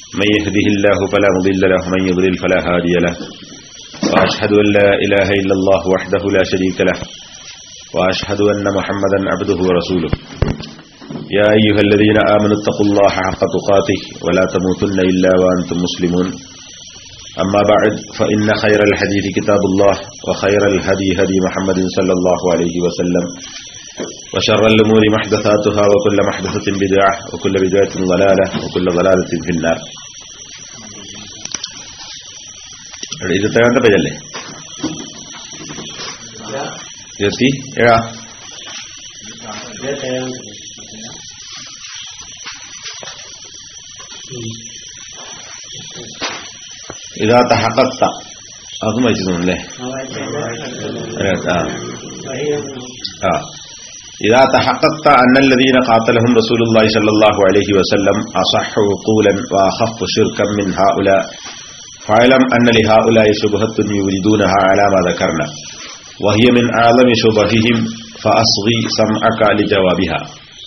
من يهده الله فلا مضل له ومن يضلل فلا هادي له وأشهد أن لا إله إلا الله وحده لا شريك له وأشهد أن محمدا عبده ورسوله يا أيها الذين آمنوا اتقوا الله حق تقاته ولا تموتن إلا وأنتم مسلمون أما بعد فإن خير الحديث كتاب الله وخير الهدي هدي محمد صلى الله عليه وسلم وشر الأمور محدثاتها وكل محدثة بدعة وكل بدعة ضلالة وكل ضلالة في النار ഇരുപത്തേഴാമത്തെ പേജല്ലേ ഇരുപത്തി ഏഴാ ഇതാ തഹക്കത്ത അതും വായിച്ചു തോന്നുന്നല്ലേ ആ ആ إذا تحققت أن الذين قاتلهم رسول الله صلى الله عليه وسلم أصح عقولا وأخف شركا من هؤلاء فاعلم أن لهؤلاء شبهة يريدونها على ما ذكرنا وهي من أعظم شبههم فأصغي سمعك لجوابها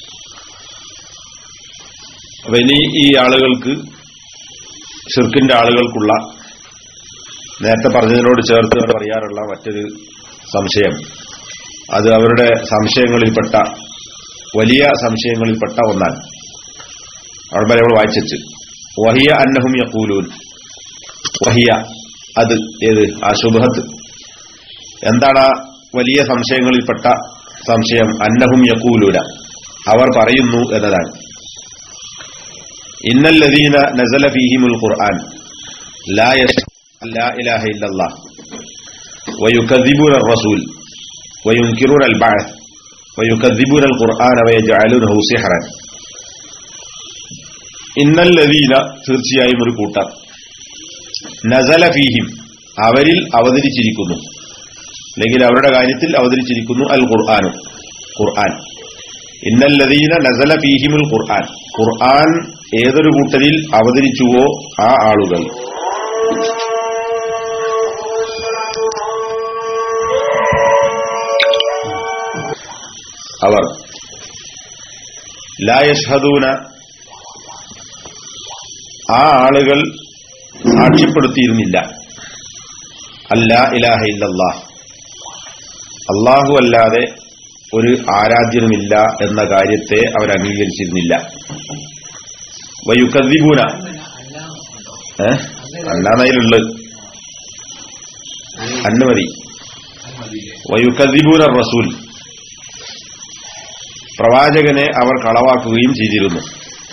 ഇനി ഈ ആളുകൾക്ക് ഷിർക്കിന്റെ ആളുകൾക്കുള്ള നേരത്തെ പറഞ്ഞതിനോട് ചേർത്ത് അവർ പറയാറുള്ള മറ്റൊരു സംശയം അത് അവരുടെ സംശയങ്ങളിൽപ്പെട്ട വലിയ സംശയങ്ങളിൽപ്പെട്ട ഒന്നാണ് അവിടെ വരെ നമ്മൾ വായിച്ചു വഹിയ അന്നഹും യക്കൂലൂൻ വഹിയ അത് ഏത് ആ ശുഭത്ത് എന്താണ് ആ വലിയ സംശയങ്ങളിൽപ്പെട്ട സംശയം അന്നഹും യക്കൂലൂന അവർ പറയുന്നു എന്നതാണ് ഇന്നല്ലദീന നസല ഫീഹിമുൽ ഖുർആൻ ലാ യശ ലാ ഇലാഹ ഇല്ലല്ലാഹ് വയുകദ്ദിബൂന റസൂൽ وينكرون البعث ويكذبون القرآن ويجعلونه سحرا إن الذين തീർച്ചയായും ഒരു കൂട്ടർ നസല ഫീഹിം അവരിൽ അവതരിച്ചിരിക്കുന്നു അല്ലെങ്കിൽ അവരുടെ കാര്യത്തിൽ അവതരിച്ചിരിക്കുന്നു അൽ ഖുർആാനും ഖുർആൻ ഇന്നല്ലദീന നസല ഫീഹിമുൽ ഖുർആൻ ഖുർആൻ ഏതൊരു കൂട്ടരിൽ അവതരിച്ചുവോ ആ ആളുകൾ അവർ ലായഷ്ഹദൂന ആ ആളുകൾ സാക്ഷ്യപ്പെടുത്തിയിരുന്നില്ല അല്ല ഇലാഹ ഇല്ലല്ലാ അള്ളാഹു അല്ലാതെ ഒരു ആരാധ്യനുമില്ല എന്ന കാര്യത്തെ അവർ അംഗീകരിച്ചിരുന്നില്ല വയുക്കദ്ദിബൂന ഏ അല്ലാന്നതിലുള്ളത് അന്നുമതി വയുക്കദ്ദിബൂന റസൂൽ പ്രവാചകനെ അവർ കളവാക്കുകയും ചെയ്തിരുന്നു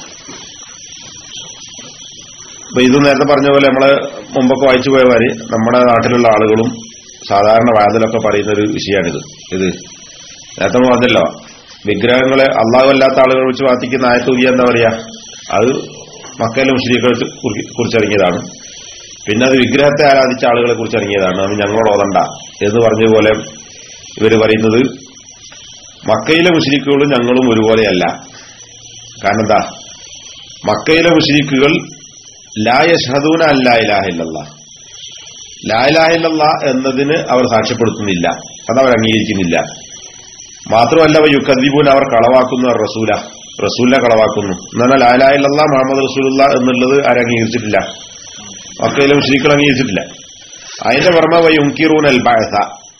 അപ്പൊ ഇത് നേരത്തെ പറഞ്ഞ പോലെ നമ്മള് മുമ്പൊക്കെ വായിച്ചു പോയവര് നമ്മുടെ നാട്ടിലുള്ള ആളുകളും സാധാരണ വാതിലൊക്കെ പറയുന്ന ഒരു വിഷയമാണിത് ഇത് നേരത്തെ പറഞ്ഞല്ലോ വിഗ്രഹങ്ങളെ അള്ളാഹു അല്ലാത്ത ആളുകൾ വെച്ച് വാത്തിക്കുന്ന ആയത്തൂരി എന്താ പറയാ അത് മക്കയിലെ മുസ്ലിങ്ങളെ കുറിച്ചിറങ്ങിയതാണ് പിന്നെ അത് വിഗ്രഹത്തെ ആരാധിച്ച ആളുകളെ കുറിച്ചിറങ്ങിയതാണ് അത് ഞങ്ങളോട് ഓതണ്ട എന്ന് പറഞ്ഞതുപോലെ ഇവര് പറയുന്നത് മക്കയിലെ മുസ്ലിക്കുകളും ഞങ്ങളും ഒരുപോലെയല്ല കാരണം എന്താ മക്കയിലെ മുസ്ലിക്കുകൾ ലായഷഹദൂന അല്ലായിലാഹില്ല ലായിലാഹില്ല എന്നതിന് അവർ സാക്ഷ്യപ്പെടുത്തുന്നില്ല അതവർ അംഗീകരിക്കുന്നില്ല മാത്രമല്ല അവ യുക്കദ്ദീബൂൻ അവർ കളവാക്കുന്നു റസൂല റസൂലിനെ കളവാക്കുന്നു എന്നാൽ ലായിലാഹില്ല മുഹമ്മദ് റസൂലുള്ള എന്നുള്ളത് ആരംഗീകരിച്ചിട്ടില്ല മക്കയിലെ മുസ്ലിക്കുകൾ അംഗീകരിച്ചിട്ടില്ല അതിന്റെ പുറമെ വൈ ഉങ്കീറൂൻ അൽ ബാഴസ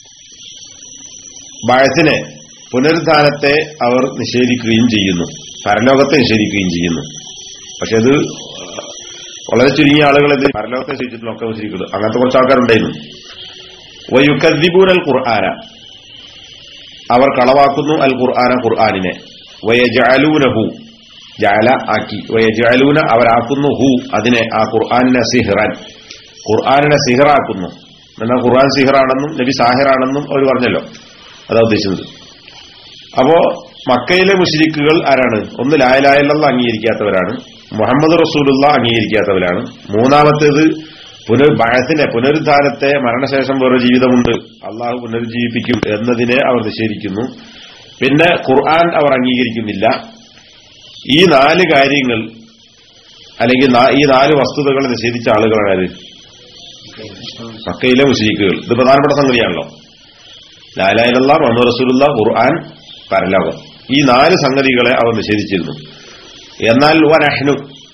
ബാഴസിനെ പുനരുദ്ധാനത്തെ അവർ നിഷേധിക്കുകയും ചെയ്യുന്നു പരലോകത്തെ നിഷേധിക്കുകയും ചെയ്യുന്നു പക്ഷെ അത് വളരെ ചുരുങ്ങിയ ആളുകൾ ഇത് പരലോകത്തെ നിഷേധിച്ചിട്ട് ഒക്കെ നിഷേധിക്കുന്നു അങ്ങനത്തെ കുറച്ച് ആൾക്കാരുണ്ടായിരുന്നു വയുക്കദ്ദിബൂൻ അൽ ഖുർആന അവർ കളവാക്കുന്നു അൽ ഖുർആന ഖുർആാനിനെ വയജാലൂനഹു ജാല ആക്കി വയജാലൂന അവരാക്കുന്നു ഹു അതിനെ ആ ഖുർആാനിനെ സിഹ്റാൻ ഖുർആാനിനെ സിഹറാക്കുന്നു എന്നാൽ ഖുർആൻ സിഹറാണെന്നും നബി സാഹിറാണെന്നും അവർ പറഞ്ഞല്ലോ അതാ ഉദ്ദേശിച്ചത് അപ്പോ മക്കയിലെ മുഷിരിക്കുകൾ ആരാണ് ഒന്ന് ലായലായല്ല അംഗീകരിക്കാത്തവരാണ് മുഹമ്മദ് റസൂലുള്ള അംഗീകരിക്കാത്തവരാണ് മൂന്നാമത്തേത് പുനർ ബഴത്തിനെ പുനരുദ്ധാനത്തെ മരണശേഷം വേറെ ജീവിതമുണ്ട് അള്ളാഹു പുനരുജ്ജീവിപ്പിക്കും എന്നതിനെ അവർ നിഷേധിക്കുന്നു പിന്നെ ഖുർആൻ അവർ അംഗീകരിക്കുന്നില്ല ഈ നാല് കാര്യങ്ങൾ അല്ലെങ്കിൽ ഈ നാല് വസ്തുതകളെ നിഷേധിച്ച ആളുകളാണ് ആര് മക്കയിലെ മുസ്ലിക്കുകൾ ഇത് പ്രധാനപ്പെട്ട സംഗതിയാണല്ലോ ലാലായിലുള്ള മുഹമ്മദ് റസൂലുള്ള ഖുർആൻ പരലോകം ഈ നാല് സംഗതികളെ അവർ നിഷേധിച്ചിരുന്നു എന്നാൽ വനഹ്നു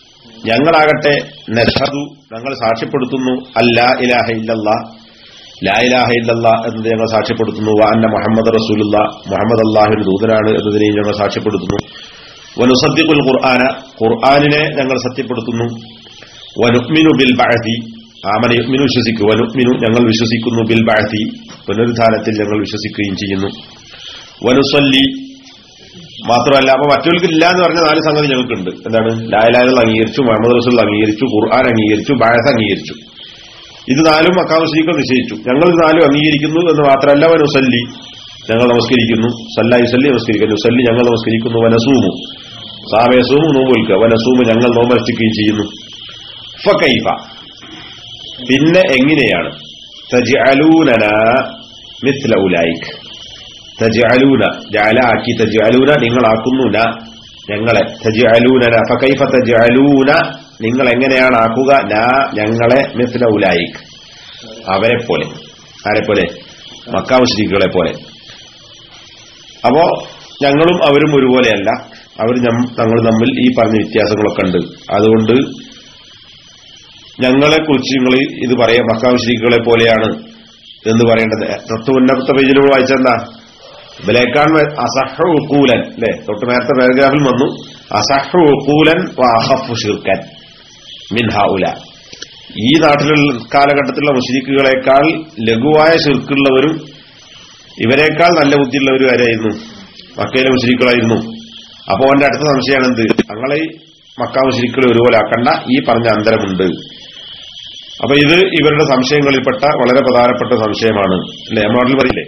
ഞങ്ങളാകട്ടെ നഷദു ഞങ്ങൾ സാക്ഷ്യപ്പെടുത്തുന്നു അല്ലാ ഇലാഹ ഇല്ലല്ലാ ലാ ഇലാഹ ഇല്ലല്ലാ എന്നത് ഞങ്ങൾ സാക്ഷ്യപ്പെടുത്തുന്നു വാന്ന മുഹമ്മദ് റസൂലുള്ള മുഹമ്മദ് അള്ളാഹുവിന്റെ ദൂതനാണ് എന്നതിനെയും ഞങ്ങൾ സാക്ഷ്യപ്പെടുത്തുന്നു വനുസദ്ദിഖുൽ ഖുർആന ഖുർആനിനെ ഞങ്ങൾ സത്യപ്പെടുത്തുന്നു വനുക്മിനു ബിൽ ബഅതി ആമന യുക്മിനു വിശ്വസിക്കു വനുക്മിനു ഞങ്ങൾ വിശ്വസിക്കുന്നു ബിൽ ബഅതി പുനരുദ്ധാനത്തിൽ ഞങ്ങൾ വിശ്വസിക്കുകയും ചെയ്യുന്നു വനുസല്ലി മാത്രമല്ല അപ്പൊ മറ്റവർക്ക് ഇല്ല എന്ന് പറഞ്ഞ നാല് സംഗതി ഞങ്ങൾക്കുണ്ട് എന്താണ് ലായലാലുകൾ അംഗീകരിച്ചു മുഹമ്മദ് റസൂൽ അംഗീകരിച്ചു ഖുർആൻ അംഗീകരിച്ചു ബാഴസ് അംഗീകരിച്ചു ഇത് നാലും അക്കാവശ്രീകൾ നിശ്ചയിച്ചു ഞങ്ങൾ ഇത് നാലും അംഗീകരിക്കുന്നു എന്ന് മാത്രമല്ല വനുസല്ലി ഞങ്ങൾ നമസ്കരിക്കുന്നു സല്ലായി സല്ലി നമസ്കരിക്കുന്നു സല്ലി ഞങ്ങൾ നമസ്കരിക്കുന്നു വനസൂമു സാമേസൂമു നോമ്പൊൽക്കുക വനസൂമു ഞങ്ങൾ നോമ്പനുഷ്ഠിക്കുകയും ചെയ്യുന്നു ഫൈഫ പിന്നെ എങ്ങനെയാണ് തജ്അലൂനന മിത്ല ഉലൈക് തജ്അലൂന ജഅല ആക്കി തജ്അലൂന നിങ്ങളാക്കുന്നു ന ഞങ്ങളെ തജ്അലൂനന ഫകൈഫ തജ്അലൂന നിങ്ങൾ എങ്ങനെയാണ് ആക്കുക ന ഞങ്ങളെ മിത്ല ഉലൈക് അവരെ പോലെ ആരെ പോലെ മക്കാമുശ്രീകളെ പോലെ അപ്പോ ഞങ്ങളും അവരും ഒരുപോലെയല്ല അവർ ഞങ്ങൾ തമ്മിൽ ഈ പറഞ്ഞ വ്യത്യാസങ്ങളൊക്കെ ഉണ്ട് അതുകൊണ്ട് ഞങ്ങളെ കുറിച്ച് നിങ്ങൾ ഇത് പറയാം മക്കാമുശ്രീകളെ പോലെയാണ് എന്ന് പറയേണ്ടത് തൊട്ട് മുന്നത്തെ പേജിൽ നമ്മൾ വായിച്ചെന്താ ബലേക്കാൻ അസഹു ഉക്കൂലൻ അല്ലെ തൊട്ട് നേരത്തെ പാരഗ്രാഫിൽ വന്നു അസഹു ഉക്കൂലൻ വാഹഫു ഷിർക്കൻ മിൻഹുല ഈ നാട്ടിലുള്ള കാലഘട്ടത്തിലുള്ള മുസ്ലിക്കുകളെക്കാൾ ലഘുവായ ഷിർക്കുള്ളവരും ഇവരെക്കാൾ നല്ല ബുദ്ധിയുള്ളവരും ആരായിരുന്നു മക്കയിലെ മുസ്ലിക്കുകളായിരുന്നു അപ്പോ അവന്റെ അടുത്ത സംശയമാണ് എന്ത് ഞങ്ങളെ മക്ക മുസ്ലിക്കുകളെ ഒരുപോലെ ആക്കണ്ട ഈ പറഞ്ഞ അന്തരമുണ്ട് അപ്പൊ ഇത് ഇവരുടെ സംശയങ്ങളിൽപ്പെട്ട വളരെ പ്രധാനപ്പെട്ട സംശയമാണ് അല്ലെ നമ്മളെ പറയില്ലേ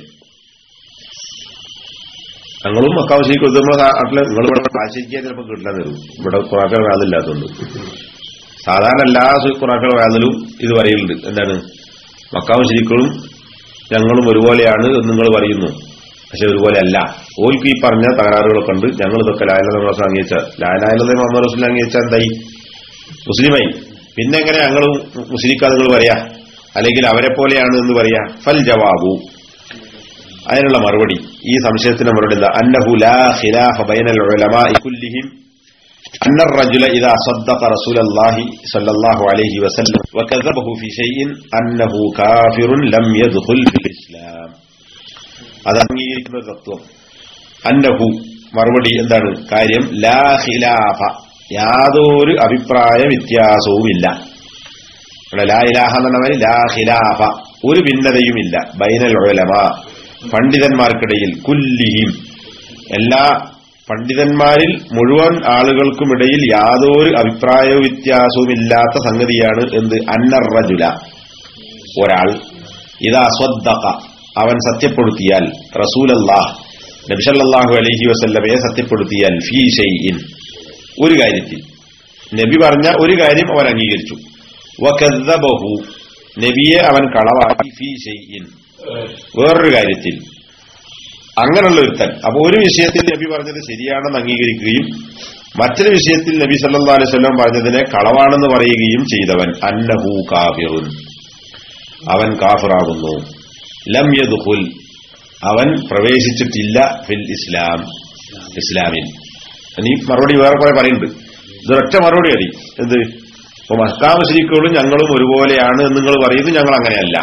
ഞങ്ങളും മക്കാവശ്ശേരിക്ക് നമ്മുടെ നാട്ടില് നിങ്ങൾ ഇവിടെ ആശയിക്കാൻ ചിലപ്പോൾ കിട്ടില്ല തരും ഇവിടെ കുറാക്കൾ വാതില്ലാത്തതുകൊണ്ട് സാധാരണ എല്ലാ കുറാക്കൾ വാതിലും ഇത് പറയുന്നുണ്ട് എന്താണ് മക്കാവശ്ശേരിക്കളും ഞങ്ങളും ഒരുപോലെയാണ് എന്ന് നിങ്ങൾ പറയുന്നു പക്ഷെ ഒരുപോലെ അല്ല ഓൽക്ക് ഈ പറഞ്ഞ തകരാറുകളൊക്കെ ഉണ്ട് ഞങ്ങൾ ഇതൊക്കെ ലായലത മാസം അംഗീകരിച്ച ലായലായലത മുഹമ്മദ് റസൂൽ അംഗീകരിച്ച എന്തായി മുസ്ലിമായി പിന്നെ എങ്ങനെ ഞങ്ങൾ മുസ്ലിക്കാ നിങ്ങൾ പറയാ അല്ലെങ്കിൽ അവരെ പോലെയാണ് എന്ന് പറയാ ഫൽ ജവാബു അതിനുള്ള മറുപടി ഈ സംശയത്തിന് മറുപടി എന്താ അന്നഹു ലാ ഖിലാഫ ബൈനൽ ഉലമാഇ കുല്ലിഹിം أن الرجل إذا صدق رسول الله صلى الله عليه وسلم وكذبه في شيء أنه كافر لم يدخل في الإسلام അത് അംഗീകരിക്കുന്ന തത്വം അന്നഹു മറുപടി എന്താണ് കാര്യം ലാ ഖിലാഫ യാതൊരു അഭിപ്രായ വ്യത്യാസവുമില്ല ഇവിടെ ലാ ഇലാഹ എന്ന മാതിരി ലാ ഖിലാഫ ഒരു ഭിന്നതയുമില്ല ബൈനൽ ഉലമ പണ്ഡിതന്മാർക്കിടയിൽ കുല്ലിഹിം എല്ലാ പണ്ഡിതന്മാരിൽ മുഴുവൻ ആളുകൾക്കുമിടയിൽ യാതൊരു അഭിപ്രായ വ്യത്യാസവുമില്ലാത്ത സംഗതിയാണ് എന്ത് അന്നറജുല ഒരാൾ ഇതാ സ്വദ്ദഖ അവൻ സത്യപ്പെടുത്തിയാൽ റസൂലല്ലാഹ് നബിസല്ലാഹു അലഹി വസല്ലമയെ സത്യപ്പെടുത്തിയാൽ ഫീ ഷെയ്ഇൻ ഒരു കാര്യത്തിൽ നബി പറഞ്ഞ ഒരു കാര്യം അവൻ അംഗീകരിച്ചു വകദ്ദബഹു നബിയെ അവൻ കളവാക്കി ഫീ ഷെയ്ഇൻ വേറൊരു കാര്യത്തിൽ അങ്ങനെയുള്ള ഒരുത്തൻ അപ്പൊ ഒരു വിഷയത്തിൽ നബി പറഞ്ഞത് ശരിയാണെന്ന് അംഗീകരിക്കുകയും മറ്റൊരു വിഷയത്തിൽ നബി സല്ലാ അലൈഹി സ്വലം പറഞ്ഞതിനെ കളവാണെന്ന് പറയുകയും ചെയ്തവൻ അന്നഹു കാഫിറുൻ അവൻ കാഫിറാകുന്നു ലം യദ്ഖുൽ അവൻ പ്രവേശിച്ചിട്ടില്ല ഫിൽ ഇസ്ലാം ഇസ്ലാമിൽ ഇനി മറുപടി വേറെ കുറെ പറയുന്നുണ്ട് ഇതൊരൊറ്റ മറുപടി അടി എന്ത് ഇപ്പൊ മസ്കാമശ്രീക്കളും ഞങ്ങളും ഒരുപോലെയാണ് എന്ന് നിങ്ങൾ പറയുന്നു ഞങ്ങൾ അങ്ങനെയല്ല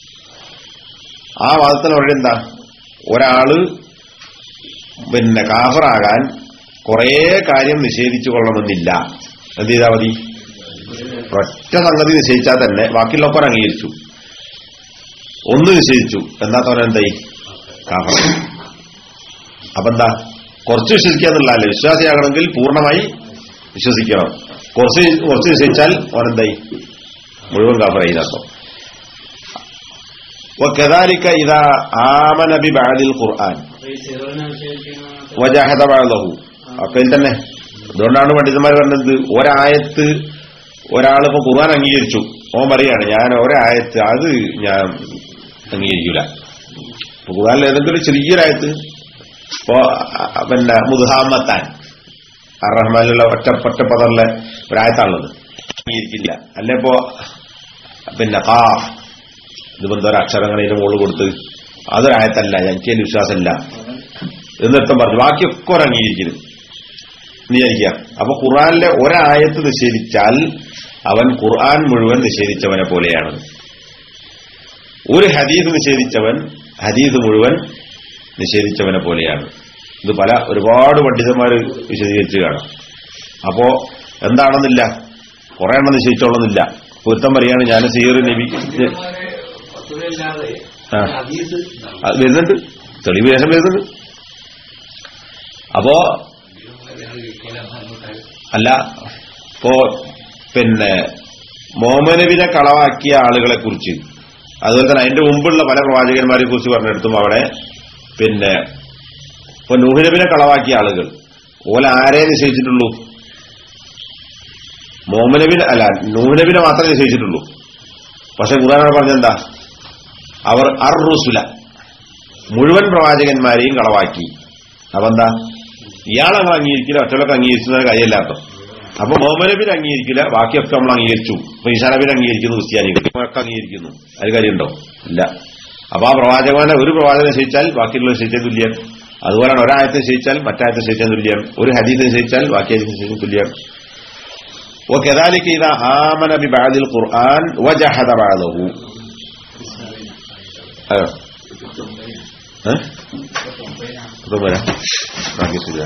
ആ വാദത്തിന് മറുപടി എന്താ ഒരാള് പിന്നെ കാഫറാകാൻ കുറേ കാര്യം നിഷേധിച്ചു കൊള്ളണമെന്നില്ല എന്ത് ചെയ്താൽ മതി ഒറ്റ സംഗതി നിശ്ചയിച്ചാൽ തന്നെ ബാക്കിയുള്ളവർ അംഗീകരിച്ചു ഒന്ന് നിശ്ചയിച്ചു എന്നാ തോന്നെ എന്തായി കാഫർ അപ്പൊ എന്താ കുറച്ച് വിശ്വസിക്കുക എന്നുള്ളതല്ലേ വിശ്വാസിയാകണമെങ്കിൽ പൂർണ്ണമായി വിശ്വസിക്കണം കുറച്ച് കുറച്ച് നിശ്ചയിച്ചാൽ അവനെന്തായി മുഴുവൻ കാഫറായി അർത്ഥം وكذلك إذا آمن ببعض القرآن وجاهد بعضه ഒക്കെ തന്നെ അതുകൊണ്ടാണ് പണ്ഡിതന്മാർ പറഞ്ഞത് ഒരായത്ത് ഒരാളിപ്പോ ഖുർആൻ അംഗീകരിച്ചു ഓൻ പറയാണ് ഞാൻ ഒരായത്ത് അത് ഞാൻ അംഗീകരിക്കൂല ഇപ്പൊ ഖുർആനിൽ ഏതെങ്കിലും ഒരു ചെറിയൊരായത്ത് ഇപ്പോ പിന്നെ മുദ്ഹാമത്താൻ അറഹ്മാനിലുള്ള ഒറ്റ ഒറ്റ പദറിലെ ഒരായത്താണുള്ളത് അംഗീകരിക്കില്ല അല്ലെ ഇപ്പോ പിന്നെ കാഫ് ഇതിപ്പോ എന്തോ അക്ഷരങ്ങളതിന് മുകളിൽ കൊടുത്ത് അതൊരായത്തല്ല എനിക്ക് അതിൽ വിശ്വാസമില്ല എന്നിട്ടും പറഞ്ഞു ബാക്കിയൊക്കെ ഒരു അംഗീകരിക്കുന്നു വിചാരിക്കുക അപ്പൊ ഖുർആനിലെ ഒരായത്ത് നിഷേധിച്ചാൽ അവൻ ഖുർആൻ മുഴുവൻ നിഷേധിച്ചവനെ പോലെയാണ് ഒരു ഹദീസ് നിഷേധിച്ചവൻ ഹദീസ് മുഴുവൻ നിഷേധിച്ചവനെ പോലെയാണ് ഇത് പല ഒരുപാട് പണ്ഡിതന്മാർ വിശദീകരിച്ചു കാണാം അപ്പോ എന്താണെന്നില്ല കുറെ എണ്ണം നിശ്ചയിച്ചോളുന്നില്ല പൊരുത്തം പറയാണ് ഞാൻ സീർ നബി പത്തുവയില്ലാതെ ആ. ഹദീസ് അത് വരുന്നുണ്ട് തെളിവ് ശേഷം വരുന്നുണ്ട് അപ്പോ അല്ല ഇപ്പോ പിന്നെ മുഹമ്മദ് നബിനെ കളവാക്കിയ ആളുകളെ കുറിച്ച് അതുപോലെ തന്നെ അതിന്റെ മുമ്പുള്ള പല പ്രവാചകന്മാരെ കുറിച്ച് പറഞ്ഞെടുത്തും അവിടെ പിന്നെ ഇപ്പൊ നൂഹ് നബിനെ കളവാക്കിയ ആളുകൾ ഓല ആരെ നിശ്ചയിച്ചിട്ടുള്ളൂ മുഹമ്മദ് നബിനെ അല്ല നൂഹ് നബിനെ മാത്രമേ നിശ്ചയിച്ചിട്ടുള്ളൂ പക്ഷെ ഖുർആാനോട് പറഞ്ഞെന്താ അവർ അർ റുസുല മുഴുവൻ പ്രവാചകന്മാരെയും കളവാക്കി അപ്പൊ എന്താ ഇയാളങ്ങ് അംഗീകരിക്കില്ല ഒറ്റലൊക്കെ അംഗീകരിച്ചത് കാര്യമല്ലാത്ത അപ്പൊ മുഹമ്മദ് നബിനെ അംഗീകരിക്കില്ല ബാക്കിയൊക്കെ നമ്മൾ അംഗീകരിച്ചു ഇപ്പൊ ഈശാ നബിനെ അംഗീകരിക്കുന്നു ക്രിസ്ത്യാനികൾ ഒക്കെ അംഗീകരിക്കുന്നു അതിൽ കാര്യമുണ്ടോ ഇല്ല അപ്പൊ ആ പ്രവാചകനെ ഒരു പ്രവാചകനെ നിശ്ചയിച്ചാൽ ബാക്കിയുള്ള നിശ്ചയിച്ചാൽ തുല്യം അതുപോലെയാണ് ഒരായത്തെ നിശ്ചയിച്ചാൽ മറ്റായത്തെ നിശ്ചയിച്ചാൽ തുല്യം ഒരു ഹദീസ് നിശ്ചയിച്ചാൽ ബാക്കി ഹദീസ് നിശ്ചയിച്ചാൽ തുല്യം وكذلك إذا آمن ببعض القرآن وجحد بعضه أيوه ها؟ ضمنا باقي سجاد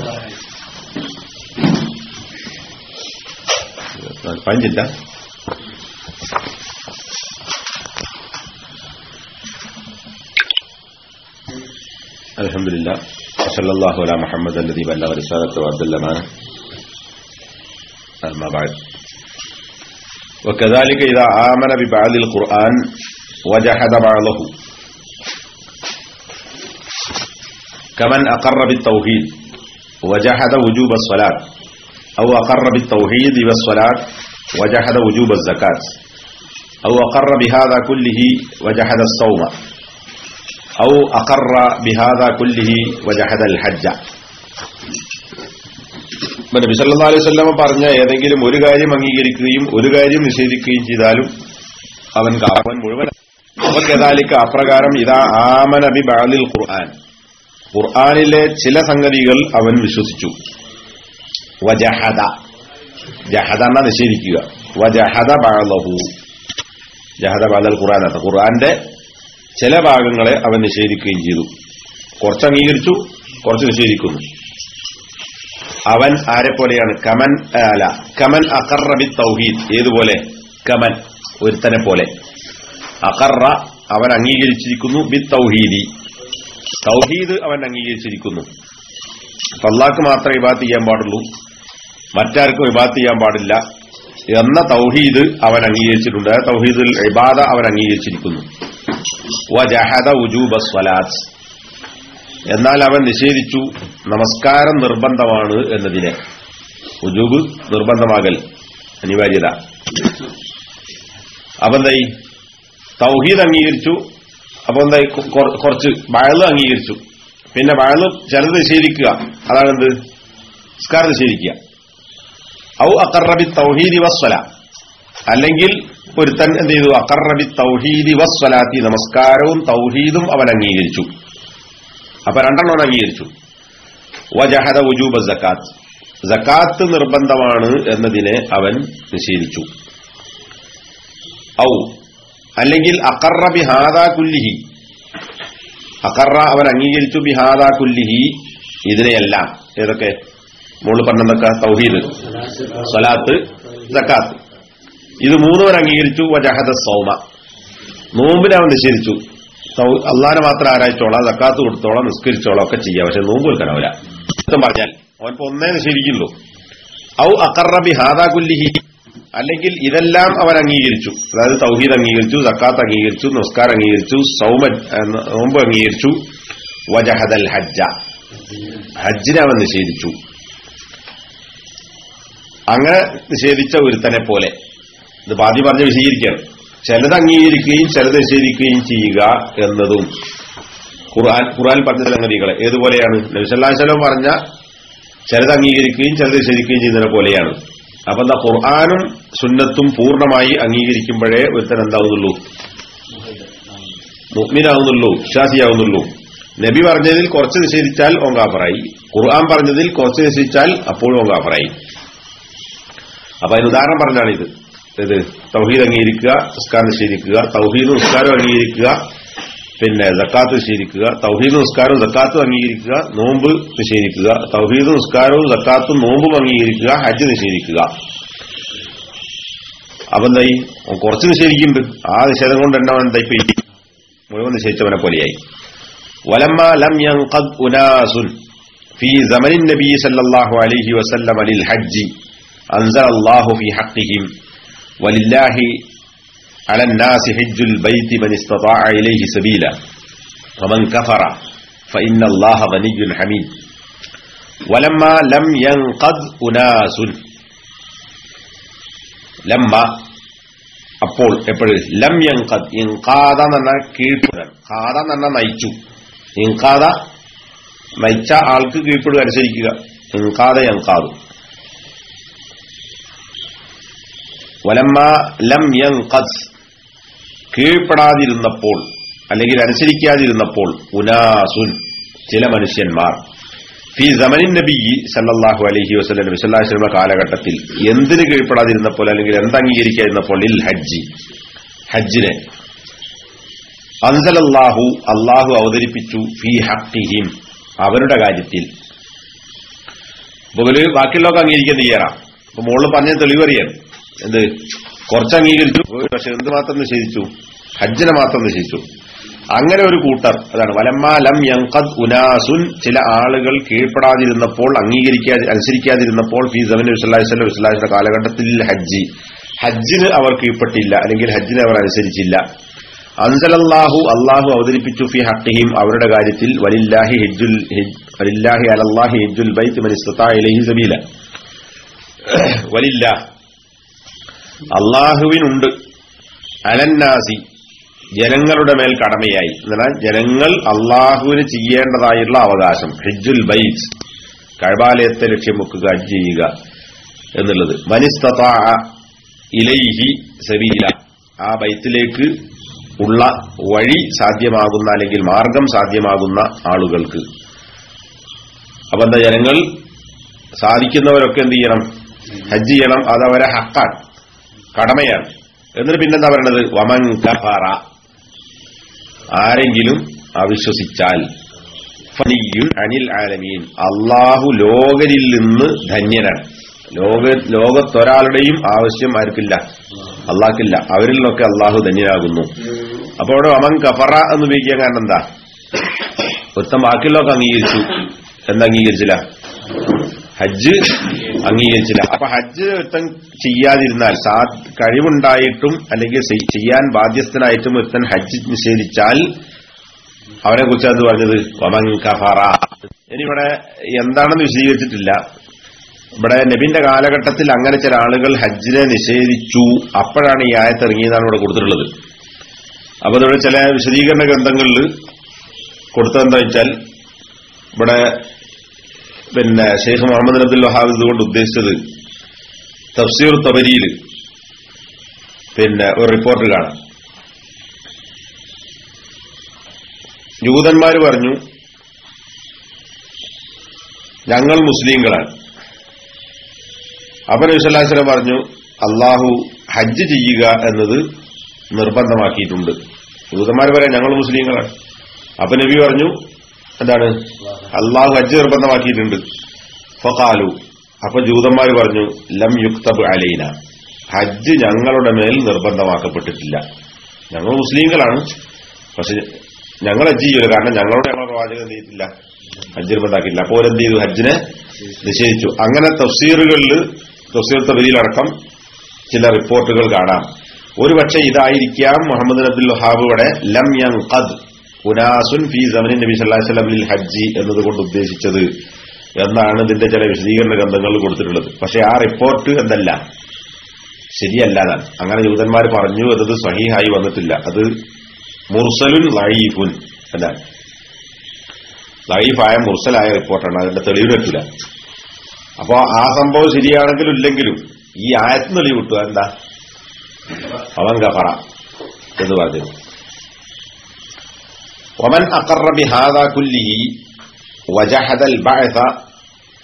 പഞ്ചില്ല الحمد لله وصلى الله على محمد الذي بلغ رسالته وأدى الأمانة أما بعد وكذلك إذا آمن ببعض القرآن وجحد بعضه كمن أقر بالتوحيد وجحد وجوب الصلاة أو أقر بالتوحيد والصلاة وجحد وجوب الزكاة أو أقر بهذا كله وجحد الصوم أو أقر بهذا كله وجحد الحج ഇപ്പൊ നബി സല്ലല്ലാഹു അലൈഹി വസല്ലമ പറഞ്ഞ ഏതെങ്കിലും ഒരു കാര്യം അംഗീകരിക്കുകയും ഒരു കാര്യം നിഷേധിക്കുകയും ചെയ്താലും അവൻ അവൻ മുഴുവൻ അവക്കേതാലിക്ക് അപ്രകാരം ഇതാ ആമന ബി ബഅലിൽ ഖുർആൻ ഖുർആനിലെ ചില സംഗതികൾ അവൻ വിശ്വസിച്ചു വജഹദ ജഹദ എന്ന നിഷേധിക്കുക വജഹദ ബഅലഹു ജഹദ ബഅലൽ ഖുർആൻ അർത്ഥം ഖുർആന്റെ ചില ഭാഗങ്ങളെ അവൻ നിഷേധിക്കുകയും ചെയ്തു കുറച്ച് അംഗീകരിച്ചു കുറച്ച് നിഷേധിക്കുന്നു അവൻ ആരെ പോലെയാണ് കമൻ ആ, അല്ല കമൻ അഖറ ബി തൗഹീദ് ഏതുപോലെ കമൻ ഒരുത്തനെ പോലെ അഖറ അവൻ അംഗീകരിച്ചിരിക്കുന്നു ബി തൗഹീദി തൗഹീദ് അവൻ അംഗീകരിച്ചിരിക്കുന്നു അപ്പൊ അള്ളാഹ്ക്ക് മാത്രമേ ഇബാത്ത് ചെയ്യാൻ പാടുള്ളൂ മറ്റാർക്കും ഇബാത്ത് ചെയ്യാൻ പാടില്ല എന്ന തൗഹീദ് അവൻ അംഗീകരിച്ചിട്ടുണ്ട് ആ തൗഹീദുൽ ഇബാദ അവൻ അംഗീകരിച്ചിരിക്കുന്നു വജഹദ ഉജൂബ സ്വലാത്ത് എന്നാൽ അവൻ നിഷേധിച്ചു നമസ്കാരം നിർബന്ധമാണ് എന്നതിനെ ഉജൂബ് നിർബന്ധമാകൽ അനിവാര്യത അപ്പൊ എന്തായി തൗഹീദ് അംഗീകരിച്ചു അപ്പൊ എന്തായി കൊ- കൊ- കുറച്ച് വയല് അംഗീകരിച്ചു പിന്നെ വയല് ചിലത് നിഷേധിക്കുക അതാണെന്ത് നിസ്കാരം നിഷേധിക്കുക ഔ അക്കറബി തൗഹീദി വസ്വല അല്ലെങ്കിൽ ഒരുത്തൻ എന്ത് ചെയ്തു അക്കറബി തൗഹീദി വസ്വലാത്തി നമസ്കാരവും തൗഹീദും അവൻ അംഗീകരിച്ചു അപ്പൊ രണ്ടെണ്ണം അംഗീകരിച്ചു വജഹദ ഉജൂബ സക്കാത്ത് സക്കാത്ത് നിർബന്ധമാണ് എന്നതിനെ അവൻ നിഷേധിച്ചു ഔ അല്ലെങ്കിൽ അക്കറ ബിഹാദാ കുല്ലിഹി അക്കറ അവൻ അംഗീകരിച്ചു ബിഹാദാ കുല്ലിഹി ഇതിനെയെല്ലാം ഏതൊക്കെ മുകളിൽ പറഞ്ഞതൊക്കെ തൗഹീദ് സ്വലാത്ത് സക്കാത്ത് ഇത് മൂന്നുവർ അംഗീകരിച്ചു വജഹദ സൗമ നോമ്പിനെ അവൻ നിഷേധിച്ചു സൗ- അള്ളാനെ മാത്രം ആരായിച്ചോളാം സക്കാത്ത് കൊടുത്തോളാം നിസ്കരിച്ചോളാം ഒക്കെ ചെയ്യാം പക്ഷെ നോമ്പ് വെക്കാനാവില്ല സത്യം പറഞ്ഞാൽ അവൻപോ ഒന്നേ നിഷേധിക്കുള്ളൂ ഔ അക്കറബി ഹാദാ കുല്ലിഹി അല്ലെങ്കിൽ ഇതെല്ലാം അവൻ അംഗീകരിച്ചു അതായത് തൗഹീദ് അംഗീകരിച്ചു സക്കാത്ത് അംഗീകരിച്ചു നമസ്കാരം അംഗീകരിച്ചു സൗമ ഏഹ്, നോമ്പ് അംഗീകരിച്ചു വജഹദൽ ഹജ്ജ ഹജ്ജിനെ അവൻ നിഷേധിച്ചു അങ്ങനെ നിഷേധിച്ച ഒരുത്തനെ പോലെ ഇത് പാതി പറഞ്ഞ് വിശദീകരിക്കുകയാണ് ചിലത് അംഗീകരിക്കുകയും ചിലത് നിഷേധിക്കുകയും ചെയ്യുക എന്നതും ഖുർആൻ ഖുർആൻ പറഞ്ഞ സംഗതികളെ ഏതുപോലെയാണ് നബിസല്ലാസ്ലം പറഞ്ഞ ചിലത് അംഗീകരിക്കുകയും ചിലത് നിഷേധിക്കുകയും ചെയ്യുന്നതിനെ പോലെയാണ് അപ്പൊ എന്താ ഖുർആാനും സുന്നത്തും പൂർണ്ണമായി അംഗീകരിക്കുമ്പോഴേ ഒരുത്തൻ എന്താവുന്നുള്ളൂ മുഗ്മിനാവുന്നുള്ളൂ വിശ്വാസിയാവുന്നുള്ളൂ നബി പറഞ്ഞതിൽ കുറച്ച് നിഷേധിച്ചാൽ ഓങ്കാപ്പറായി ഖുർആൻ പറഞ്ഞതിൽ കുറച്ച് നിശ്ചയിച്ചാൽ അപ്പോഴും അവൻ കാഫറായി അപ്പൊ അതിന് ഉദാഹരണം പറഞ്ഞാണ് ഇത് ഇത് തൗഹീദ് അംഗീകരിക്കുക നിസ്കാരം നിഷേധിക്കുക തൗഹീദ് നിസ്കാരം അംഗീകരിക്കുക പിന്നെ ജക്കാത്ത് നിഷേധിക്കുക തൗഹീദ് നിസ്കാരവും ജക്കാത്തും അംഗീകരിക്കുക നോമ്പ് നിഷേധിക്കുക തൗഹീദ് നിസ്കാരവും ജക്കാത്തും നോമ്പും അംഗീകരിക്കുക ഹജ്ജ് നിഷേധിക്കുക അപ്പൊ എന്തായി അവൻ കുറച്ച് നിഷേധിക്കുന്നുണ്ട് ആ നിഷേധം കൊണ്ട് തന്നെ അവൻ എന്തായി പോയി മുഴുവൻ നിഷേധിച്ചവനെ പോലെയായി വലമ്മ ലം യൻഖദ് ഉനാസുൻ في زمن النبي صلى الله عليه وسلم للحج أنزل الله في حقهم ولله على الناس حج البيت من استطاع إليه سبيلا ومن كفر فإن الله غني حميد ولما لم ينقض أناس لما അപ്പോൾ എപ്പോഴും ലം യങ്കത് ഇൻകാദ എന്ന് പറഞ്ഞാൽ കീഴ്പ്പെടുക ഖാദ എന്ന് പറഞ്ഞാൽ നയിച്ചു ഇൻകാദ നയിച്ച ആൾക്ക് കീഴ്പ്പെടുക അനുസരിക്കുക ഇൻകാദ യങ്കാദു വലമ്മ ലം യങ്കത് കീഴ്പ്പെടാതിരുന്നപ്പോൾ അല്ലെങ്കിൽ അനുസരിക്കാതിരുന്നപ്പോൾ ഉനാസുൻ ചില മനുഷ്യന്മാർ ഫി സമനിൻ നബി സല്ലല്ലാഹു അലൈഹി വസല്ലം വിസല്ലാശ്രമ കാലഘട്ടത്തിൽ എന്തിന് കീഴ്പ്പെടാതിരുന്നപ്പോൾ അല്ലെങ്കിൽ എന്ത് അംഗീകരിക്കാതിരുന്നപ്പോൾ ഇൽ ഹജ്ജി ഹജ്ജിനെ അൻസലല്ലാഹു അള്ളാഹു അവതരിപ്പിച്ചു ഫി ഹക്കിഹിം അവരുടെ കാര്യത്തിൽ മുകളിൽ ബാക്കിയുള്ളതൊക്കെ അംഗീകരിക്കാൻ തയ്യാറാ അപ്പൊ മുകളിൽ പറഞ്ഞ തെളിവറിയാൻ എന്ത് കുറച്ച് അംഗീകരിച്ചു പക്ഷെ എന്ത് മാത്രം നിഷേധിച്ചു ഹജ്ജിനെ മാത്രം നിഷേധിച്ചു അങ്ങനെ ഒരു കൂട്ടർ അതാണ് വലമ്മ ലം യങ്കദ് ഉനാസുൻ ചില ആളുകൾ കീഴ്പ്പെടാതിരുന്നപ്പോൾ അംഗീകരിക്കാതെ അനുസരിക്കാതിരുന്നപ്പോൾ ഫി സമൻ വിസ്ലാഹിസ്വല്ലം വിസ്ലാഹിന്റെ കാലഘട്ടത്തിൽ ഹജ്ജി ഹജ്ജിന് അവർ കീഴ്പ്പെട്ടില്ല അല്ലെങ്കിൽ ഹജ്ജിനെ അവർ അനുസരിച്ചില്ല അൻസലല്ലാഹു അള്ളാഹു അവതരിപ്പിച്ചു ഫി ഹക്കിഹിം അവരുടെ കാര്യത്തിൽ വലില്ലാഹി ഹിജ്ജുൽ ഹിജ്- വലില്ലാഹി അലല്ലാഹി ഹിജ്ജുൽ ബൈത്ത് മൻ ഇസ്തതാഅ ഇലൈഹി സബീല വലില്ല അള്ളാഹുവിനുണ്ട് അലന്നാസി ജനങ്ങളുടെ മേൽ കടമയായി എന്നാൽ ജനങ്ങൾ അള്ളാഹുവിന് ചെയ്യേണ്ടതായുള്ള അവകാശം ഹിജ്ജുൽ ബൈത്ത് കഴബാലയത്തെ ലക്ഷ്യം വെക്കുക ഹജ്ജ് ചെയ്യുക എന്നുള്ളത് മനിസ്തതാ ഇലൈഹി സബീല ആ ബൈത്തിലേക്ക് ഉള്ള വഴി സാധ്യമാകുന്ന അല്ലെങ്കിൽ മാർഗം സാധ്യമാകുന്ന ആളുകൾക്ക് അപ്പൊ എന്താ ജനങ്ങൾ സാധിക്കുന്നവരൊക്കെ എന്ത് ചെയ്യണം ഹജ്ജ് ചെയ്യണം അത് അവരെ ഹക്കാണ് കടമയാണ് എന്നിട്ട് പിന്നെന്താ പറയണത് വമൻ കഫറ ആരെങ്കിലും അവിശ്വസിച്ചാൽ ഫനിയുൻ അനിൽ ആലമീൻ അള്ളാഹു ലോകരിൽ നിന്ന് ധന്യനാണ് ലോക ലോകത്തൊരാളുടെയും ആവശ്യം ആർക്കില്ല അള്ളാഹ്ക്കില്ല അവരിൽ നിന്നൊക്കെ അള്ളാഹു ധന്യനാകുന്നു അപ്പൊ അവിടെ വമൻ കഫറ എന്ന് ഉപയോഗിക്കാൻ കാരണം എന്താ ഒരുത്തം ബാക്കിയുള്ളതൊക്കെ അംഗീകരിച്ചു എന്താ അംഗീകരിച്ചില്ല ഹജ്ജ് അംഗീകരിച്ചില്ല അപ്പൊ ഹജ്ജ് ഒരുത്തൻ ചെയ്യാതിരുന്നാൽ സാ കഴിവുണ്ടായിട്ടും അല്ലെങ്കിൽ ചെയ്- ചെയ്യാൻ ബാധ്യസ്ഥനായിട്ടും ഒരുത്തൻ ഹജ്ജ് നിഷേധിച്ചാൽ അവനെ കുറിച്ച് അത് പറഞ്ഞത് വമൻ കഫറ ഇനി ഇവിടെ എന്താണെന്ന് വിശദീകരിച്ചിട്ടില്ല ഇവിടെ നബിന്റെ കാലഘട്ടത്തിൽ അങ്ങനെ ചില ആളുകൾ ഹജ്ജിനെ നിഷേധിച്ചു അപ്പോഴാണ് ഈ ആയത്ത് ഇറങ്ങിയതാണ് ഇവിടെ കൊടുത്തിട്ടുള്ളത് അപ്പൊ ഇവിടെ ചില വിശദീകരണ ഗ്രന്ഥങ്ങളിൽ കൊടുത്തതെന്താ വെച്ചാൽ ഇവിടെ പിന്നെ ഷെയ്ഖ് മുഹമ്മദ് അബ്ദുൽ വഹാബ് ഇതുകൊണ്ട് ഉദ്ദേശിച്ചത് തഫ്സീർ തബരിയിൽ പിന്നെ ഒരു റിപ്പോർട്ട് കാണാം ജൂതന്മാര് പറഞ്ഞു ഞങ്ങൾ മുസ്ലിങ്ങളാണ് അപ്പൊ നബിസ്വല്ലാസ്ലം പറഞ്ഞു അള്ളാഹു ഹജ്ജ് ചെയ്യുക എന്നത് നിർബന്ധമാക്കിയിട്ടുണ്ട് ജൂതന്മാർ പറയാം ഞങ്ങൾ മുസ്ലിങ്ങളാണ് അപ്പൊ നബി പറഞ്ഞു എന്താണ് അള്ളാഹു ഹജ്ജ് നിർബന്ധമാക്കിയിട്ടുണ്ട് ഫകാലു അപ്പൊ ജൂതന്മാർ പറഞ്ഞു ലം യുക്തബ് അലൈന ഹജ്ജ് ഞങ്ങളുടെ മേൽ നിർബന്ധമാക്കപ്പെട്ടിട്ടില്ല ഞങ്ങൾ മുസ്ലിങ്ങളാണ് പക്ഷെ ഞങ്ങൾ ഹജ്ജ് ചെയ്യൂല കാരണം ഞങ്ങളോട് ഞങ്ങൾ പ്രവാചകൻ എന്ത് ചെയ്തിട്ടില്ല ഹജ്ജ് നിർബന്ധമാക്കിയില്ല അപ്പോൾ എന്ത് ചെയ്തു ഹജ്ജിനെ നിഷേധിച്ചു അങ്ങനെ തഫ്സീറുകളിൽ തഫ്സീർ തബരിയിലടക്കം ചില റിപ്പോർട്ടുകൾ കാണാം ഒരുപക്ഷെ ഇതായിരിക്കാം മുഹമ്മദ് അബ്ദുൽ വഹാബ് ഇവിടെ ലം യൻഖദ് ഉനാസുൻ ഫി സമനിൻ നബി സല്ലല്ലാഹു അലൈഹി വസല്ലം ലിൽ ഹജ്ജി എന്നതുകൊണ്ട് ഉദ്ദേശിച്ചത് എന്നാണ് ഇതിന്റെ ചില വിശദീകരണ ഗ്രന്ഥങ്ങളിൽ കൊടുത്തിട്ടുള്ളത് പക്ഷെ ആ റിപ്പോർട്ട് എന്തല്ല ശരിയല്ലാതാണ് അങ്ങനെ ജൂതന്മാർ പറഞ്ഞു എന്നത് സഹീഹായി വന്നിട്ടില്ല അത് മുർസലുൻ ലൈഫുൻ എന്നാണ് ലൈഫായ മുർസലായ റിപ്പോർട്ടാണ് അതിന്റെ തെളിവ് പറ്റില്ല അപ്പോ ആ സംഭവം ശരിയാണെങ്കിലും ഇല്ലെങ്കിലും ഈ ആയത്തിന് തെളിവ് കിട്ടുക എന്താ അവൻ കഫറ എന്ന് പറഞ്ഞു ومن أقر بهذا كله وجحد البعث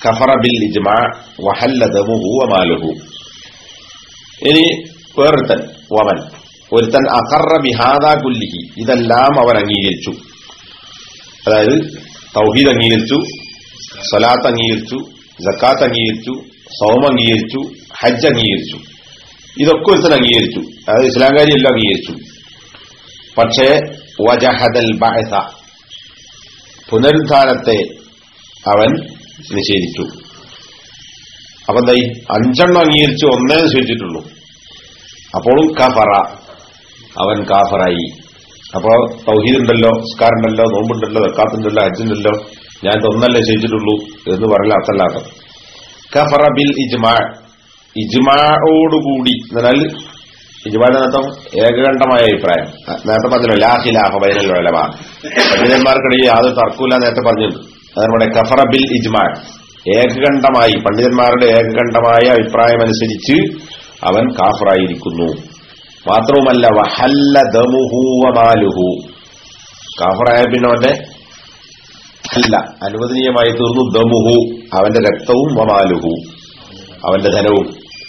കഫറ ബിൽ ഇജ്മാ വഹല്ല ദമുഹു വമാലുഹു ഇനി വേറൊരുത്തൻ വമൻ ഒരുത്തൻ അഖറ ബിഹാദ കുല്ലിഹി ഇതെല്ലാം അവൻ അംഗീകരിച്ചു അതായത് തൗഹീദ് അംഗീകരിച്ചു സ്വലാത്ത് അംഗീകരിച്ചു ജക്കാത്ത് അംഗീകരിച്ചു സൗം അംഗീകരിച്ചു ഹജ്ജ് അംഗീകരിച്ചു ഇതൊക്കെ ഒരുത്തൻ അംഗീകരിച്ചു അതായത് ഇസ്ലാംകാരി എല്ലാം അംഗീകരിച്ചു പക്ഷേ വജഹദൽ ബഅസ പുനരുദ്ധാനത്തെ അവൻ നിഷേധിച്ചു അപ്പൊ എന്തായി അഞ്ചെണ്ണം അംഗീകരിച്ച് ഒന്നേ നിഷേധിച്ചിട്ടുള്ളൂ അപ്പോഴും കഫറ അവൻ കാഫറായി അപ്പോ തൗഹീദ് ഉണ്ടല്ലോ സ്കാർ ഉണ്ടല്ലോ നോമ്പുണ്ടല്ലോ വെക്കാത്തുണ്ടല്ലോ ഹജ്ജുണ്ടല്ലോ ഞാൻ ഒന്നല്ലേ ചെയ്തിട്ടുള്ളൂ എന്ന് പറയല അർത്ഥല്ലാത്ത കഫറ ബിൽ ഇജ്മാ ഇജ്മായോടുകൂടി എന്നാൽ ഇജ്മാന്റെ നേട്ടം ഏകകണ്ഠമായ അഭിപ്രായം അ- നേരത്തെ പറഞ്ഞല്ലോ ലാഹിലാഹ ബൈനൽ പണ്ഡിതന്മാർക്കിടയിൽ യാതൊരു തർക്കമില്ല നേരത്തെ പറഞ്ഞിട്ടുണ്ട് അതാണ് ഇവിടെ കഫറ ബിൽ ഇജ്മാ ഏകകണ്ഠമായി പണ്ഡിതന്മാരുടെ ഏകകണ്ഠമായ അഭിപ്രായമനുസരിച്ച് അവൻ കാഫറായിരിക്കുന്നു മാത്രവുമല്ല വഹല്ല ദമുഹു വമാലുഹു കാഫറായ പിന്നെ അവന്റെ അല്ല അനുവദനീയമായി തീർന്നു ദമുഹു അവന്റെ രക്തവും വമാലുഹു അവന്റെ ധനവും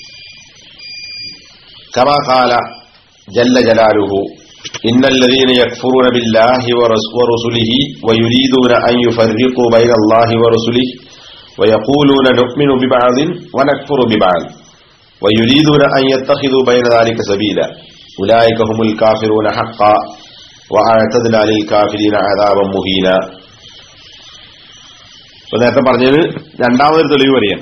كما قال جل جلاله إن الذين يكفرون بالله ورس- ورسله ويريدون أن يفرقوا بين الله ورسله ويقولون نؤمن ببعض ونكفر ببعض ويريدون أن يتخذوا بين ذلك سبيلا أولئك هم الكافرون حقا وأعتدنا للكافرين عذابا مهينا ഇപ്പൊ നേരത്തെ പറഞ്ഞത് രണ്ടാമതൊരു തെളിവ് പറയാം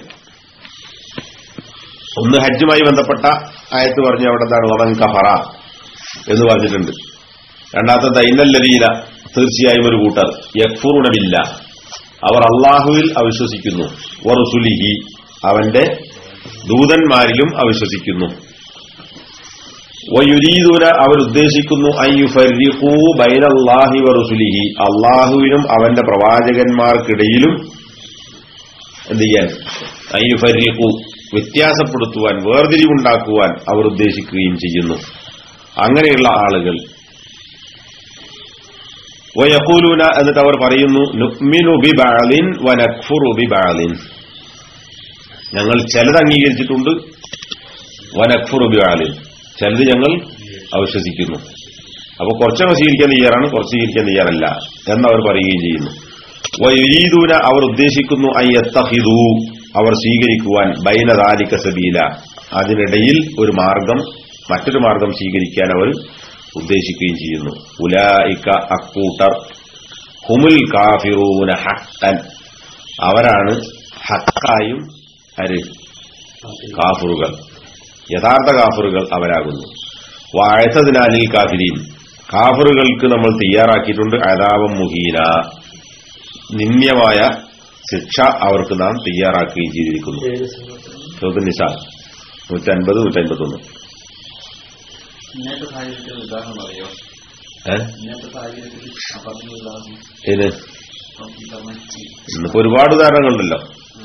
ഒന്ന് ഹജ്ജുമായി ബന്ധപ്പെട്ട ആയത്ത് പറഞ്ഞ അവിടെ എന്താണ് വമൻ കഫറ എന്ന് പറഞ്ഞിട്ടുണ്ട് രണ്ടാമത്തെ ദൈനല്ലരീന തീർച്ചയായും ഒരു കൂട്ടർ യക്ഫുറുണമില്ല അവർ അള്ളാഹുവിൽ അവിശ്വസിക്കുന്നു വറുസുലിഹി അവന്റെ ദൂതന്മാരിലും അവിശ്വസിക്കുന്നു വയുരീദൂന അവർ ഉദ്ദേശിക്കുന്നു അയ്യുഫരിഖൂ ബൈനല്ലാഹി വറുസുലിഹി അള്ളാഹുവിനും അവന്റെ പ്രവാചകന്മാർക്കിടയിലും എന്ത് ചെയ്യാൻ അയ്യുഫരിഖൂ വ്യത്യാസപ്പെടുത്തുവാൻ വേർതിരിവുണ്ടാക്കുവാൻ അവർ ഉദ്ദേശിക്കുകയും ചെയ്യുന്നു അങ്ങനെയുള്ള ആളുകൾ വയക്കൂലൂന എന്നിട്ട് അവർ പറയുന്നു നുക്മിനു ബി ബാലിൻ വനക്ഫുറു ബി ബാലിൻ ഞങ്ങൾ ചിലത് അംഗീകരിച്ചിട്ടുണ്ട് വനക്ഫുറു ബി ബാലിൻ ചിലത് ഞങ്ങൾ അവിശ്വസിക്കുന്നു അപ്പൊ കുറച്ചൊക്കെ സ്വീകരിക്കാൻ തയ്യാറാണ് കുറച്ച് സ്വീകരിക്കാൻ തയ്യാറല്ല എന്നവർ പറയുകയും ചെയ്യുന്നു വയുരീദൂന അവർ ഉദ്ദേശിക്കുന്നു അയ്യത്തഹിദൂ അവർ സ്വീകരിക്കുവാൻ ബൈനദാലിക സബീല അതിനിടയിൽ ഒരു മാർഗം മറ്റൊരു മാർഗം സ്വീകരിക്കാൻ അവർ ഉദ്ദേശിക്കുകയും ചെയ്യുന്നു ഉലായിക്ക അക്കൂട്ടർ ഹുമുൽ കാഫിറൂന ഹക്കൻ അവരാണ് ഹക്കായും അര് കാഫറുകൾ യഥാർത്ഥ കാഫറുകൾ അവരാകുന്നു വാഴത്തതിനാലിൽ കാഫിരീൻ കാഫറുകൾക്ക് നമ്മൾ തയ്യാറാക്കിയിട്ടുണ്ട് അതാപം മുഹീന നിന്ദ്യമായ ശിക്ഷ അവർക്ക് നാം തയ്യാറാക്കുകയും ചെയ്തിരിക്കുന്നു ചോദ്യം നിസാർ നൂറ്റൻപത് നൂറ്റൻപത്തൊന്ന് ഇന്നത്തെ സാഹചര്യത്തിൽ ഉദാഹരണം പറയോ ഏഹ് ഇന്നത്തെ സാഹചര്യത്തിൽ ആ പറഞ്ഞ ഉദാഹരണം ഇത് ഇപ്പം ഈ പറഞ്ഞ ഈ ഇന്നിപ്പോ ഒരുപാട് ഉദാഹരണങ്ങളുണ്ടല്ലോ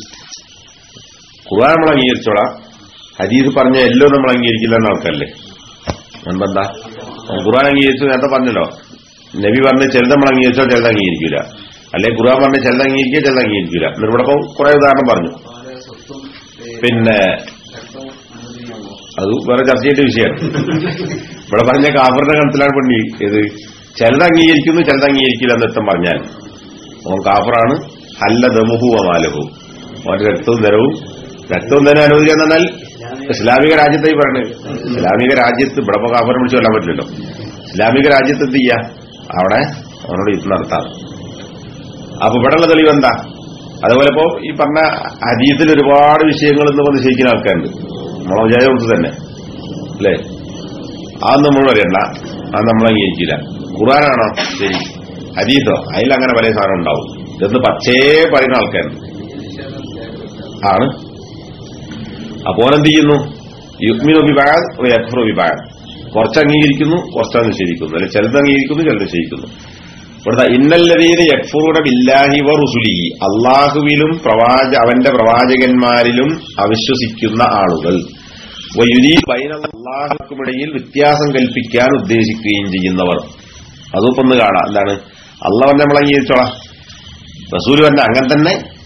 ഖുർആൻ നമ്മൾ അംഗീകരിച്ചോളാം ഹദീസ് പറഞ്ഞ എല്ലാം നമ്മൾ അംഗീകരിക്കില്ല എന്ന ആൾക്കല്ലേ എന്താ ഖുർആൻ അംഗീകരിച്ചു നേരത്തെ പറഞ്ഞല്ലോ നബി പറഞ്ഞ ചിലത് നമ്മൾ അംഗീകരിച്ചോ ചിലത് അംഗീകരിക്കില്ല അല്ലെ ഖുർആൻ പറഞ്ഞ ചിലത് അംഗീകരിക്കുക ചിലത് അംഗീകരിക്കില്ല എന്നിട്ട് ഇവിടെ ഇപ്പൊ കുറെ ഉദാഹരണം പറഞ്ഞു വളരെ സ്വത്തും ഏ, പിന്നെ രക്തവും അനുവദനീയമാണോ അത് വേറെ ചർച്ച ചെയ്യേണ്ട വിഷയമാണ് ഇവിടെ പറഞ്ഞ കാഫറിന്റെ കണത്തിലാണ് പണി ഇത് ചിലത് അംഗീകരിക്കുന്നു ചിലത് അംഗീകരിക്കില്ല എന്നൊരുത്തം പറഞ്ഞാൽ ഓൻ കാഫറാണ് അല്ല ദമുഹു അമാലഹു ഓന്റെ രക്തവും ധനവും രക്തവും ധനം അനുവദിക്കുക എന്ന് പറഞ്ഞാൽ ഇസ്ലാമിക രാജ്യത്തായി പറയുന്നത് ഇസ്ലാമിക രാജ്യത്ത് ഇവിടെ ഇപ്പൊ കാഫറിനെ വിളിച്ചു കൊല്ലാൻ പറ്റില്ലല്ലോ ഇസ്ലാമിക രാജ്യത്ത് എന്ത് ചെയ്യാ അവിടെ അവനോട് യുദ്ധം നടത്താം അപ്പൊ ഇവിടെയുള്ള തെളിവ് എന്താ അതുപോലെ ഇപ്പോ ഈ പറഞ്ഞ ഹദീസിൽ ഒരുപാട് വിഷയങ്ങൾ എന്ന് പറഞ്ഞ് ശരിക്കുന്ന ആൾക്കാരുണ്ട് നമ്മളെ വിചാരിച്ചു തന്നെ അല്ലേ അത് നമ്മൾ പറയണ്ട അത് നമ്മൾ അംഗീകരിക്കില്ല ഖുറാനാണോ ശരി ഹദീസോ അതിലങ്ങനെ പല സാധനം ഉണ്ടാവും ഇതെന്ന് പച്ചേ പറയുന്ന ആൾക്കാരുണ്ട് നിഷേധം കേൾക്കുന്നത് ആണ് അപ്പോൾ എന്ത് ചെയ്യുന്നു യുഗ്മിനോ വിഭാഗം യക്ഫ്രോ വിഭാഗം കുറച്ച് അംഗീകരിക്കുന്നു കുറച്ച് നിഷേധിക്കുന്നു അല്ലെ ചിലത് അംഗീകരിക്കുന്നു ചിലത് നിഷേധിക്കുന്നു ഇവിടുത്തെ ഇന്നല്ലതീന് യക്ഫുറുടെ ബില്ലാഹി വ റുസുലിഹി അള്ളാഹുവിലും പ്രവാച അവന്റെ പ്രവാചകന്മാരിലും അവിശ്വസിക്കുന്ന ആളുകൾ വയുരീ ബൈന അള്ളാഹുക്കുമിടയിൽ വ്യത്യാസം കൽപ്പിക്കാൻ ഉദ്ദേശിക്കുകയും ചെയ്യുന്നവർ അതും ഇപ്പൊ ഒന്ന് കാണാം എന്താണ് അള്ളാഹ് പറഞ്ഞ നമ്മൾ അംഗീകരിച്ചോളാം റസൂൽ പറഞ്ഞ അങ്ങനെ തന്നെ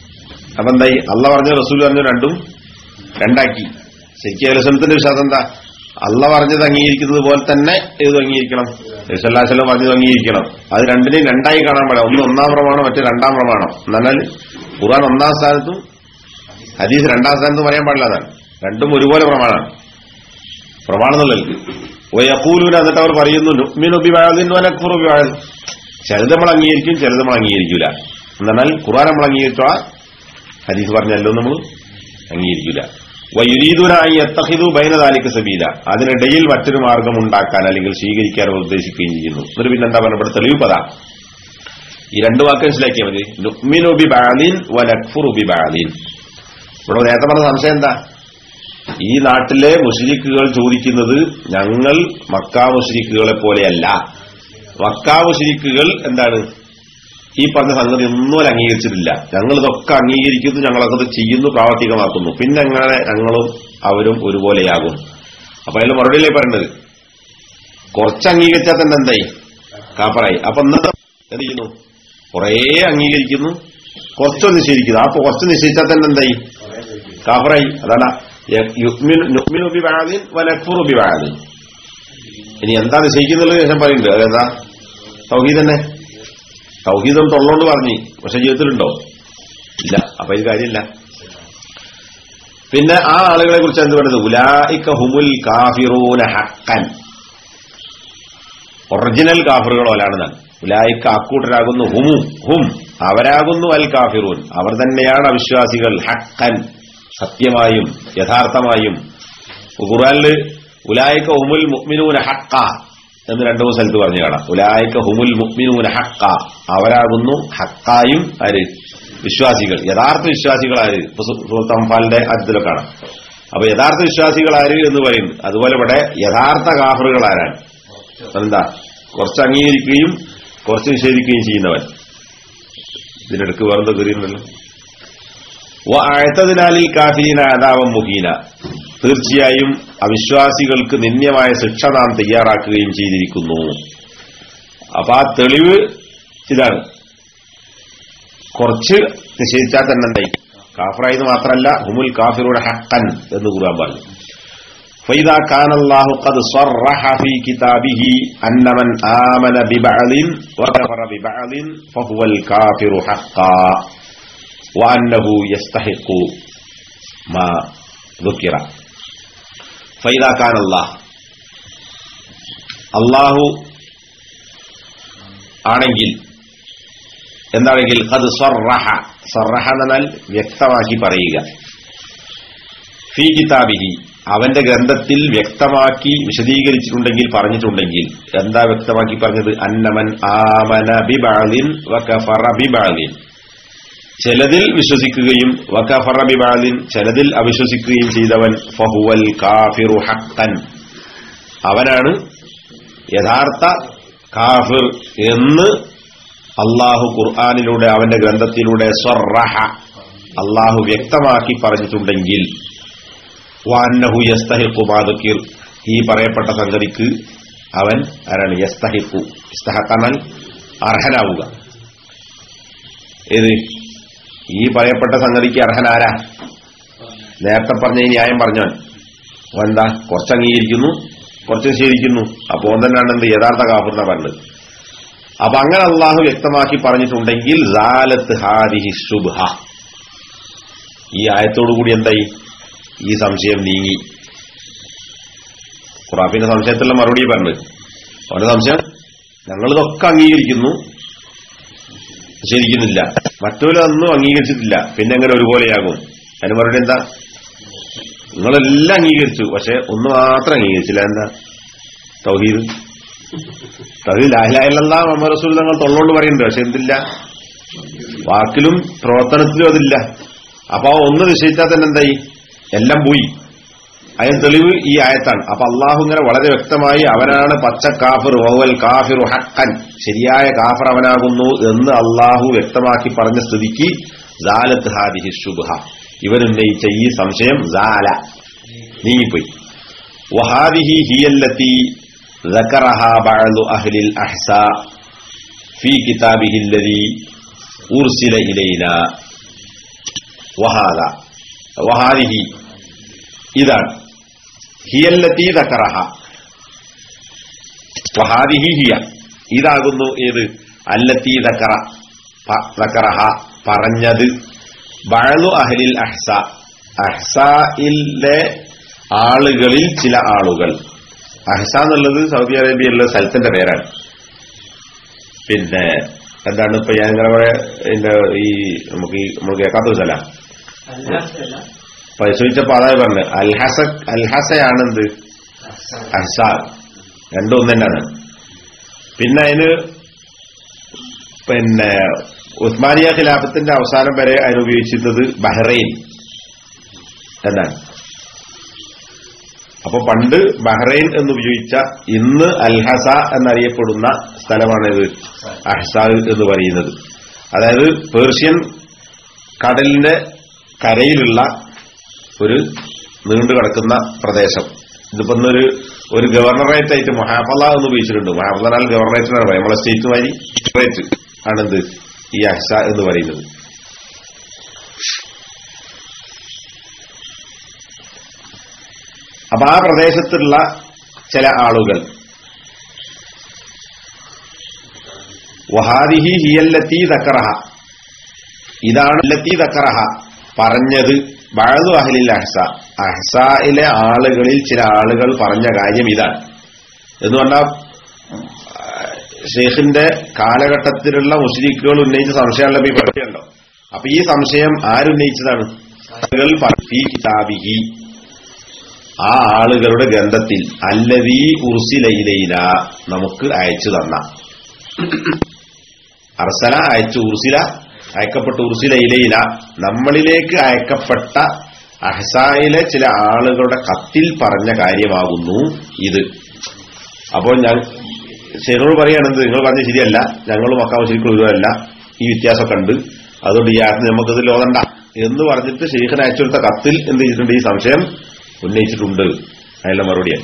അപ്പൊ എന്തായി അല്ല പറഞ്ഞു റസൂൽ പറഞ്ഞു രണ്ടും രണ്ടാക്കി ശരിക്കും അലസനത്തിന്റെ വിശ്വാസം എന്താ അല്ല പറഞ്ഞത് അംഗീകരിക്കുന്നത് പോലെ തന്നെ ഇത് അംഗീകരിക്കണം യശല്ലാശലം പറഞ്ഞത് അംഗീകരിക്കണം അത് രണ്ടിനെയും രണ്ടായി കാണാൻ പാടില്ല ഒന്ന് ഒന്നാം പ്രമാണം മറ്റേ രണ്ടാം പ്രമാണം എന്നാൽ ഖുർആൻ ഒന്നാം സ്ഥാനത്തും ഹദീസ് രണ്ടാം സ്ഥാനത്തും പറയാൻ പാടില്ല അതാണ് രണ്ടും ഒരുപോലെ പ്രമാണമാണ് പ്രമാണം എന്നുള്ളത് വയക്കൂലൂന എന്നിട്ട് അവർ പറയുന്നു നുക്മിനു ബിബാദിൻ വനക്ഫുറു ബിബാദിൻ ചിലത് നമ്മൾ അംഗീകരിക്കും ചിലത് നമ്മൾ അംഗീകരിക്കൂല എന്നാൽ ഖുർആൻ നമ്മൾ അംഗീകരിച്ചോളാം ഹദീസ് പറഞ്ഞല്ലോ നമ്മൾ അംഗീകരിക്കില്ല വയുരീദുനായി എത്തഹിദു ബൈനദാലിക്ക് സബീല അതിനിടയിൽ മറ്റൊരു മാർഗം ഉണ്ടാക്കാൻ അല്ലെങ്കിൽ സ്വീകരിക്കാൻ അവർ ഉദ്ദേശിക്കുകയും ചെയ്യുന്നു എന്നിട്ട് പിന്നെ എന്താ പറയുക ഇവിടെ തെളിവ് പതാ ഈ രണ്ട് വാക്ക് മനസ്സിലാക്കിയാൽ മതി നുക്മിനു ബി ബാലിൻ വനക്ഫുറു ബി ബാലിൻ ഇവിടെ നേരത്തെ പറഞ്ഞ സംശയം എന്താ ഈ നാട്ടിലെ മുഷരിക്കുകൾ ചോദിക്കുന്നത് ഞങ്ങൾ മക്കാ മുഷരിക്കുകളെ പോലെയല്ല മക്കാ മുഷരിക്കുകൾ എന്താണ് ഈ പറഞ്ഞ സംഗതി ഒന്നും അവർ അംഗീകരിച്ചിട്ടില്ല ഞങ്ങൾ ഇതൊക്കെ അംഗീകരിക്കുന്നു ഞങ്ങളൊക്കെ ഇത് ചെയ്യുന്നു പ്രാവർത്തികമാക്കുന്നു പിന്നെ എങ്ങനെ ഞങ്ങളും അവരും ഒരുപോലെയാകും അപ്പൊ അതിൽ മറുപടിയിലേ പറയേണ്ടത് കുറച്ച് അംഗീകരിച്ചാൽ തന്നെ എന്തായി കാപ്പറായി അപ്പൊ ഇന്നത്തെ എന്ത് ചെയ്യുന്നു കുറേ അംഗീകരിക്കുന്നു കുറച്ച് നിഷേധിക്കുന്നു അപ്പൊ കുറച്ച് നിഷേധിച്ചാൽ തന്നെ എന്തായി കാഫറായി അതാണ് നുക്മിനു ബി ബാദിൻ വനക്ഫുറു ബി ബാദിൻ ഇനി എന്താ നിശ്ചയിക്കുന്നുള്ളത് ശേഷം പറയുന്നുണ്ട് അതെന്താ തൗഹീദ് തന്നെ തൗഹീദം തൊള്ളോണ്ട് പറഞ്ഞു പക്ഷെ ജീവിതത്തിലുണ്ടോ ഇല്ല അപ്പൊ ഇത് കാര്യമില്ല പിന്നെ ആ ആളുകളെ കുറിച്ച് എന്ത് പറയുന്നത് ഉലായിക്ക ഹുമുൽ കാഫിറൂന ഹക്കൻ ഒറിജിനൽ കാഫിറുകൾ പോലാണെന്നാണ് ഉലായിക്ക അക്കൂട്ടരാകുന്നു ഹുമു ഹും അവരാകുന്നു അൽ കാഫിറൂൻ അവർ തന്നെയാണ് അവിശ്വാസികൾ ഹക്കൻ സത്യമായും യഥാർത്ഥമായും ഖുറാനില് ഉലായിക്ക ഹുമുൽ മുഅ്മിനൂന ഹക്ക എന്ന് രണ്ടു മൂന്ന് സ്ഥലത്ത് പറഞ്ഞു കാണാം ഉലായിക്ക ഹുമുൽ മുഅ്മിനൂന ഹക്ക അവരാകുന്നു ഹക്കായും ആര് വിശ്വാസികൾ യഥാർത്ഥ വിശ്വാസികൾ ആര് ഇപ്പൊ സു- സൂറത്ത് അംഫാലിന്റെ അതിലൊക്കെ കാണാം അപ്പൊ യഥാർത്ഥ വിശ്വാസികൾ ആര് എന്ന് പറയുന്നു അതുപോലെ ഇവിടെ യഥാർത്ഥ കാഫറുകൾ ആരാണ് എന്താ കുറച്ച് അംഗീകരിക്കുകയും കുറച്ച് നിഷേധിക്കുകയും ചെയ്യുന്നവൻ ഇതിനിടക്ക് വേറെന്തോ കയറിയുണ്ടല്ലോ ആയത്തതിനാലിൽ കാഫീന ആദാവം മുഹീന തീർച്ചയായും അവിശ്വാസികൾക്ക് നിന്ദ്യമായ ശിക്ഷ നാം തയ്യാറാക്കുകയും ചെയ്തിരിക്കുന്നു അപ്പൊ ആ തെളിവ് ഇതാണ് കുറച്ച് നിഷേധിച്ചാൽ തന്നെ എന്തായി കാഫറായത് മാത്രമല്ല ഹുമുൽ കാഫിറുടെ ഹക്കൻ എന്ന് ഖുർആൻ പറഞ്ഞു فإذا كان الله قد صرح في كتابه أن من آمن ببعض وكفر ببعض فهو الكافر حقا وأنه يستحق ما ذكر فإذا كان الله അള്ളാഹു ആണെങ്കിൽ എന്താണെങ്കിൽ അത് സർറഹ സർറഹ എന്നാൽ വ്യക്തമാക്കി പറയുക ഫി കിതാബിഹി അവന്റെ ഗ്രന്ഥത്തിൽ വ്യക്തമാക്കി വിശദീകരിച്ചിട്ടുണ്ടെങ്കിൽ പറഞ്ഞിട്ടുണ്ടെങ്കിൽ എന്താ വ്യക്തമാക്കി പറഞ്ഞത് അന്നമൻ ആമന ബിബാലിൻ വകഫറ ബിബാലിൻ ചിലതിൽ വിശ്വസിക്കുകയും വകഫറ ബിബാലിൻ ചിലതിൽ അവിശ്വസിക്കുകയും ചെയ്തവൻ ഫഹുവൽ കാഫിറു ഹക്കൻ അവനാണ് യഥാർത്ഥ കാഫിർ എന്ന് അള്ളാഹു ഖുർആാനിലൂടെ അവന്റെ ഗ്രന്ഥത്തിലൂടെ സ്വറഹ അള്ളാഹു വ്യക്തമാക്കി പറഞ്ഞിട്ടുണ്ടെങ്കിൽ വാന്നഹു യസ്തഹിഖു മാതുക്കിർ ഈ പറയപ്പെട്ട സംഗതിക്ക് അവൻ ആരാണ് യസ്തഹിഖു ഇസ്തഹക്കനാൽ അർഹനാവുക ഏത് ഈ പറയപ്പെട്ട സംഗതിക്ക് അർഹനാരാ നേരത്തെ പറഞ്ഞ ഈ ന്യായം പറഞ്ഞവൻ അവൻ എന്താ കുറച്ച് അംഗീകരിക്കുന്നു കുറച്ച് നിഷേധിക്കുന്നു അപ്പോ ഓൻ തന്നെയാണ് എന്ത് യഥാർത്ഥ കാഫിറിന പറഞ്ഞത് അപ്പൊ അങ്ങനെ അള്ളാഹു വ്യക്തമാക്കി പറഞ്ഞിട്ടുണ്ടെങ്കിൽ സാലത്ത് ഹാദിഹി ശുഭ ഈ ആയത്തോടു കൂടി എന്തായി ഈ സംശയം നീങ്ങി ഖുറാഫിന്റെ സംശയത്തിലുള്ള മറുപടി പറഞ്ഞു അവന്റെ സംശയം ഞങ്ങളിതൊക്കെ അംഗീകരിക്കുന്നു ശരിക്കുന്നില്ല മറ്റൊരൊന്നും അംഗീകരിച്ചിട്ടില്ല പിന്നെ എങ്ങനെ ഒരുപോലെയാകും അതിന് മറുപടി എന്താ നിങ്ങളെല്ലാം അംഗീകരിച്ചു പക്ഷെ ഒന്ന് മാത്രം അംഗീകരിച്ചില്ല എന്താ തൗഹീദ് തൗഹീദ് ലാഹിലായില്ല മുഹമ്മദ് റസൂൽ ഞങ്ങൾ തൊള്ളോണ്ട് പറയുന്നുണ്ട് പക്ഷെ എന്തില്ല വാക്കിലും പ്രവർത്തനത്തിലും അതില്ല അപ്പൊ ആ ഒന്ന് നിശ്ചയിച്ചാൽ തന്നെ എന്തായി എല്ലാം പോയി അതിന് തെളിവ് ഈ ആയത്താണ് അപ്പൊ അള്ളാഹു ഇങ്ങനെ വളരെ വ്യക്തമായി അവനാണ് പച്ച കാഫിർ ഓവൽ കാഫിറു ഹക്കൻ ശരിയായ കാഫർ അവനാകുന്നു എന്ന് അള്ളാഹു വ്യക്തമാക്കി പറഞ്ഞ സ്ഥിതിക്ക് ജാലത്ത് ഹാദിഹി ശുഭ ഇവൻ ഉന്നയിച്ച ഈ സംശയം ജാല നീങ്ങിപ്പോയി വഹാദിഹി ഹിയല്ലത്തി ذكرها بعض أهل الأحساء في كتابه الذي أرسل إلينا വഹാദ വഹാദിഹി ഇതാണ് ഹിയല്ലത്തി ദക്കറഹ വഹാദിഹി ഹിയ ഇതാകുന്നു ഏത് അല്ലത്തി ദക്കറ പ- ദക്കറഹ പറഞ്ഞത് ബഴലു അഹലിൽ അഹ്സ അഹ്സയിലെ ആളുകളിൽ ചില ആളുകൾ അഹ്സ എന്നുള്ളത് സൗദി അറേബ്യയിലുള്ള സ്ഥലത്തിന്റെ പേരാണ് പിന്നെ എന്താണ് ഇപ്പൊ ഞാൻ ഇങ്ങനെ പറയാ ഇതിന്റെ ഈ നമുക്ക് ഈ നമ്മൾ കേൾക്കാത്ത സ്ഥല അല്ലാത്തല്ല പരിശോധിച്ചപ്പോ അതായത് പറഞ്ഞു അൽഹസ അൽഹസയാണെന്ത് അഹ്സ രണ്ടും ഒന്ന് തന്നെയാണ് പിന്നെ അതിന് പിന്നെ ഉസ്മാനിയ ഖിലാഫത്തിന്റെ അവസാനം വരെ അതിന് ഉപയോഗിച്ചിരുന്നത് ബഹ്റൈൻ എന്നാണ് അപ്പൊ പണ്ട് ബഹ്റൈൻ എന്ന് ഉപയോഗിച്ച ഇന്ന് അൽഹസ എന്നറിയപ്പെടുന്ന സ്ഥലമാണിത് അഹ്സ എന്ന് പറയുന്നത് അതായത് പേർഷ്യൻ കടലിന്റെ കരയിലുള്ള ഒരു നീണ്ടു കിടക്കുന്ന പ്രദേശം ഇതിപ്പോ ഇന്നൊരു ഒരു ഗവർണറേറ്റ് ആയിട്ട് മഹാഫല എന്ന് ഉപയോഗിച്ചിട്ടുണ്ട് മഹാഫലാൽ ഗവർണറേറ്റിനാണ് പറയുന്നത് നമ്മളെ സ്റ്റേറ്റ് മാതിരി റേറ്റ് ആണെന്ത് ഈ അഹ്സ എന്ന് പറയുന്നത് അപ്പൊ ആ പ്രദേശത്തുള്ള ചില ആളുകൾ വഹാദിഹി ഹിയല്ലത്തി ദക്കറഹ ഇതാണ് ലത്തി ദക്കറഹ പറഞ്ഞത് ബഴതു അഹലിൽ അഹ്സ അഹ്സയിലെ ആളുകളിൽ ചില ആളുകൾ പറഞ്ഞ കാര്യം ഇതാണ് എന്ന് പറഞ്ഞാൽ ഷെയ്ഖിന്റെ കാലഘട്ടത്തിലുള്ള മുസ്ലിക്കുകൾ ഉന്നയിച്ച സംശയമല്ല ഈ പറയുണ്ടോ അപ്പൊ ഈ സംശയം ആരുന്നയിച്ചതാണ് ആളുകൾ പറ- ഫീ കിതാബിഹി ആ ആളുകളുടെ ഗ്രന്ഥത്തിൽ അല്ലതീ ഉർസിലയിലയില നമുക്ക് അയച്ചു തന്ന അർസല അയച്ചു ഉർസില അയക്കപ്പെട്ട ഉർസിലയിലയില നമ്മളിലേക്ക് അയക്കപ്പെട്ട അഹ്സായിലെ ചില ആളുകളുടെ കത്തിൽ പറഞ്ഞ കാര്യമാകുന്നു ഇത് അപ്പോൾ ഞാൻ ശരിയോട് പറയുകയാണെന്ത് നിങ്ങൾ പറഞ്ഞ ശരിയല്ല ഞങ്ങളും മക്കാവ് ശരിക്കും ഒരുവരല്ല ഈ വ്യത്യാസമൊക്കെ ഉണ്ട് അതുകൊണ്ട് ഈ ആയത്തിന് നമുക്കത് ലോകണ്ട എന്ന് പറഞ്ഞിട്ട് ഷെയ്ഖിന് അയച്ചുകൊടുത്ത കത്തിൽ എന്ത് ചെയ്തിട്ടുണ്ട് ഈ സംശയം ഉന്നയിച്ചിട്ടുണ്ട് അതിനുള്ള മറുപടിയാണ്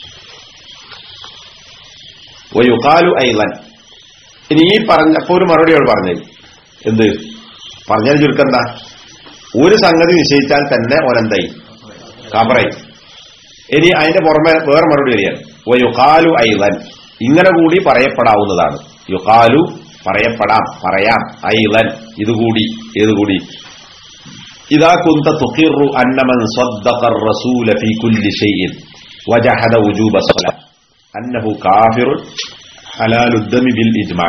യുക്കാലു ഐലൻ ഇനി ഈ പറഞ്ഞപ്പോ ഒരു മറുപടിയോട് പറഞ്ഞത് എന്ത് പറഞ്ഞാൽ ചുരുക്കെന്താ ഒരു സംഗതി നിശ്ചയിച്ചാൽ തന്നെ ഓനെന്തായി കാബറായി ഇനി അതിന്റെ പുറമെ വേറെ മറുപടി വരികയാണ് ഓ യുക്കാലു ഐലൻ ഇങ്ങനെ കൂടി പറയപ്പെടാവുന്നതാണ് യുക്കാലു പറയപ്പെടാം പറയാം ഐലൻ ഇതുകൂടി ഏതുകൂടി ഇതാ കുന്ത തുഖിറു അന്നമൻ صدق الرسول في كل شيء وجحد وجوب الصلاة أنه كافر حلال الدم بالإجماع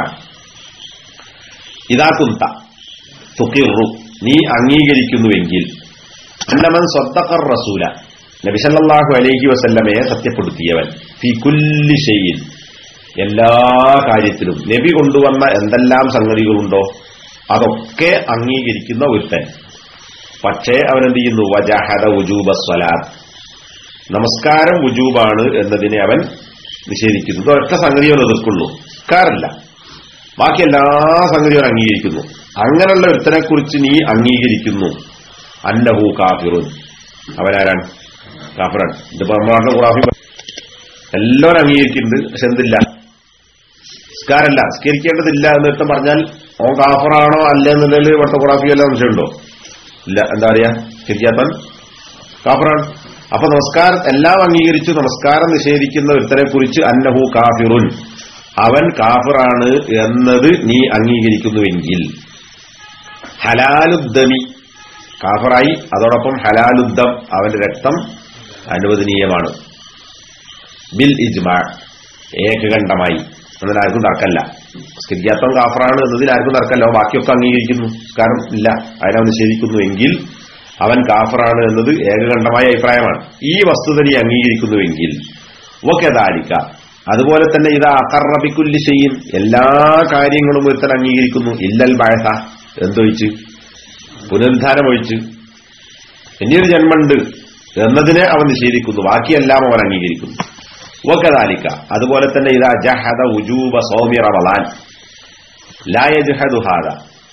ഇതാ കുന്ത തുഖിറു നീ അംഗീകരിക്കുന്നുവെങ്കിൽ അന്നമൻ صدق الرسول നബി സല്ലല്ലാഹു അലൈഹി വസല്ലമയെ സത്യപ്പെടുത്തിയവൻ ഫി കുല്ലി ഷൈഇൻ എല്ലാ കാര്യത്തിലും നബി കൊണ്ടുവന്ന എന്തെല്ലാം സംഗതികളുണ്ടോ അതൊക്കെ അംഗീകരിക്കുന്ന ഒരുത്തൻ പക്ഷേ അവൻ എന്ത് ചെയ്യുന്നു വജഹദ ഉജൂബ സ്വലാത്ത് നമസ്കാരം ഉജൂബാണ് എന്നതിനെ അവൻ നിഷേധിക്കുന്നു ഇത് ഒറ്റ സംഗതി അവൻ എതിർക്കുള്ളൂ നിസ്കാരമല്ല ബാക്കി എല്ലാ സംഗതിയും അവൻ അംഗീകരിക്കുന്നു അങ്ങനെയുള്ള ഒരുത്തനെ കുറിച്ച് നീ അംഗീകരിക്കുന്നു അന്നഹു കാഫിറുൻ അവനാരാണ് കാഫിറാണ് ഇതിപ്പോ നമ്മളാണ് ഖുറാഫി എല്ലാവരും അംഗീകരിക്കുന്നുണ്ട് പക്ഷെ എന്തില്ല നിസ്കാരമല്ല നിസ്കരിക്കേണ്ടതില്ല എന്ന് ഒരുത്തൻ പറഞ്ഞാൽ ഓൻ കാഫറാണോ അല്ല എന്നുള്ളതിൽ ഇവിടുത്തെ ഖുറാഫി വല്ല സംശയമുണ്ടോ ഇല്ല എന്താ പറയാ ശരിയാത്തൻ കാഫറാണ് അപ്പൊ നമസ്കാരം എല്ലാം അംഗീകരിച്ചു നമസ്കാരം നിഷേധിക്കുന്ന ഒരുത്തനെ കുറിച്ച് അന്നഹു കാഫിറുൻ അവൻ കാഫിറാണ് എന്നത് നീ അംഗീകരിക്കുന്നുവെങ്കിൽ ഹലാലുദ്ദമി കാഫറായി അതോടൊപ്പം ഹലാലുദ്ദം അവന്റെ രക്തം അനുവദനീയമാണ് ബിൽ ഇജ്മാ ഏകകണ്ഠമായി എന്നതിൽ ആർക്കും തർക്കമല്ല സ്ഥിതിയാത്തം കാഫറാണ് എന്നതിൽ ആർക്കും തർക്കമല്ല അവൻ ബാക്കിയൊക്കെ അംഗീകരിക്കുന്നു കാരണം ഇല്ല അതിനെ നിഷേധിക്കുന്നു എങ്കിൽ അവൻ കാഫറാണ് എന്നത് ഏകകണ്ഠമായ അഭിപ്രായമാണ് ഈ വസ്തുത നീ അംഗീകരിക്കുന്നുവെങ്കിൽ ഒക്കെ ദാലിക്ക അതുപോലെ തന്നെ ഇത് അക്കറബിക്കുല്ലി ചെയ്യും എല്ലാ കാര്യങ്ങളും ഒരുത്തൻ അംഗീകരിക്കുന്നു ഇല്ലൽ ബാഴസ എന്തൊഴിച്ച് പുനരുദ്ധാനം ഒഴിച്ച് ഇനിയൊരു ജന്മണ്ട് എന്നതിനെ അവൻ നിഷേധിക്കുന്നു ബാക്കിയെല്ലാം അവൻ അംഗീകരിക്കുന്നു വക്കദാലിക്ക അതുപോലെ തന്നെ ഇതാ ജഹദ ഉജൂബ സൗമി റമളാൻ ലാ യജ്ഹദു ഹാദ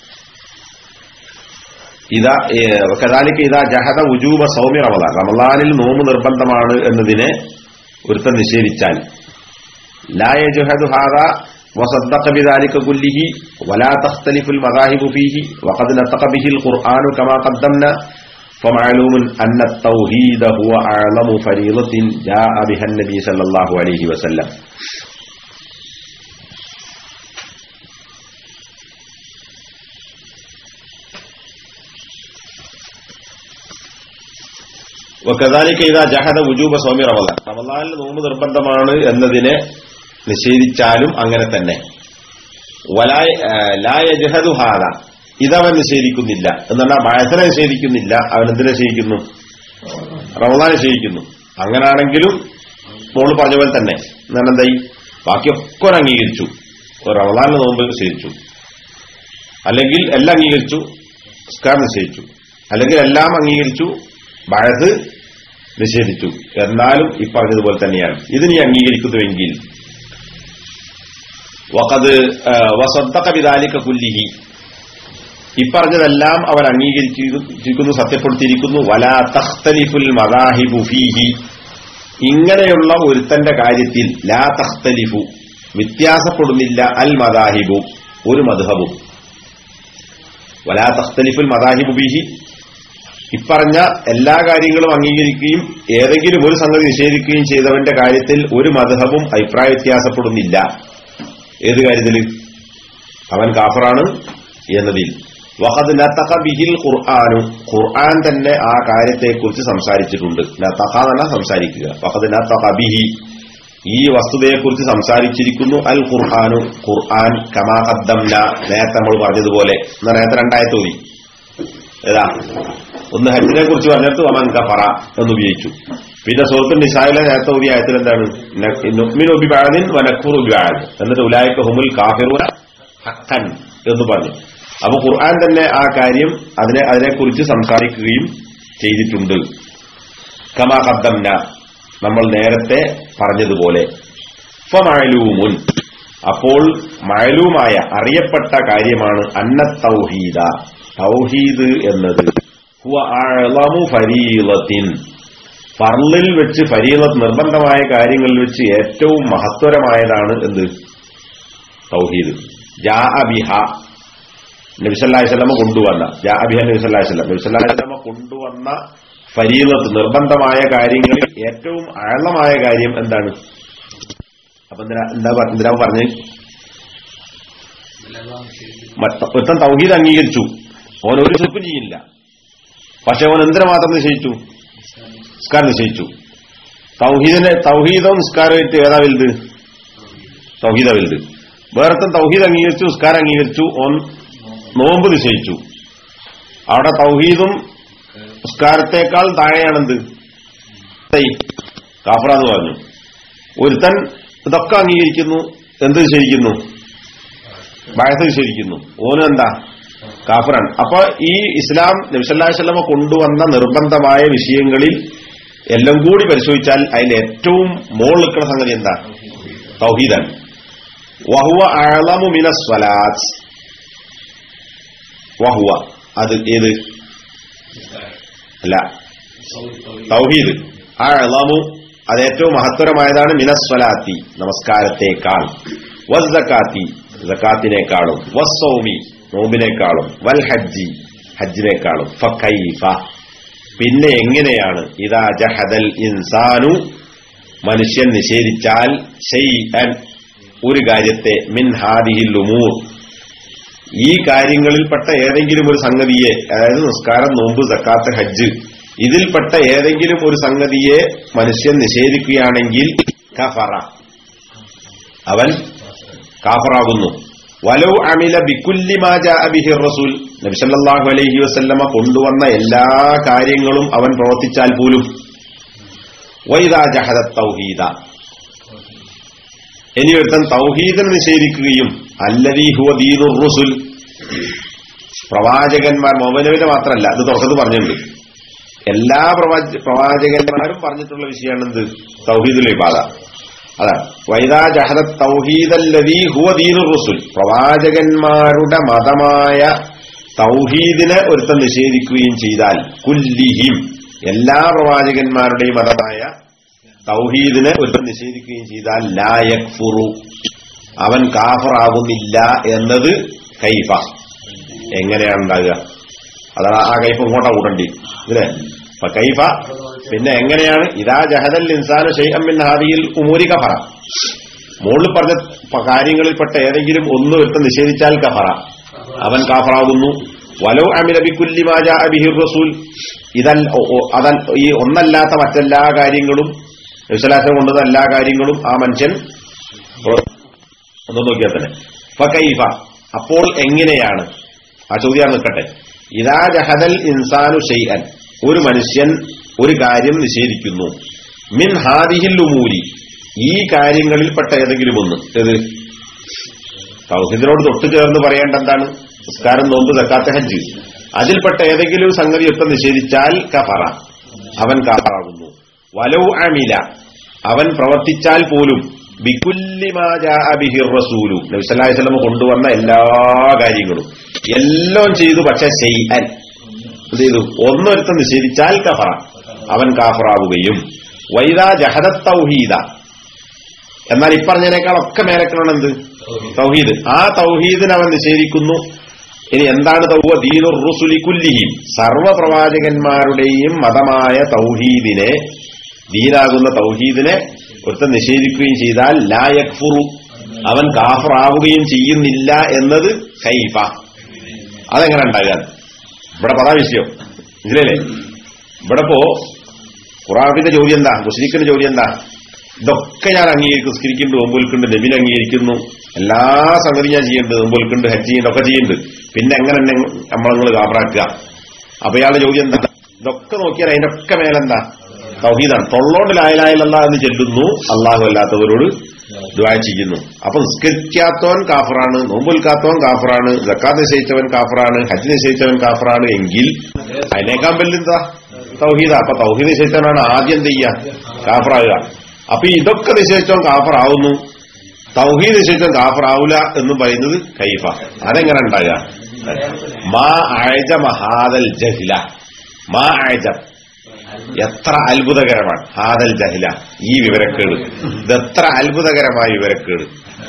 ഇതാ വക്കദാലിക്ക ഇതാ ജഹദ ഉജൂബ സൗമി റമളാൻ റമളാനിൽ നോമ്പ് നിർബന്ധമാണ് എന്നതിനെ ഒരുത്തൻ നിഷേധിച്ചാൽ ലാ യജ്ഹദു ഹാദ وصدق بذلك كله ولا تختلف المذاهب فيه وقد نطق به القرآن كما قدمنا فمعلوم أن التوحيد هو أعظم فريضة جاء بها النبي صلى الله عليه وسلم وكذلك إذا جحد وجوب صوم رمضان റമദാനിൽ നോമ്പ് നിർബന്ധമാണ് എന്നതിനെ നിഷേധിച്ചാലും അങ്ങനെ തന്നെ വലായ- ആ, ലാ യജ്ഹദു ഹാദ ഇതവൻ നിഷേധിക്കുന്നില്ല എന്നാൽ വയസ്സിനെ നിഷേധിക്കുന്നില്ല അവൻ എന്തിനെ നിഷേധിക്കുന്നു റമദാൻ നിഷേധിക്കുന്നു അങ്ങനാണെങ്കിലും മോള് പറഞ്ഞ പോലെ തന്നെ എന്നാൽ എന്തായി ബാക്കിയൊക്കെ ഒരു അംഗീകരിച്ചു ഒരു റമദാനിൽ നോമ്പ് നിഷേധിച്ചു അല്ലെങ്കിൽ എല്ലാം അംഗീകരിച്ചു സ്കാർ നിഷേധിച്ചു അല്ലെങ്കിൽ എല്ലാം അംഗീകരിച്ചു വഴത് നിഷേധിച്ചു എന്നാലും ഈ പറഞ്ഞതുപോലെ തന്നെയാണ് ഇത് നീ അംഗീകരിക്കുന്നുവെങ്കിൽ വഖദ് ആ, വസദ്ദഖ ബിദാലിക കുല്ലിഹി ഇപ്പറഞ്ഞതെല്ലാം അവൻ അംഗീകരിച്ചിരിക്കുന്നു സത്യപ്പെടുത്തിയിരിക്കുന്നു വലാ തഖ്തലിഫുൽ മദാഹിബു ഫീഹി ഇങ്ങനെയുള്ള ഒരുത്തന്റെ കാര്യത്തിൽ ലാ തഖ്തലിഫു വ്യത്യാസപ്പെടുന്നില്ല അൽ മദാഹിബു ഒരു മദ്ഹബും വലാ തഖ്തലിഫുൽ മദാഹിബു ബിഹി ഇപ്പറഞ്ഞ എല്ലാ കാര്യങ്ങളും അംഗീകരിക്കുകയും ഏതെങ്കിലും ഒരു സംഗതി നിഷേധിക്കുകയും ചെയ്തവന്റെ കാര്യത്തിൽ ഒരു മധുഹബും അഭിപ്രായ വ്യത്യാസപ്പെടുന്നില്ല ഏത് കാര്യത്തില് അവൻ കാഫറാണ് എന്നതിൽ വഹദ് നത്തഖ ബിഹിൽ ഖുർആാനു ഖുർആൻ തന്നെ ആ കാര്യത്തെക്കുറിച്ച് സംസാരിച്ചിട്ടുണ്ട് നത്തഖ എന്നല്ല സംസാരിക്കുക വഹദ് നത്തഖ ബിഹി ഈ വസ്തുതയെക്കുറിച്ച് സംസാരിച്ചിരിക്കുന്നു അൽ ഖുർആാനു ഖുർആൻ കമാ ഖദ്ദംന നേരത്തെ നമ്മൾ പറഞ്ഞതുപോലെ എന്നാ നേരത്തെ രണ്ടായത്ത് ഓതി ഏതാ ഒന്ന് ഹജ്ജിനെ കുറിച്ച് പറഞ്ഞിട്ട് വമൻ കഫറ എന്ന് ഉപയോഗിച്ചു പിന്നെ സുഹൃത്തു നിസായിലെ നേരത്തെ ഓതിയ ആയത്തിൽ എന്താണ് നുക്മിൻ ഒബിബാദിൻ വനക്കൂർ ഒബിബാദ് എന്നിട്ട് ഉലായക്ക് ഹുമുൽ കാഫിറൂന ഹക്കൻ എന്ന് പറഞ്ഞു അപ്പൊ ഖുർആൻ തന്നെ ആ കാര്യം അതിനെ അതിനെക്കുറിച്ച് സംസാരിക്കുകയും ചെയ്തിട്ടുണ്ട് കമാ കദ്ദംന നമ്മൾ നേരത്തെ പറഞ്ഞതുപോലെ ഫമഅലൂമുൻ അപ്പോൾ മഴലൂമായ അറിയപ്പെട്ട കാര്യമാണ് അന്ന തൗഹീദ തൗഹീദ് എന്നത് ഹുവ അഅ്ളമു ഫരീളത്തിൻ ഫർളിൽ വെച്ച് ഫരീളത്ത് നിർബന്ധമായ കാര്യങ്ങളിൽ വെച്ച് ഏറ്റവും മഹത്വരമായതാണ് എന്ത് തൗഹീദ് ജാ ബിഹ നബിസല്ലാഹിസ്ലമ കൊണ്ടുവന്ന ജാ ബിഹ നബിസല്ലാഹിസ്ലം നബിസല്ലാഹിസ്ലമ കൊണ്ടുവന്ന ഫരീളത്ത് നിർബന്ധമായ കാര്യങ്ങളിൽ ഏറ്റവും ആഴമായ കാര്യം എന്താണ് അപ്പൊ എന്തിനാ എന്താ പറ- എന്തിനാ പറഞ്ഞ് ഇതിലെല്ലാം ശരിക്കും മറ്റ- ഒരുത്തൻ തൗഹീദ് അംഗീകരിച്ചു ഓൻ ഒരു ചെറുപ്പും ചെയ്യില്ല പക്ഷെ ഓൻ എന്തിനു മാത്രം നിശ്ചയിച്ചു നിസ്കാരം നിശ്ചയിച്ചു തൗഹീദിനെ തൗഹീദവും നിസ്കാരമായിട്ട് ഏതാ വലുത് തൗഹീദ വലുത് വേറൊരുത്തൻ തൗഹീദ് അംഗീകരിച്ചു നിസ്കാരം അംഗീകരിച്ചു ഓൻ നോമ്പ് നിശ്ചയിച്ചു അവിടെ തൗഹീദും നിസ്കാരത്തെക്കാൾ താഴെയാണെന്ത് തൈ കാഫറാന്ന് പറഞ്ഞു ഒരുത്തൻ ഇതൊക്കെ അംഗീകരിക്കുന്നു എന്ത് നിഷേധിക്കുന്നു വയസ്സ് നിഷേധിക്കുന്നു ഓനും എന്താ കാഫറാണ് അപ്പൊ ഈ ഇസ്ലാം നബിസല്ലാസ്ലമ കൊണ്ടുവന്ന നിർബന്ധമായ വിഷയങ്ങളിൽ എല്ലാം കൂടി പരിശോധിച്ചാൽ അതിൽ ഏറ്റവും മോൾ നിൽക്കുന്ന സംഗതി എന്താ തൗഹീദാണ് വഹുവ അളമു മിന സ്വലാത്ത് വഹുവ അത് ഏത് അല്ല തൗഹീദ് ആ അളമു അത് ഏറ്റവും മഹത്തരമായതാണ് മിനസ്വലാത്തി നമസ്കാരത്തെക്കാൾ വസ്സക്കാത്തി സക്കാത്തിനേക്കാളും വസ്സൗമി നോമ്പിനേക്കാളും വൽ ഹജ്ജി ഹജ്ജിനേക്കാളും ഫക്കൈഫ പിന്നെ എങ്ങനെയാണ് ഇതാ ജഹദൽ ഇൻസാനു മനുഷ്യൻ നിഷേധിച്ചാൽ ഷെയ്അൻ ഒരു കാര്യത്തെ മിൻ ഹാദിഹിൽ ഉമൂർ ഈ കാര്യങ്ങളിൽപ്പെട്ട ഏതെങ്കിലും ഒരു സംഗതിയെ അതായത് നിസ്കാരം നോമ്പ് സക്കാത്ത് ഹജ്ജ് ഇതിൽപ്പെട്ട ഏതെങ്കിലും ഒരു സംഗതിയെ മനുഷ്യൻ നിഷേധിക്കുകയാണെങ്കിൽ കഫറ അവൻ കാഫറാകുന്നു വലൗ അമില ബിക്കുല്ലി മാജാ ബിഹി റസൂൽ നബി സല്ലല്ലാഹു അലൈഹി വസല്ലമ കൊണ്ടുവന്ന എല്ലാ കാര്യങ്ങളും അവൻ പ്രവർത്തിച്ചാൽ പോലും വൈദാ ജഹദ തൗഹീദ ഇനി ഒരുത്തൻ തൗഹീദിനെ നിഷേധിക്കുകയും അല്ലദീ ഹുവ ദീനുർ റുസുൽ പ്രവാചകന്മാർ മുഹമ്മദ് മാത്രമല്ല അത് തുറക്കത്ത് പറഞ്ഞിട്ടുണ്ട് എല്ലാ പ്രവാച- പ്രവാചകന്മാരും പറഞ്ഞിട്ടുള്ള വിഷയമാണ് എന്ത് തൗഹീദുൽ ഇബാദ അതാണ് വൈദാ ജഹദ തൗഹീദല്ലദീ ഹുവ ദീനുർ റുസുൽ പ്രവാചകന്മാരുടെ മതമായ തൗഹീദിനെ ഒരുത്തൻ നിഷേധിക്കുകയും ചെയ്താൽ കുല്ലിഹിം എല്ലാ പ്രവാചകന്മാരുടെയും മതമായ തൗഹീദിനെ ഒരുത്തൻ നിഷേധിക്കുകയും ചെയ്താൽ ലായക്ഫുറു അവൻ കാഫറാകുന്നില്ല എന്നത് കൈഫ എങ്ങനെയാണ് ഉണ്ടാകുക അതാണ് ആ കൈഫ ഇങ്ങോട്ടാ കൂട്ടണ്ടി ഇല്ലേ അപ്പൊ കൈഫ പിന്നെ എങ്ങനെയാണ് ഇതാ ജഹദൽ ഇൻസാന ഷെയ്അമ്മിൻ ഹാദിയിൽ ഉമൂരി കഫറ മുകളിൽ പറഞ്ഞ പ- കാര്യങ്ങളിൽപ്പെട്ട ഏതെങ്കിലും ഒന്ന് ഒരുത്തം നിഷേധിച്ചാൽ കഫറ അവൻ കാഫറാകുന്നു വലോ അമിലബിക്കുല്ലി മാജാ ബിഹിർ റസൂൽ ഇതൽ ഒ- ഒ- അതൽ ഈ ഒന്നല്ലാത്ത മറ്റെല്ലാ കാര്യങ്ങളും വിശലാസം കൊണ്ടത് എല്ലാ കാര്യങ്ങളും ആ മനുഷ്യൻ പ്ര- ഒന്ന് നോക്കിയാൽ തന്നെ ഫൈഫ അപ്പോൾ എങ്ങനെയാണ് ആ ചോദ്യം നിൽക്കട്ടെ ഇതാ ജഹദൽ ഇൻസാനു ഷെയ്അൻ ഒരു മനുഷ്യൻ ഒരു കാര്യം നിഷേധിക്കുന്നു മിൻ ഹാദിഹിൽ ഉമൂരി ഈ കാര്യങ്ങളിൽപ്പെട്ട ഏതെങ്കിലും ഒന്ന് ഏത് തൗഹിദിനോട് തൊട്ട് ചേർന്ന് പറയേണ്ട എന്താണ് നിസ്കാരം നോമ്പ് തക്കാത്ത ഹജ്ജ് അതിൽപ്പെട്ട ഏതെങ്കിലും സംഗതി ഒട്ടും നിഷേധിച്ചാൽ കഫറ അവൻ കാഫറാകുന്നു വലൗ അമില അവൻ പ്രവർത്തിച്ചാൽ പോലും ബിക്കുല്ലിമാജാബിഹിർ റസൂലു നബിസല്ലാസ്ലം കൊണ്ടുവന്ന എല്ലാ കാര്യങ്ങളും എല്ലാം ചെയ്തു പക്ഷെ ചെയ്യൻ എന്ത് ചെയ്തു ഒന്നൊരുത്തം നിഷേധിച്ചാൽ കഫറ അവൻ കാഫറാവുകയും വൈദാ ജഹദ തൗഹീദ എന്നാൽ ഇപ്പറഞ്ഞതിനേക്കാളൊക്കെ മേലക്കണം എന്ത് തൗഹീദ് ആ തൗഹീദിനെ അവൻ നിഷേധിക്കുന്നു ഇനി എന്താണ് തൗഹ ദീനുർ റുസുലി കുല്ലിഹിം സർവപ്രവാചകന്മാരുടെയും മതമായ തൗഹീദിനെ ദീനാകുന്ന തൗഹീദിനെ ഒരുത്തൻ നിഷേധിക്കുകയും ചെയ്താൽ ലാ യക്ഫുറു അവൻ കാഫറാവുകയും ചെയ്യുന്നില്ല എന്നത് കൈഫ അതെങ്ങനെ ഉണ്ടാകാൻ ഇവിടെ പതാ വിഷയം ഇതിലല്ലേ ഇവിടെ ഇപ്പോ ഖുറാഫിന്റെ ചോദ്യം എന്താ മുസ്ലിഖിന്റെ ചോദ്യം എന്താ ഇതൊക്കെ ഞാൻ അംഗീകരിക്കും സ്കരിക്കുന്നുണ്ട് ഒമ്പൊലിക്കുണ്ട് നബിൻ അംഗീകരിക്കുന്നു എല്ലാ സംഗതി ഞാൻ ചെയ്യുന്നുണ്ട് ഒമ്പൊലിക്കുണ്ട് ഹജ്ജ് ചെയ്യുന്നുണ്ട് ഒക്കെ ചെയ്യുന്നുണ്ട് പിന്നെ എങ്ങനെ എന്നെ നമ്മളങ്ങൾ കാപ്പറാക്കുക അപ്പൊ ഇയാളുടെ ചോദ്യം എന്താ ഇതൊക്കെ നോക്കിയാൽ അതിന്റെ ഒക്കെ മേലെന്താ തൗഹീദാണ് തൊള്ളോണ്ട് ലായലായല്ല എന്ന് ചെല്ലുന്നു അള്ളാഹു അല്ലാത്തവരോട് ദ്വാ ചെയ്യുന്നു അപ്പൊ നിസ്കരിക്കാത്തവൻ കാഫറാണ് നോമ്പൊലിക്കാത്തവൻ കാഫറാണ് ജക്കാത്ത് നിശ്ചയിച്ചവൻ കാഫറാണ് ഹജ്ജ് നിശ്ചയിച്ചവൻ കാഫറാണ് എങ്കിൽ അതിനേക്കാൾ വലുതാ തൗഹീദ അപ്പൊ തൗഹീദ് നിശ്ചയിച്ചവനാണ് ആദ്യം എന്ത് ചെയ്യുക കാഫറാകുക അപ്പൊ ഇതൊക്കെ നിശ്ചയിച്ചവൻ കാഫറാവുന്നു തൗഹീദ് നിശ്ചയിച്ചവൻ കാഫറാവൂല എന്നും പറയുന്നത് കൈഫ അതെങ്ങനെ ഉണ്ടാകുക മാ ആയജ മഹാദൽ ജഹില മാ ആയജ എത്ര അത്ഭുതകരമാണ് ഹാദൽ ജഹില ഈ വിവരക്കേട് ഇതെത്ര അത്ഭുതകരമായ വിവരക്കേട്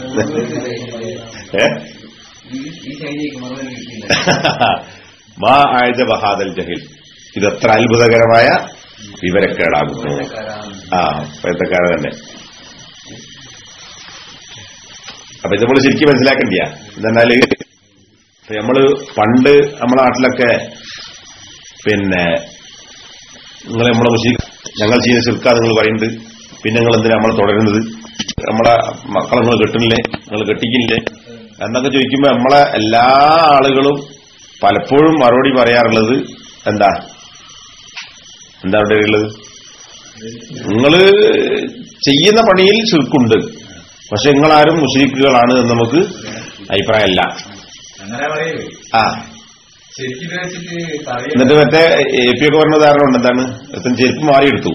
ഏ ഈ ശൈലിക്ക് മറുപടി കിട്ടിയില്ല മാ ആയജ ബഹാദൽ ജഹിൽ ഇതെത്ര അത്ഭുതകരമായ വിവരക്കേടാകുന്നു ആ പഴുത്തക്കാരൻ തന്നെ അപ്പൊ ഇത് നമ്മൾ ശരിക്കും മനസ്സിലാക്കണ്ടിയ എന്തെന്നാല് ഇപ്പൊ നമ്മള് പണ്ട് നമ്മളെ നാട്ടിലൊക്കെ പിന്നെ നിങ്ങൾ നമ്മളെ മുസ്ലിം ഞങ്ങൾ ചെയ്യുന്ന ശിർക്ക നിങ്ങൾ പറയുന്നുണ്ട് പിന്നെ നിങ്ങൾ എന്തിനാ നമ്മൾ തുടരുന്നത് നമ്മളെ മക്കളെ നിങ്ങൾ കെട്ടുന്നില്ലേ നിങ്ങൾ കെട്ടിക്കുന്നില്ലേ എന്നൊക്കെ ചോദിക്കുമ്പോ നമ്മളെ എല്ലാ ആളുകളും പലപ്പോഴും മറുപടി പറയാറുള്ളത് എന്താ എന്താ അവിടെ ഉള്ളത് നിങ്ങള് ചെയ്യുന്ന പണിയിൽ ചുരുക്കുണ്ട് പക്ഷെ നിങ്ങളാരും മുസ്ലിക്കുകളാണ് എന്ന് നമുക്ക് അഭിപ്രായമല്ല അങ്ങനെ പറയൂ ആ ശരിക്കും ഇത് വെച്ചിട്ട് പറയും എന്നിട്ട് മറ്റേ എ പി ഒക്കെ പറഞ്ഞ ഉദാഹരണം എന്താണ് ഒരുത്തൻ ചെരുപ്പ് മാറിയെടുത്തു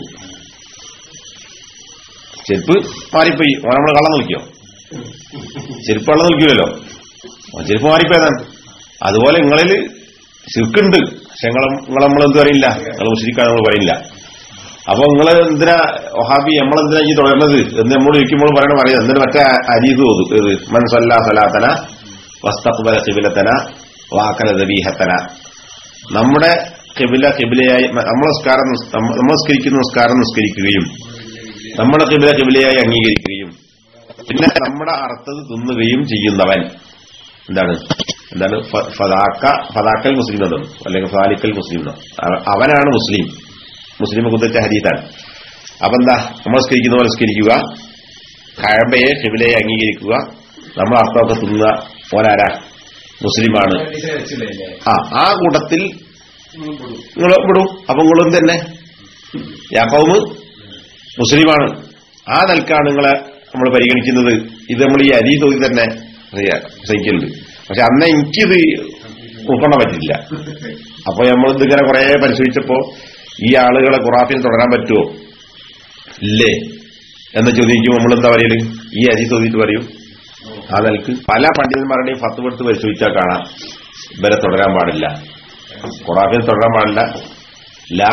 ചെരുപ്പ് മാറിപ്പോയി ഓൻ നമ്മൾ കള്ളം നോക്കിയോ ചെരുപ്പ് കള്ളം നോക്കിയല്ലോ ചെരുപ്പ് മാറിപ്പോയതാണ് അതുപോലെ നിങ്ങളിൽ ശിർക്കുണ്ട് പക്ഷെ നിങ്ങൾ നിങ്ങൾ നമ്മളെന്ത് പറയില്ല നിങ്ങൾ മുസ്ലിക്കാൻ നമ്മൾ പറയില്ല അപ്പൊ നിങ്ങൾ എന്തിനാ ഒഹാബി നമ്മളെന്തിനാ ഈ തുടരുന്നത് എന്ന് നമ്മൾ ചോദിക്കുമ്പോൾ പറയണ പറയുന്നത് എന്തിന് മറ്റേ അരീത് തോന്നും ഏത് മൻസല്ല സലാത്തന വസ്തഖ്ബല കിബിലത്തന വാക്കല ദബീഹത്തന നമ്മുടെ കിബില കിബിലയായി നമ്മൾ നിസ്കാരം നിസ്- നമ്മ- നമ്മൾ നിസ്കരിക്കുന്ന നിസ്കാരം നിസ്കരിക്കുകയും നമ്മുടെ കിബില കിബിലയായി അംഗീകരിക്കുകയും പിന്നെ നമ്മുടെ അർത്ഥത് തിന്നുകയും ചെയ്യുന്നവൻ എന്താണ് എന്താണ് ഫ- ഫദാക്ക ഫദാക്കൽ മുസ്ലിം എന്നതും അല്ലെങ്കിൽ ഫാലിക്കൽ മുസ്ലിം എന്നോ അവ- അവനാണ് മുസ്ലിം മുസ്ലിം കുതിച്ച ഹരീതാണ് അപ്പൊ എന്താ നമ്മൾ നിസ്കരിക്കുന്ന പോലെ നിസ്കരിക്കുക കഴമ്പയെ കിബിലയെ അംഗീകരിക്കുക നമ്മൾ അർത്ഥമൊക്കെ തിന്നുക ഓനാരാ മുസ്ലിമാണ് വെച്ചില്ലേ ആ ആ കൂട്ടത്തിൽ നിങ്ങൾ വിടും അപ്പൊ നിങ്ങളും തന്നെ യാക്കോമ് മുസ്ലിമാണ് ആ നിലക്കാണ് നിങ്ങളെ നമ്മൾ പരിഗണിക്കുന്നത് ഇത് നമ്മൾ ഈ അരി തോതി തന്നെ അറിയാം, സഹിക്കലുണ്ട് പക്ഷെ അന്ന് എനിക്കിത് ഉൾക്കൊള്ളാൻ പറ്റില്ല അപ്പൊ നമ്മൾ ഇതിങ്ങനെ കുറെ പരിശോധിച്ചപ്പോ ഈ ആളുകളെ ഖുറാഫിൽ തുടരാൻ പറ്റുമോ ഇല്ലേ എന്ന് ചോദിക്കുമ്പോൾ നമ്മൾ എന്താ പറയല് ഈ അരി തോതിയിട്ട് പറയും ആ നിലക്ക് പല പണ്ഡിതന്മാരുടെയും ഫത്ത് എടുത്ത് പരിശോധിച്ചാൽ കാണാം ഇവരെ തുടരാൻ പാടില്ല ഖുറാഫിൽ തുടരാൻ പാടില്ല ലാ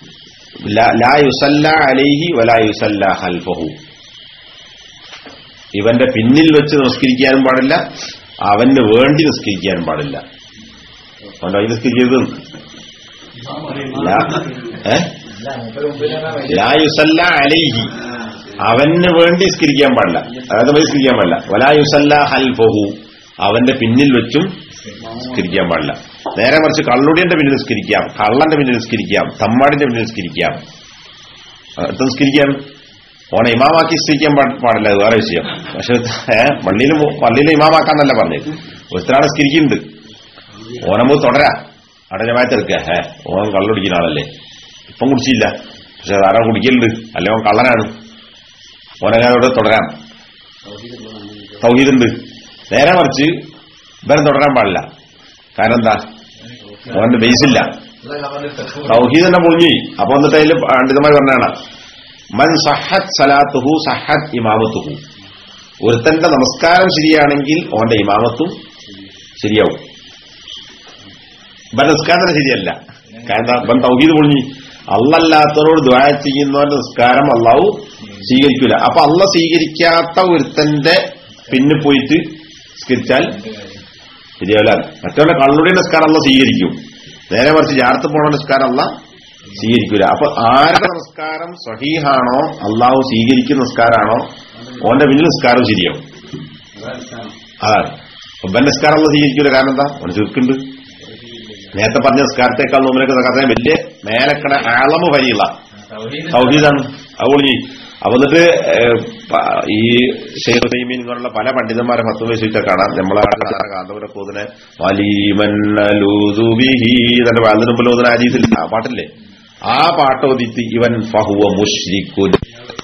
ലാ- ലാ യുസല്ല അലൈഹി വലാ യുസല്ല ഹൽഫഹു ഇവന്റെ പിന്നിൽ വെച്ച് നിസ്കരിക്കാനും പാടില്ല അവന് വേണ്ടി നിസ്കരിക്കാനും പാടില്ല അവന്റെ വഴി നിസ്കരിക്കരുത് ലാ- ഏ? ലാ യുസല്ല അലൈഹി അവന് വേണ്ടി നിസ്കരിക്കാൻ പാടില്ല അതായത് പോയി നിസ്കരിക്കാൻ പാടില്ല വലാ യുസല്ല ഹൽഫഹു അവന്റെ പിന്നിൽ വെച്ചും നിസ്കരിക്കാൻ പാടില്ല നേരെ മറിച്ച് കള്ളുടിയന്റെ പിന്നിൽ നിസ്കരിക്കാം കള്ളന്റെ പിന്നിൽ നിസ്കരിക്കാം തമ്മാടിന്റെ പിന്നിൽ നിസ്കരിക്കാം അടുത്ത് നിസ്കരിക്കാം ഓനെ ഇമാമാക്കി നിസ്കരിക്കാൻ പാ- പാടില്ല അത് വേറെ വിഷയം പക്ഷെ ഏഹ് പള്ളിയിൽ പള്ളിയിൽ ഇമാമാക്കാന്നല്ല പറഞ്ഞത് ഒരുത്തരാണ് നിസ്കരിക്കുന്നുണ്ട് ഓനെ നമുക്ക് തുടരാ അവിടെ ജമായത്ത് എടുക്കുക ഏ ഓൻ കള്ളുടിക്കുന്ന ആളല്ലേ ഇപ്പം കുടിച്ചില്ല പക്ഷെ ആരാ കുടിക്കലുണ്ട് അല്ലെ ഓൻ കള്ളനാണ് ഓനെ ഞാൻ അവിടെ തുടരാം തൗഹീദുണ്ട് നേരെ മറിച്ച് ഇവരെ തുടരാൻ പാടില്ല കാരണം എന്താ ഓന്റെ ബേസ് ഇല്ല തൗഹീദ് തന്നെ പൊളിഞ്ഞു അപ്പൊ എന്നിട്ട് അതിൽ പണ്ഡിതമായി പറഞ്ഞാണ് മൻ സഹത് സലാത്തുഹു സഹത് ഇമാമത്തുഹു ഒരുത്തന്റെ നമസ്കാരം ശരിയാണെങ്കിൽ ഓന്റെ ഇമാമത്തും ശരിയാവും ഇവൻ നിസ്കാരം തന്നെ ശരിയല്ല കാരണം ഇവൻ തൗഹീദ് പൊളിഞ്ഞു അല്ലല്ലാത്തവരോട് ദ്വാര ചെയ്യുന്നവന്റെ നിസ്കാരം അള്ളാഹു സ്വീകരിക്കൂല അപ്പൊ അള്ള സ്വീകരിക്കാത്ത ഒരുത്തന്റെ പിന്നെ പോയിട്ട് നിസ്കരിച്ചാൽ ശരിയാവില്ല മറ്റവരുടെ കള്ളുടെ നിസ്കാരം അല്ല സ്വീകരിക്കും നേരെ മറിച്ച് ജാർത്ത് പോണ നിസ്കാരം അല്ല സ്വീകരിക്കൂല അപ്പൊ ആരുടെ നമസ്കാരം സഹീഹാണോ അള്ളാഹു സ്വീകരിക്കുന്ന നിസ്കാരാണോ ഓന്റെ പിന്നിൽ നിസ്കാരം ശരിയാവും അതാണ് ഒമ്പൻ നിസ്കാരം അല്ല സ്വീകരിക്കൂല കാരണം എന്താ ഓന് ചുരുക്കുണ്ട് നേരത്തെ പറഞ്ഞ നിസ്കാരത്തെക്കാൾ നോമ്പിനൊക്കെ നിസ്കാരത്തിന് വലിയ മേലക്കട ആളമ വരിയുള്ള സൗഹീദാണ് അതുകൊണ്ട് അപ്പൊ എന്നിട്ട് ഏഹ്, പ- ഈ ഷെയ്ഖ് തൈമീൻ ഇങ്ങനെയുള്ള പല പണ്ഡിതന്മാരെ ഫത്വ വെച്ചിട്ട് കാണാം നമ്മളെ കാന്തപുരക്ക് ഓതിനെ വലിമന്നലൂതുബിഹി തന്റെ വാലിന് മുമ്പിൽ ഓതുന്ന അരീതിൽ ആ പാട്ടില്ലേ ആ പാട്ട് ഓതിട്ട് ഇവൻ ഫഹുവ മുഷ്രിക്കുൻ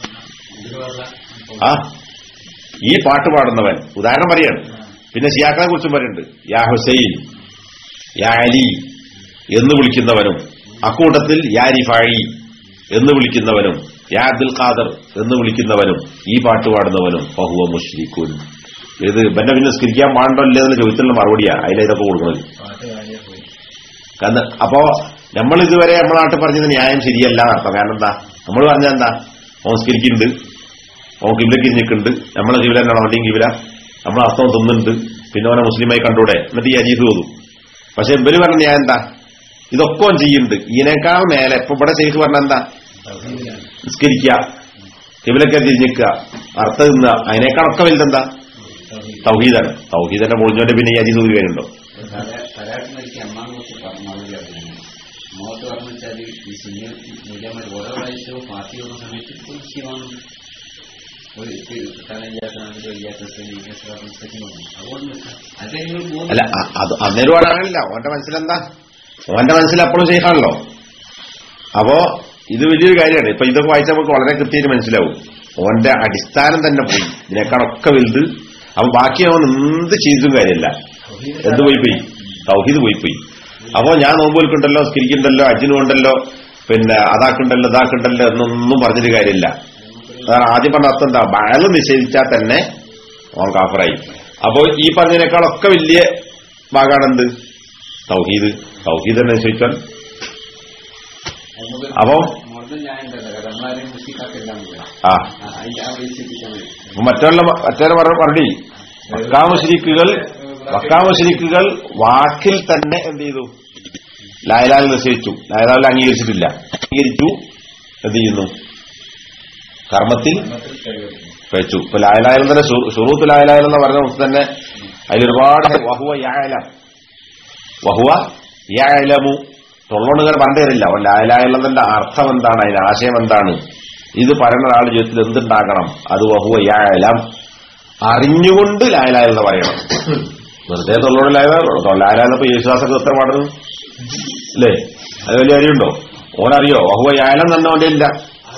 ആ ഈ പാട്ട് പാടുന്നവൻ ഉദാഹരണം പറയാണ് പിന്നെ ഷിയാക്കളെ കുറിച്ചും പറയുന്നുണ്ട് യാ ഹുസൈൻ യാ അലി എന്ന് വിളിക്കുന്നവനും അക്കൂട്ടത്തിൽ യാ റിഫാഴി എന്ന് വിളിക്കുന്നവനും യാ അബ്ദുൽ ഖാദർ എന്ന് വിളിക്കുന്നവനും ഈ പാട്ട് പാടുന്നവനും ഫഹുവ മുഷ്രിഖുൻ ഇത് ബന്നെ പിന്നെ സ്കരിക്കാൻ പാടോ ഇല്ലേ എന്നുള്ള ചോദ്യത്തിനുള്ള മറുപടിയാ അതിലെ ഇതൊക്കെ കൊടുക്കുന്നത് കാരണം അപ്പോ നമ്മൾ ഇതുവരെ നമ്മളെ നാട്ടിൽ പറഞ്ഞത് ന്യായം ശരിയല്ല എന്നർത്ഥം കാരണം എന്താ നമ്മൾ പറഞ്ഞ എന്താ ഓൻ സ്കരിക്കുന്നുണ്ട് ഓൻ കിബിലക്ക് ഇരിഞ്ഞിട്ടുണ്ട് നമ്മളെ കിബില എന്നാണ് അവന്റെയും കിബില നമ്മളെ അർത്ഥം തിന്നുന്നുണ്ട് പിന്നെ അവനെ മുസ്ലിമായി കണ്ടൂടെ എന്നിട്ട് ഈ അജീത് തോന്നും പക്ഷെ ഇവര് പറഞ്ഞ ന്യായം എന്താ ഇതൊക്കെ ഓൻ ചെയ്യുന്നുണ്ട് ഇതിനേക്കാൾ മേലെ ഇപ്പൊ ഇവിടെ ശരിക്ക് പറഞ്ഞ എന്താ നിസ്കരിക്കുക കിബിലൊക്കെ തിരിഞ്ഞിക്കുക അർത്ഥം തിന്നുക അതിനേക്കാളൊക്കെ വലുതെന്താ തൗഹീദാണ് തൗഹീദന്റെ പൊളിഞ്ഞോന്റെ പിന്നെ ഈ അജീത് വരുന്നുണ്ടോ തലാട്ട് മരിക്കുക അമ്മാനെ കുറിച്ച് പറഞ്ഞു മോത്ത് പറഞ്ഞു വെച്ചാൽ ഈ സുന്നി മൂല്യന്മാർ ഓരോ പ്രാവശ്യവും പാർട്ടി വന്ന സമയത്ത് ഒരു ശിവമാണ് ഒരു തലയില്ലാത്തതാണെങ്കിലും ഇല്ലാത്ത അതുകൊണ്ട് അത് നിങ്ങൾ മൂന്ന് അല്ല അ- അത് അന്നേരം ഒരാളില്ല ഓന്റെ മനസ്സിലെന്താ ഓന്റെ മനസ്സിൽ അപ്പോഴും ചെയ്യാണല്ലോ അപ്പോ ഇത് വലിയൊരു കാര്യമാണ് ഇപ്പൊ ഇതൊക്കെ വായിച്ചാൽ നമുക്ക് വളരെ കൃത്യമായിട്ട് മനസ്സിലാവും ഓന്റെ അടിസ്ഥാനം തന്നെ പോയി ഇതിനേക്കാളൊക്കെ വലുത് അപ്പൊ ബാക്കി അവൻ എന്ത് ചെയ്തും കാര്യമില്ല എന്ത് പോയി പോയി തൗഹീദ് പോയി പോയി അപ്പോ ഞാൻ നോമ്പോൽക്കുണ്ടല്ലോ സ്കിരിക്കുണ്ടല്ലോ അജിനുണ്ടല്ലോ പിന്നെ അതാക്കുണ്ടല്ലോ ഇതാക്കുണ്ടല്ലോ എന്നൊന്നും പറഞ്ഞിട്ട് കാര്യമില്ല അതാണ് ആദ്യം പറഞ്ഞ അർത്ഥം എന്താ ബയല് നിഷേധിച്ചാൽ തന്നെ ഓൻ കാഫറായി അപ്പോ ഈ പറഞ്ഞതിനേക്കാളൊക്കെ വലിയ ഭാഗമാണെന്ത് തൗഹീദ് തൗഹീദ് തന്നെ നിശ്ചയിച്ചാൽ അപ്പോ മുഴുവൻ ഞാൻ ഉണ്ടല്ലോ കാരണം നമ്മളാരെയും മുസ്ലിക്കാക്കില്ല ആ അതിന്റെ ആ വയസ്സ് എത്തിക്കാൻ വേണ്ടി അപ്പൊ മറ്റുള്ള മറ്റൊരു മറുപടി മക്കാമശരിക്കുകൾ മക്കാമശരിക്കുകൾ വാക്കിൽ തന്നെ എന്ത് ചെയ്തു ലായലാൽ നിശ്ചയിച്ചു ലായലാൽ അംഗീകരിച്ചിട്ടില്ല അംഗീകരിച്ചു എന്ത് ചെയ്യുന്നു കർമ്മത്തിൽ വെച്ചു ഇപ്പൊ ലായലായാലും തന്നെ ഷുറൂത്ത് ലായലായാലും എന്ന് പറഞ്ഞ ദിവസം തന്നെ അതിലൊരുപാട് വഹുവ യായലം വഹുവ യായലമു തൊള്ളോണ്ട് ഇങ്ങനെ പറഞ്ഞു തരില്ല അപ്പൊ ലായലായുള്ളതിന്റെ അർത്ഥം എന്താണ് അതിന്റെ ആശയം എന്താണ് ഇത് പറയുന്ന ഒരാളുടെ ജീവിതത്തിൽ എന്തുണ്ടാകണം അത് വഹുവ യായലം അറിഞ്ഞുകൊണ്ട് ലായലായ എന്ന് പറയണം വെറുതെ തൊള്ളോട് ലായലായപ്പോ യേശുദാസൊക്കെ ഉത്തരം പാടുന്നു അല്ലേ അത് വലിയ കാര്യമുണ്ടോ ഓനറിയോ വഹുവ യായലം തന്നെ അവന്റെ ഇല്ല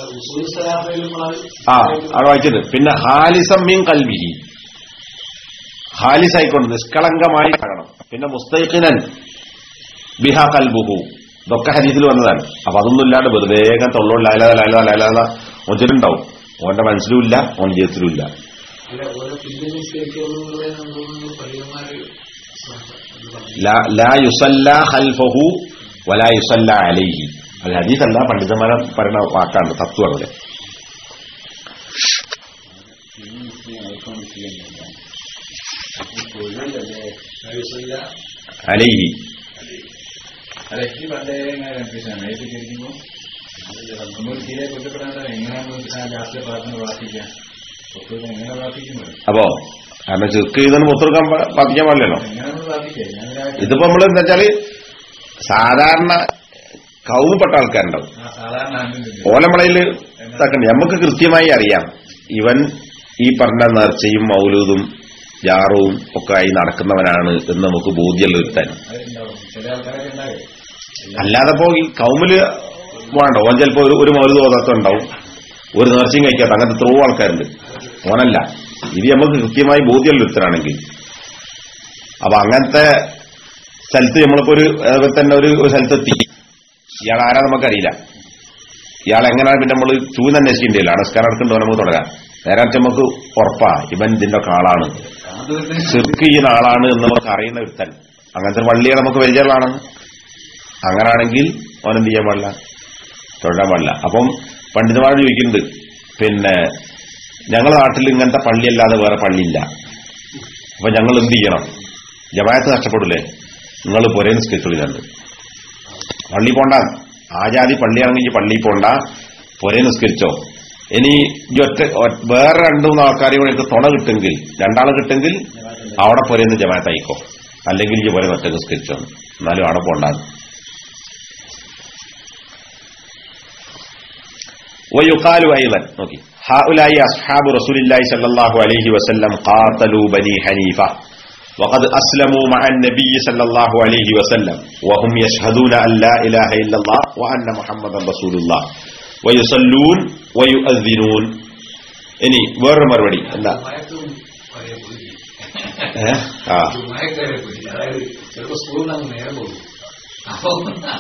ആ അവിടെ വായിച്ചത് പിന്നെ ഹാലിസം മീൻ കൽവിഹി ഹാലിസായിക്കൊണ്ട് നിഷ്കളങ്കമായി കാണണം പിന്നെ മുസ്തൈഖിനൻ ബിഹ കൽബുഹു ഇതൊക്കെ ഹരീതിൽ വന്നതാണ് അപ്പൊ അതൊന്നും ഇല്ലാണ്ട് വെറുതെ ഇങ്ങനെ തൊള്ളോട് ലായലാ ലായലാ ലായലാ ഒഞ്ചിട്ടുണ്ടാവും ഓന്റെ മനസ്സിലും ഇല്ല ഓന്റെ ജീവിതത്തിലും ഇല്ല അല്ല ഓരോ പിന്നെ നിസ്കരിക്കുള്ളൂ പള്ളിമാര് ലാ- ലാ യുസല്ല ഹൽഫഹു വലാ യുസല്ല അലൈഹി അത് ഹദീസല്ല പണ്ഡിതന്മാരെ പറയുന്ന വാക്കാണ് തത്വമാണ് ഈ മുസ്ലിം അവർ കൊടുക്കാൻ വിഷയമല്ല തൊഴിലല്ലേ ആവശ്യമില്ല അലൈഹി അല്ല എനിക്ക് പണ്ടേ ഇങ്ങനെ കൺഫ്യൂഷനാണ് ഏത് ചോദിക്കുമ്പോൾ നമ്മൾ തീരെ കൊല്ലപ്പെടാണ്ട് എങ്ങനെയാണ് രാഷ്ട്രീയ പ്രാർത്ഥന പ്രാർത്ഥിക്കാം ഒക്കെ എങ്ങനെ പ്രാർത്ഥിക്കുന്നത് അപ്പോ കാരണം ചെക്ക് ചെയ്തെന്ന് പുറത്തെടുക്കാൻ പതിക്കാൻ പാടില്ലല്ലോ എങ്ങനെ നമ്മൾ പ്രാർത്ഥിക്കാം ഞാൻ ഇതിപ്പോ നമ്മൾ എന്താ വെച്ചാല് സാധാരണ കൗമപ്പെട്ട ആൾക്കാരുണ്ടാവും സാധാരണ ആണെന്നുണ്ട് ഓലമളയില് ഇതാക്കണ്ട നമുക്ക് കൃത്യമായി അറിയാം ഇവൻ ഈ പറഞ്ഞ നേർച്ചയും മൗലൂദും ജാറും ഒക്കെ ആയി നടക്കുന്നവനാണ് എന്ന് നമുക്ക് ബോധ്യമുള്ള ഒരുത്താൻ അതുണ്ടാവും ചില ആൾക്കാരൊക്കെ ഉണ്ടാവേ അല്ലാതെ ഇപ്പോ ഈ കൗമില് വേണ്ട ഓൻ ചിലപ്പോ ഒരു ഒരു മൗലൂദ് ഓതാത്ത ഉണ്ടാവും ഒരു നേർച്ചയും കഴിക്കാത്ത അങ്ങനത്തെ എത്രയോ ആൾക്കാരുണ്ട് ഓനല്ല ഇത് നമുക്ക് കൃത്യമായി ബോധ്യമുള്ള ഒരുത്തനാണെങ്കിൽ അപ്പൊ അങ്ങനത്തെ സ്ഥലത്ത് നമ്മളിപ്പോ ഒരു അതുപോലെ തന്നെ ഒരു ഒരു സ്ഥലത്തെത്തി ഇയാൾ ആരാ നമുക്കറിയില്ല ഇയാൾ എങ്ങനെയാണ് പിന്നെ നമ്മൾ ചൂന്ന് അന്വേഷിക്കേണ്ടിയില്ല നമസ്കാരം എടുക്കേണ്ടോ നമുക്ക് തുടരാം നേരെ മറിച്ച് നമുക്ക് ഉറപ്പാ ഇവൻ ഇതിന്റെ ഒക്കെ ആളാണ് ചെറുക്ക് ചെയ്യുന്ന ആളാണ് എന്ന് നമുക്ക് അറിയുന്ന ഒരുത്തൻ അങ്ങനത്തെ പള്ളിയെ നമുക്ക് പരിചയമുള്ളതാണ് അങ്ങനാണെങ്കിൽ അവൻ എന്ത് ചെയ്യാൻ പാടില്ല തൊഴാൻ പാടില്ല അപ്പം പണ്ഡിതന്മാർ ചോദിക്കുന്നുണ്ട് പിന്നെ ഞങ്ങളുടെ നാട്ടിൽ ഇങ്ങനത്തെ പള്ളിയല്ലാതെ വേറെ പള്ളിയില്ല അപ്പൊ ഞങ്ങൾ എന്ത് ചെയ്യണം ജമായത്ത് നഷ്ടപ്പെടില്ലേ നിങ്ങൾ പൊരേ നിസ്കരിച്ചുള്ളിലുണ്ട് പള്ളി പോണ്ട ആ ജാതി പള്ളിയാണെങ്കിൽ പള്ളി പോണ്ട പൊരേ നിസ്കരിച്ചോ ഇനി ഈ ഒറ്റ ഒ- വേറെ രണ്ടു മൂന്ന് ആൾക്കാരെ കൂടെ എനിക്ക് തുണ കിട്ടുമെങ്കിൽ രണ്ടാളെ കിട്ടുമെങ്കിൽ അവിടെ പൊരേന്ന് ജമായത്തായിക്കോ അല്ലെങ്കിൽ ഈ പൊരേ ഒറ്റ നിസ്കരിച്ചോ എന്നാലും അവിടെ പോണ്ടാന്ന് ويقال أيضا نوكي هؤلاء أصحاب رسول الله صلى الله عليه وسلم قاتلوا بني حنيفة وقد أسلموا مع النبي صلى الله عليه وسلم وهم يشهدون أن لا إله إلا الله وأن محمدا رسول الله ويصلون ويؤذنون ഇനി വേറൊരു മറുപടി എന്താ ജുമായത്തും ഒരേ പോയി ഏ? ആ ജുമായക്കാരെ പോയി അതായത് ചിലപ്പോ സ്കൂളിൽ നിന്ന് നേരെ പോകും അപ്പൊ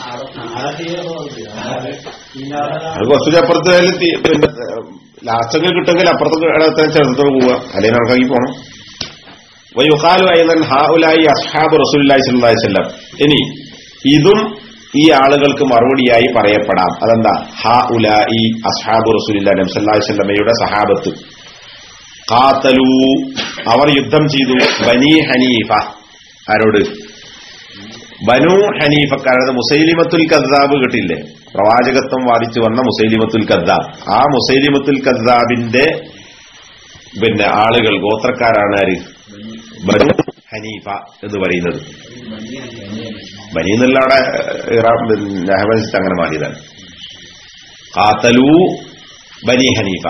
അത് കുറച്ചുകൂടി അപ്പുറത്ത് പോയാലും തി- പിന്നെ ലാസ്റ്റൊക്കെ കിട്ടുമെങ്കിൽ അപ്പുറത്ത് ഇടത്തെ ചെറുത്തോട് പോവുക അല്ലെങ്കിൽ കണക്കാക്കി പോകണം വയുഹാലു അയ്യൻ ഹാഉലായി അസ്ഹാബ് റസൂലുള്ളാഹി സ്വല്ലല്ലാഹി അലൈഹി വസല്ലം ഇനി ഇതും ഈ ആളുകൾക്ക് മറുപടിയായി പറയപ്പെടാം അതെന്താ ഹാ ഉലായി അസ്ഹാബ് റസൂലുള്ളാഹി നബി സല്ലല്ലാഹു അലൈഹി വസല്ലമയുടെ സഹാബത്ത് ഖാതലു അവർ യുദ്ധം ചെയ്തു ബനി ഹനീഫ ആരോട് ബനു ഹനീഫക്കാരത് മുസൈലിമത്തുൽ കദ്ദാബ് കിട്ടില്ലേ പ്രവാചകത്വം വാദിച്ചു വന്ന മുസൈലിമത്തുൽ കദ്ദാബ് ആ മുസൈലിമത്തുൽ കദ്ദാബിന്റെ പിന്നെ ആളുകൾ ഗോത്രക്കാരാണ് ആര് ബനു ഹനീഫ എന്ന് പറയുന്നത് ബനി എന്നുള്ള അവിടെ അഹമ്മദ് അങ്ങനെ മാറിയതാണ് കാത്തലു ബനി ഹനീഫ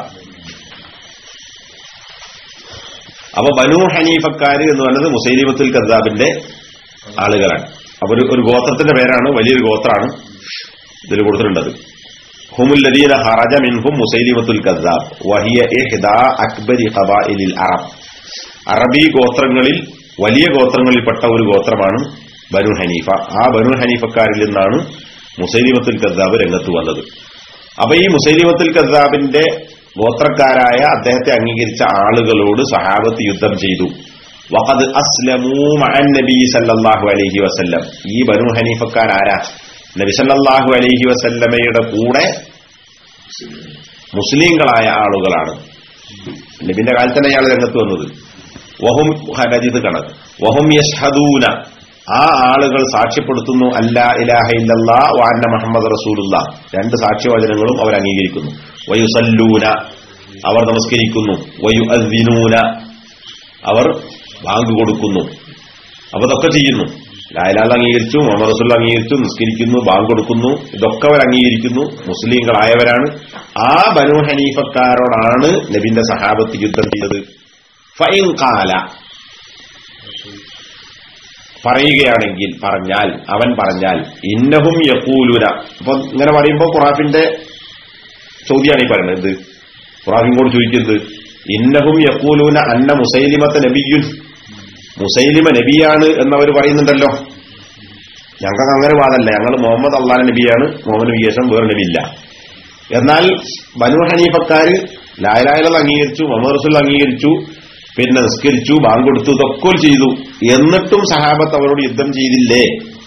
അപ്പൊ ബനു ഹനീഫക്കാര് എന്ന് പറയുന്നത് മുസൈലിമത്തുൽ കദ്ദാബിന്റെ ആളുകളാണ് അപ്പൊ ഒരു ഒരു ഗോത്രത്തിന്റെ പേരാണ് വലിയൊരു ഗോത്രാണ് ഇതിൽ കൊടുത്തിട്ടുണ്ടത് ഹുമുല്ലദീന ഹറജ മിൻഹും മുസൈലിമത്തുൽ കദ്ദാബ് വഹിയ ഇഹ്ദാ അക്ബരി ഖബായിലിൽ അറബ് അറബി ഗോത്രങ്ങളിൽ വലിയ ഗോത്രങ്ങളിൽപ്പെട്ട ഒരു ഗോത്രമാണ് ബനു ഹനീഫ ആ ബനു ഹനീഫക്കാരിൽ നിന്നാണ് മുസൈലിമത്തുൽ കദ്ദാബ് രംഗത്ത് വന്നത് അപ്പൊ ഈ മുസൈലിമത്തുൽ കദ്ദാബിന്റെ ഗോത്രക്കാരായ അദ്ദേഹത്തെ അംഗീകരിച്ച ആളുകളോട് സഹാബത്ത് യുദ്ധം ചെയ്തു വഖദ് അസ്ലമൂ മഅൻ നബി സല്ലല്ലാഹു അലൈഹി വസല്ലം ഈ ബനു ഹനീഫക്കാരാരാ നബി സല്ലല്ലാഹു അലൈഹി വസല്ലമയുടെ കൂടെ മുസ്ലിങ്ങളായ ആളുകളാണ് നബിന്റെ കാലത്ത് തന്നെ അയാൾ രംഗത്ത് വന്നത് വഹും ഹനജിത് കണക്ക് വഹും യഷ്ഹദൂന ആ ആളുകൾ സാക്ഷ്യപ്പെടുത്തുന്നു അല്ലാ ഇലാഹ ഇല്ലല്ലാ വാന്ന മുഹമ്മദ് റസൂലുള്ള രണ്ട് സാക്ഷ്യവചനങ്ങളും അവർ അംഗീകരിക്കുന്നു വയുസല്ലൂന അവർ നമസ്കരിക്കുന്നു വയു അദ്ദിനൂന അവർ ബാങ്ക് കൊടുക്കുന്നു അപ്പൊ ഇതൊക്കെ ചെയ്യുന്നു ലായലാൽ അംഗീകരിച്ചു മുഹമ്മദ് റസൂൽ അംഗീകരിച്ചു നിസ്കരിക്കുന്നു ബാങ്ക് കൊടുക്കുന്നു ഇതൊക്കെ അവർ അംഗീകരിക്കുന്നു മുസ്ലിങ്ങളായവരാണ് ആ ബനു ഹനീഫക്കാരോടാണ് നബിന്റെ സഹാബത്ത് യുദ്ധം ചെയ്തത് ഫൈൻ കാല പറയുകയാണെങ്കിൽ പറഞ്ഞാൽ അവൻ പറഞ്ഞാൽ ഇന്നഹും യക്കൂലുന അപ്പൊ ഇങ്ങനെ പറയുമ്പോ ഖുറാഫിന്റെ ചോദ്യമാണ് ഈ പറയുന്നത് ഇത് ഖുറാഫിങ്ങോട് ചോദിക്കുന്നത് ഇന്നഹും യക്കൂലൂന അന്ന മുസൈലിമത്ത് നബിയുൻ മുസൈലിമ നബിയാണ് എന്നവർ പറയുന്നുണ്ടല്ലോ ഞങ്ങൾക്ക് അങ്ങനെ വാദമല്ല ഞങ്ങൾ മുഹമ്മദ് അള്ളാഹ് നബിയാണ് മുഹമ്മദ് നബി ശേഷം വേറെ നബിയില്ല എന്നാൽ ബനു ഹനീഫക്കാര് ലായലായലത് അംഗീകരിച്ചു മുഹമ്മദ് റസൂൽ അംഗീകരിച്ചു പിന്നെ നിസ്കരിച്ചു ബാങ്ക് കൊടുത്തു ഇതൊക്കെ ചെയ്തു എന്നിട്ടും സഹാബത്ത് അവരോട് യുദ്ധം ചെയ്തില്ലേ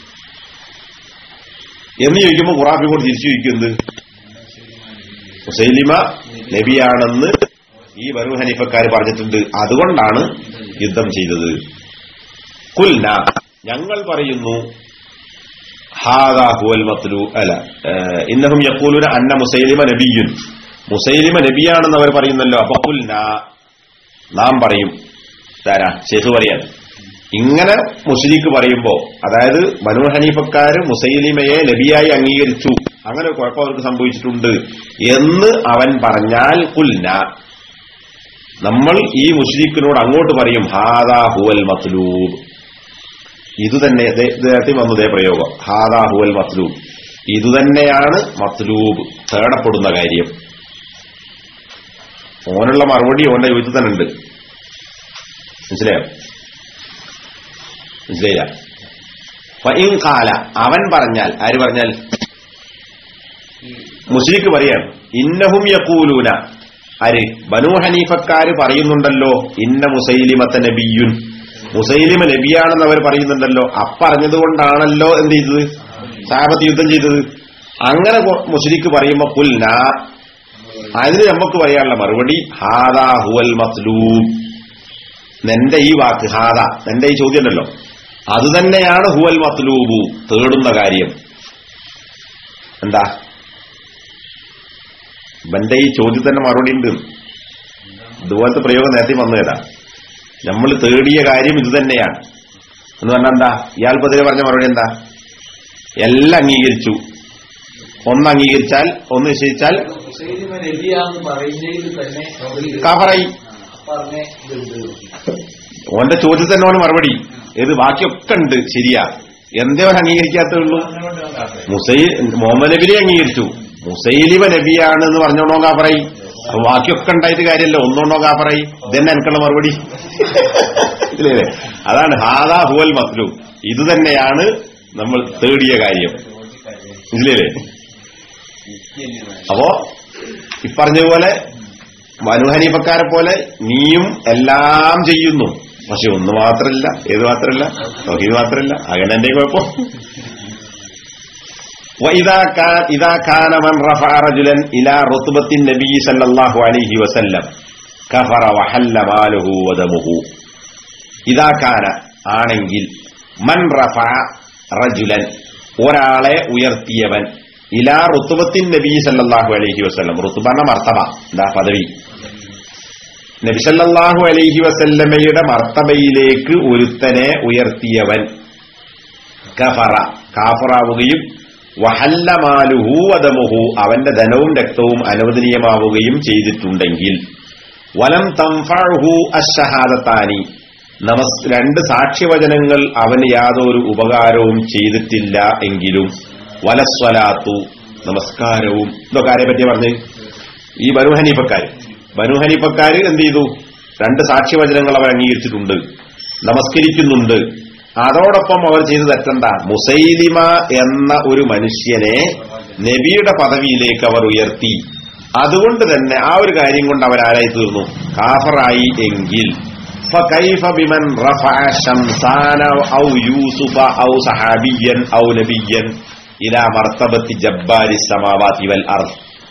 എന്ന് ചോദിക്കുമ്പോൾ ഖുറാഫിനോട് തിരിച്ചു ചോദിക്കുന്നത് മുസൈലിമ നബിയാണെന്ന് ഈ ബനു ഹനീഫക്കാർ പറഞ്ഞിട്ടുണ്ട് അതുകൊണ്ടാണ് യുദ്ധം ചെയ്തത് കുൽന ഞങ്ങൾ പറയുന്നു ഹാദാ ഹുവൽ മത്ലു അല്ല ഏഹ്, ഇന്നഹും യഖൂലുന അന്ന മുസൈലിമ നബിയുൻ മുസൈലിമ നബിയാണെന്ന് അവർ പറയുന്നല്ലോ അപ്പൊ കുൽന നാം പറയും ധാരാ ശേഖു പറയാൻ ഇങ്ങനെ മുസ്ലിക്ക് പറയുമ്പോ അതായത് ബനു ഹനീഫക്കാര് മുസൈലിമയെ നബിയായി അംഗീകരിച്ചു അങ്ങനെ ഒരു കുഴപ്പം അവർക്ക് സംഭവിച്ചിട്ടുണ്ട് എന്ന് അവൻ പറഞ്ഞാൽ കുൽന നമ്മൾ ഈ മുസ്ലിക്കിനോട് അങ്ങോട്ട് പറയും ഹാദാ ഹുവൽ മത്ലൂബ് ഇതുതന്നെ ദേ- ഇത് നേരത്തെ വന്നതേ പ്രയോഗം ഹാദാ ഹുവൽ മത്ലൂബ് ഇതുതന്നെയാണ് മത്ലൂബ് തേടപ്പെടുന്ന കാര്യം ഓനുള്ള മറുപടി ഓന്റെ ചോദ്യത്തിൽ തന്നെ ഉണ്ട് മനസ്സിലായോ മനസ്സിലായില്ല ഫഇൻ കാല അവൻ പറഞ്ഞാൽ ആര് പറഞ്ഞാൽ മുസ്ലിക്ക് പറയാണ് ഇന്നഹും യക്കൂലൂന ആര് ബനു ഹനീഫക്കാര് പറയുന്നുണ്ടല്ലോ ഇന്ന മുസൈലിമത്ത നബിയുൻ മുസൈലിമ നബിയാണെന്ന് അവർ പറയുന്നുണ്ടല്ലോ അപ്പറഞ്ഞതുകൊണ്ടാണല്ലോ എന്ത് ചെയ്തത് സാഹബത്ത് യുദ്ധം ചെയ്തത് അങ്ങനെ മുസ്ലിക്ക് പറയുമ്പോ പുൽന അതിന് നമുക്ക് പറയാനുള്ള മറുപടി ഹാദാ ഹുവൽ മത്ലൂബ് നിന്റെ ഈ വാക്ക് ഹാദ നിന്റെ ഈ ചോദ്യം ഉണ്ടല്ലോ അത് തന്നെയാണ് ഹുവൽ മത്ലൂബു തേടുന്ന കാര്യം എന്താ ഇവന്റെ ഈ ചോദ്യത്തിന്റെ മറുപടി ഉണ്ട് ഇതുപോലത്തെ പ്രയോഗം നേരത്തെ വന്നതാ നമ്മൾ തേടിയ കാര്യം ഇത് തന്നെയാണ് എന്ന് പറഞ്ഞാൽ എന്താ ഇയാൾ പതിരെ പറഞ്ഞ മറുപടി എന്താ എല്ലാം അംഗീകരിച്ചു ഒന്ന് അംഗീകരിച്ചാൽ ഒന്ന് നിശ്ചയിച്ചാൽ മുസൈലിമ നബിയാന്ന് പറയുന്നതിൽ തന്നെ അവര് കാഫറായി പറഞ്ഞ ഇതുണ്ട് ഓന്റെ ചോദ്യത്തിന് ഓന് മറുപടി ഏത് ബാക്കിയൊക്കെ ഉണ്ട് ശരിയാ എന്തേ അവൻ അംഗീകരിക്കാത്തേ ഉള്ളൂ മുസൈ മുഹമ്മദ് നബിനെ അംഗീകരിച്ചു മുസൈലിമ നബിയാണ് എന്ന് പറഞ്ഞോണോ കാപ്പറയി അപ്പൊ ബാക്കിയൊക്കെ ഉണ്ടായിട്ട് കാര്യമല്ല ഒന്നോണോ കാപ്പറയി ഇതന്നെ എനിക്കുള്ള മറുപടി ഇല്ലേ അതാണ് ഹാദാ ഹുവൽ മസ്ലു ഇത് തന്നെയാണ് നമ്മൾ തേടിയ കാര്യം മനസ്സിലേ അപ്പോ ഇപ്പറഞ്ഞതുപോലെ മനുഹനീപക്കാരെ പോലെ നീയും എല്ലാം ചെയ്യുന്നു പക്ഷെ ഒന്ന് മാത്രമല്ല ഏത് മാത്രമല്ല തൗഹീദ് മാത്രമല്ല അങ്ങനെ എന്റെ കുഴപ്പം وإذا كان إذا كان من رفع رجلا إلى رتبة النبي صلى الله عليه وسلم كفر وحل ماله ودمه إذا كان ആണെങ്കിൽ മൻ റഫ റജുലൻ ഒരാളെ ഉയർത്തിയവൻ ഇലാ റുത്തുബത്തിൻ നബി സല്ലല്ലാഹു അലൈഹി വസല്ലം റുത്തുബ എന്ന മർത്തബ എന്താ പദവി നബി സല്ലല്ലാഹു അലൈഹി വസല്ലമയുടെ മർത്തബയിലേക്ക് ഒരുത്തനെ ഉയർത്തിയവൻ കഫറ കാഫറാവുകയും വഹല്ലമാലുഹു വദമുഹു അവന്റെ ധനവും രക്തവും അനുവദനീയമാവുകയും ചെയ്തിട്ടുണ്ടെങ്കിൽ വലം തംഫഹു അഷഹാദത്താനി നമസ് രണ്ട് സാക്ഷ്യവചനങ്ങൾ അവന് യാതൊരു ഉപകാരവും ചെയ്തിട്ടില്ല എങ്കിലും വലസ്വലാത്തു നമസ്കാരവും ഇതൊക്കെ ആരെ പറ്റി പറഞ്ഞ് ഈ ബനുഹനീഫക്കാർ ബനുഹനീഫക്കാർ എന്ത് ചെയ്തു രണ്ട് സാക്ഷ്യവചനങ്ങൾ അവർ അംഗീകരിച്ചിട്ടുണ്ട് നമസ്കരിക്കുന്നുണ്ട് അതോടൊപ്പം അവർ ചെയ്തു തെറ്റെന്താ മുസൈലിമ എന്ന ഒരു മനുഷ്യനെ നബിയുടെ പദവിയിലേക്ക് അവർ ഉയർത്തി അതുകൊണ്ട് തന്നെ ആ ഒരു കാര്യം കൊണ്ട് അവരാരായി തീർന്നു കാഫറായി എങ്കിൽ فكيف بمن رفع شمسان أو يوسف أو صحابيا أو نبيا إلى مرتبة جبار السماوات والأرض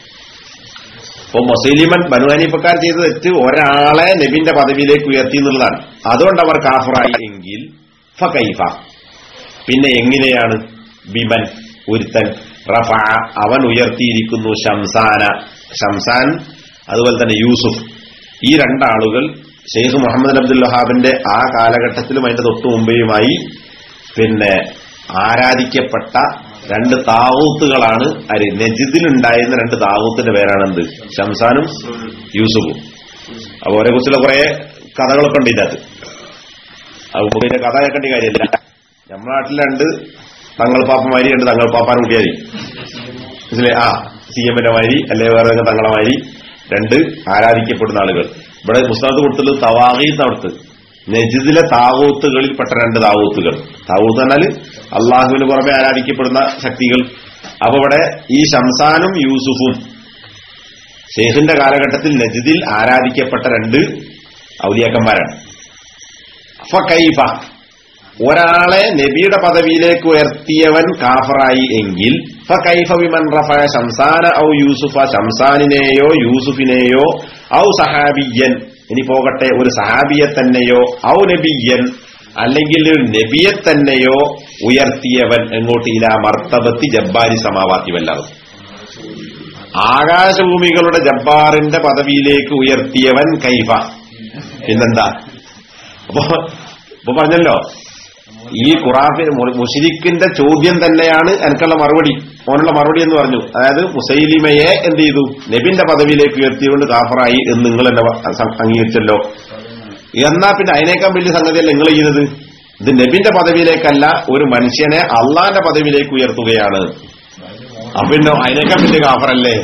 ഇപ്പൊ മുസൈലിമൻ ബനു ഹനീഫക്കാർ ചെയ്ത തെറ്റ് ഒരാളെ നബിന്റെ പദവിയിലേക്ക് ഉയർത്തി എന്നുള്ളതാണ് അതുകൊണ്ട് അവർ കാഫറായി എങ്കിൽ ഫൈഫ പിന്നെ എങ്ങനെയാണ് ബിമൻ ഒരുത്തൻ റഫ അവൻ ഉയർത്തിയിരിക്കുന്നു ഷംസാന ഷംസാൻ അതുപോലെ തന്നെ യൂസുഫ് ഈ രണ്ടാളുകൾ ഷെയ്ഖ് മുഹമ്മദ് അബ്ദുൽ വഹാബിന്റെ ആ കാലഘട്ടത്തിലും അതിന്റെ തൊട്ടു മുമ്പേയുമായി പിന്നെ ആരാധിക്കപ്പെട്ട രണ്ട് താവൂത്തുകളാണ് അരി നജിദിലുണ്ടായിരുന്ന രണ്ട് താവൂത്തിന്റെ പേരാണ് എന്ത് ഷംസാനും യൂസുഫും അപ്പൊ അവരെ കുറിച്ചുള്ള കുറെ കഥകളൊക്കെ ഉണ്ട് ഇതിനകത്ത് അത് പിന്നെ കഥ കേൾക്കേണ്ട കാര്യമില്ല നമ്മുടെ നാട്ടിൽ രണ്ട് തങ്ങൾ പാപ്പമാരി രണ്ട് തങ്ങൾ പാപ്പാൻ കുട്ടിയാരി മനസ്സിലായി ആ സി എമ്മിന്റെ മാതിരി അല്ലെ വേറെ ഏതെങ്കിലും തങ്ങളെ മാതിരി രണ്ട് ആരാധിക്കപ്പെടുന്ന ആളുകൾ ഇവിടെ പുസ്തകത്ത് കൊടുത്തുള്ളത് തവാഹീത്ത് അവിടുത്ത് നജിദിലെ താവൂത്തുകളിൽ പെട്ട രണ്ട് താവൂത്തുകൾ താവൂത്ത് എന്നാൽ അള്ളാഹുവിന് പുറമെ ആരാധിക്കപ്പെടുന്ന ശക്തികൾ അപ്പൊ ഇവിടെ ഈ ഷംസാനും യൂസുഫും ഷെയ്ഖിന്റെ കാലഘട്ടത്തിൽ നജിദിൽ ആരാധിക്കപ്പെട്ട രണ്ട് ഔലിയാക്കന്മാരാണ് ഫൈഫ ഒരാളെ നബിയുടെ പദവിയിലേക്ക് ഉയർത്തിയവൻ കാഫറായി എങ്കിൽ ഫകൈഫ ബിമൻ റഫഅ ശംസാന ഔ യൂസുഫ ശംസാനിനെയോ യൂസുഫിനെയോ ഔ സഹാബിയൻ ഇനി പോകട്ടെ ഒരു സഹാബിയെ തന്നെയോ ഔ നബിയൻ അല്ലെങ്കിൽ ഒരു നബിയെ തന്നെയോ ഉയർത്തിയവൻ എങ്ങോട്ട് ഇല മർത്തബത്തി ജബ്ബാരി സമാവാത്തി വല്ലാതെ ആകാശഭൂമികളുടെ ജബ്ബാറിന്റെ പദവിയിലേക്ക് ഉയർത്തിയവൻ കൈഫ പിന്നെന്താ അപ്പൊ ഇപ്പൊ പറഞ്ഞല്ലോ ഈ ഖുറാഫി മുഷിരിക്കിന്റെ ചോദ്യം തന്നെയാണ് എനിക്കുള്ള മറുപടി മോനുള്ള മറുപടി എന്ന് പറഞ്ഞു അതായത് മുസൈലിമയെ എന്ത് ചെയ്തു നബിന്റെ പദവിയിലേക്ക് ഉയർത്തിയുകൊണ്ട് കാഫറായി എന്ന് നിങ്ങൾ എന്നെ വ- സം- അംഗീകരിച്ചല്ലോ എന്നാ പിന്നെ അതിനേക്കാൾ വലിയ സംഗതിയല്ല നിങ്ങൾ ചെയ്യുന്നത് ഇത് നബിന്റെ പദവിയിലേക്കല്ല ഒരു മനുഷ്യനെ അള്ളാന്റെ പദവിയിലേക്ക് ഉയർത്തുകയാണ് അപ്പൊ പിന്നെ അതിനേക്കാൾ വലിയ കാഫറല്ലേ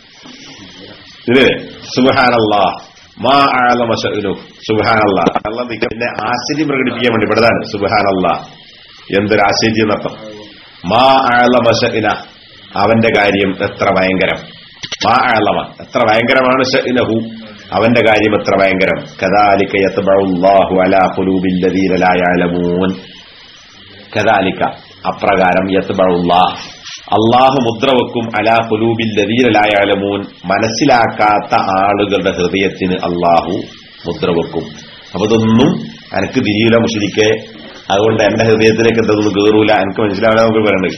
ഇത് സുബഹാനല്ലാ മാ ആലമ ശഅ്നു സുബഹാനല്ലാ അള്ളാഹ് ദിക്ർ പിന്നെ ആശ്ചര്യം പ്രകടിപ്പിക്കാൻ വേണ്ടി ഇവിടതാണ് സുബഹാനല്ലാ എന്തൊരു ആശ്ചര്യം എന്നർത്ഥം മാ ആലമ ശഅ്ന അവന്റെ കാര്യം എത്ര ഭയങ്കരം മാ ആലമ എത്ര ഭയങ്കരമാണ് ശഅ്നഹു അവന്റെ കാര്യം എത്ര ഭയങ്കരം കദാലിക യത്ബഉല്ലാഹു അലാ ഖുലൂബിൽ ലദീന ലാ യഅലമൂൻ കദാലിക അപ്രകാരം യത്ബഉല്ലാഹ് അള്ളാഹു മുദ്ര വെക്കും അലാ കുലൂബിൽ ലതീരലായാലമൂൻ മനസ്സിലാക്കാത്ത ആളുകളുടെ ഹൃദയത്തിന് അള്ളാഹു മുദ്ര വെക്കും അപ്പൊ ഇതൊന്നും എനിക്ക് തിരിയില്ല മുഷിരിക്കെ അതുകൊണ്ട് എന്റെ ഹൃദയത്തിലേക്ക് എന്തൊന്നും കയറൂല എനിക്ക് മനസ്സിലാവില്ല നമുക്ക് പറയണ്ടത്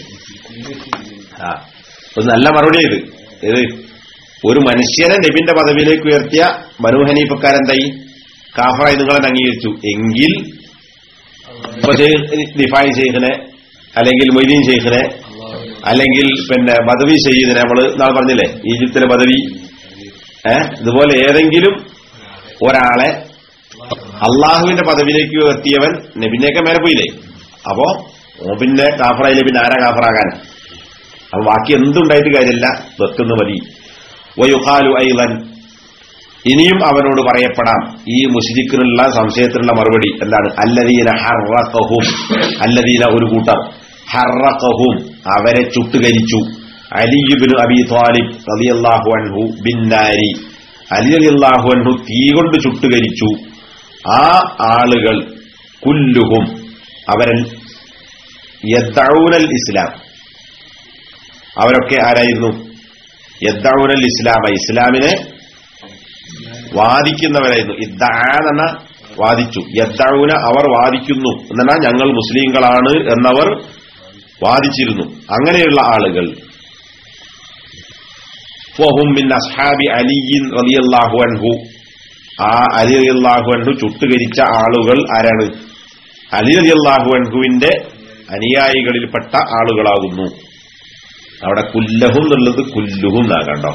ആ ഒരു നല്ല മറുപടി ഇത് ഇത് ഒരു മനുഷ്യനെ നബിന്റെ പദവിയിലേക്ക് ഉയർത്തിയ ബനു ഹനീഫക്കാരെന്തായി കാഫറായി നിങ്ങളെ അംഗീകരിച്ചു എങ്കിൽ ഇപ്പൊ ദിഫായി ഷെയ്ഖിനെ അല്ലെങ്കിൽ മൊയ്തീൻ ഷെയ്ഖിനെ അല്ലെങ്കിൽ പിന്നെ ബദവി ഷെയ്ഖിനെ നമ്മള് നാളെ പറഞ്ഞില്ലേ ഈജിപ്തിലെ ബദവി ഏ ഇതുപോലെ ഏതെങ്കിലും ഒരാളെ അള്ളാഹുവിന്റെ പദവിയിലേക്ക് ഉയർത്തിയവൻ നബിനെയൊക്കെ മേലെ പോയില്ലേ അപ്പോ ഓൻ പിന്നെ കാഫറായില്ലേ പിന്നെ ആരാ കാഫറാകാൻ അപ്പൊ ബാക്കി എന്തുണ്ടായിട്ട് കാര്യമില്ല വെക്കുന്ന മതി വയുഹാലു ഐലൻ ഇനിയും അവനോട് പറയപ്പെടാം ഈ മുഷിരിക്കിനുള്ള സംശയത്തിനുള്ള മറുപടി എന്താണ് അല്ലദീന ഹർറഖഹും അല്ലദീന ഒരു കൂട്ടർ ഹർറഖഹും അവരെ ചുട്ടുകരിച്ചു അലിയുബിന് അബി താലിബ് റളിയല്ലാഹു അൻഹു ബിന്നാരി അലി റളിയല്ലാഹു അൻഹു തീ കൊണ്ട് ചുട്ടുകരിച്ചു ആ ആളുകൾ കുല്ലുഹും അവരൻ യദ്ദഊനൽ ഇസ്ലാം അവരൊക്കെ ആരായിരുന്നു യദ്ദഊനൽ ഇസ്ലാമ ഇസ്ലാമിനെ വാദിക്കുന്നവരായിരുന്നു ഇദ്ദാന്ന വാദിച്ചു യദ്ദഊന അവർ വാദിക്കുന്നു എന്നാ ഞങ്ങൾ മുസ്ലിങ്ങളാണ് എന്നവർ വാദിച്ചിരുന്നു അങ്ങനെയുള്ള ആളുകൾ ഫഹും മിൻ അസ്ഹാബി അലിയിൻ റളിയല്ലാഹു അൻഹു ആ അലി റളിയല്ലാഹു അൻഹു ചുട്ടുകരിച്ച ആളുകൾ ആരാണ് അലി റളിയല്ലാഹു അൻഹുവിന്റെ അനുയായികളിൽപ്പെട്ട ആളുകളാകുന്നു അവിടെ കുല്ലഹും എന്നുള്ളത് കുല്ലുഹും എന്നാ കണ്ടോ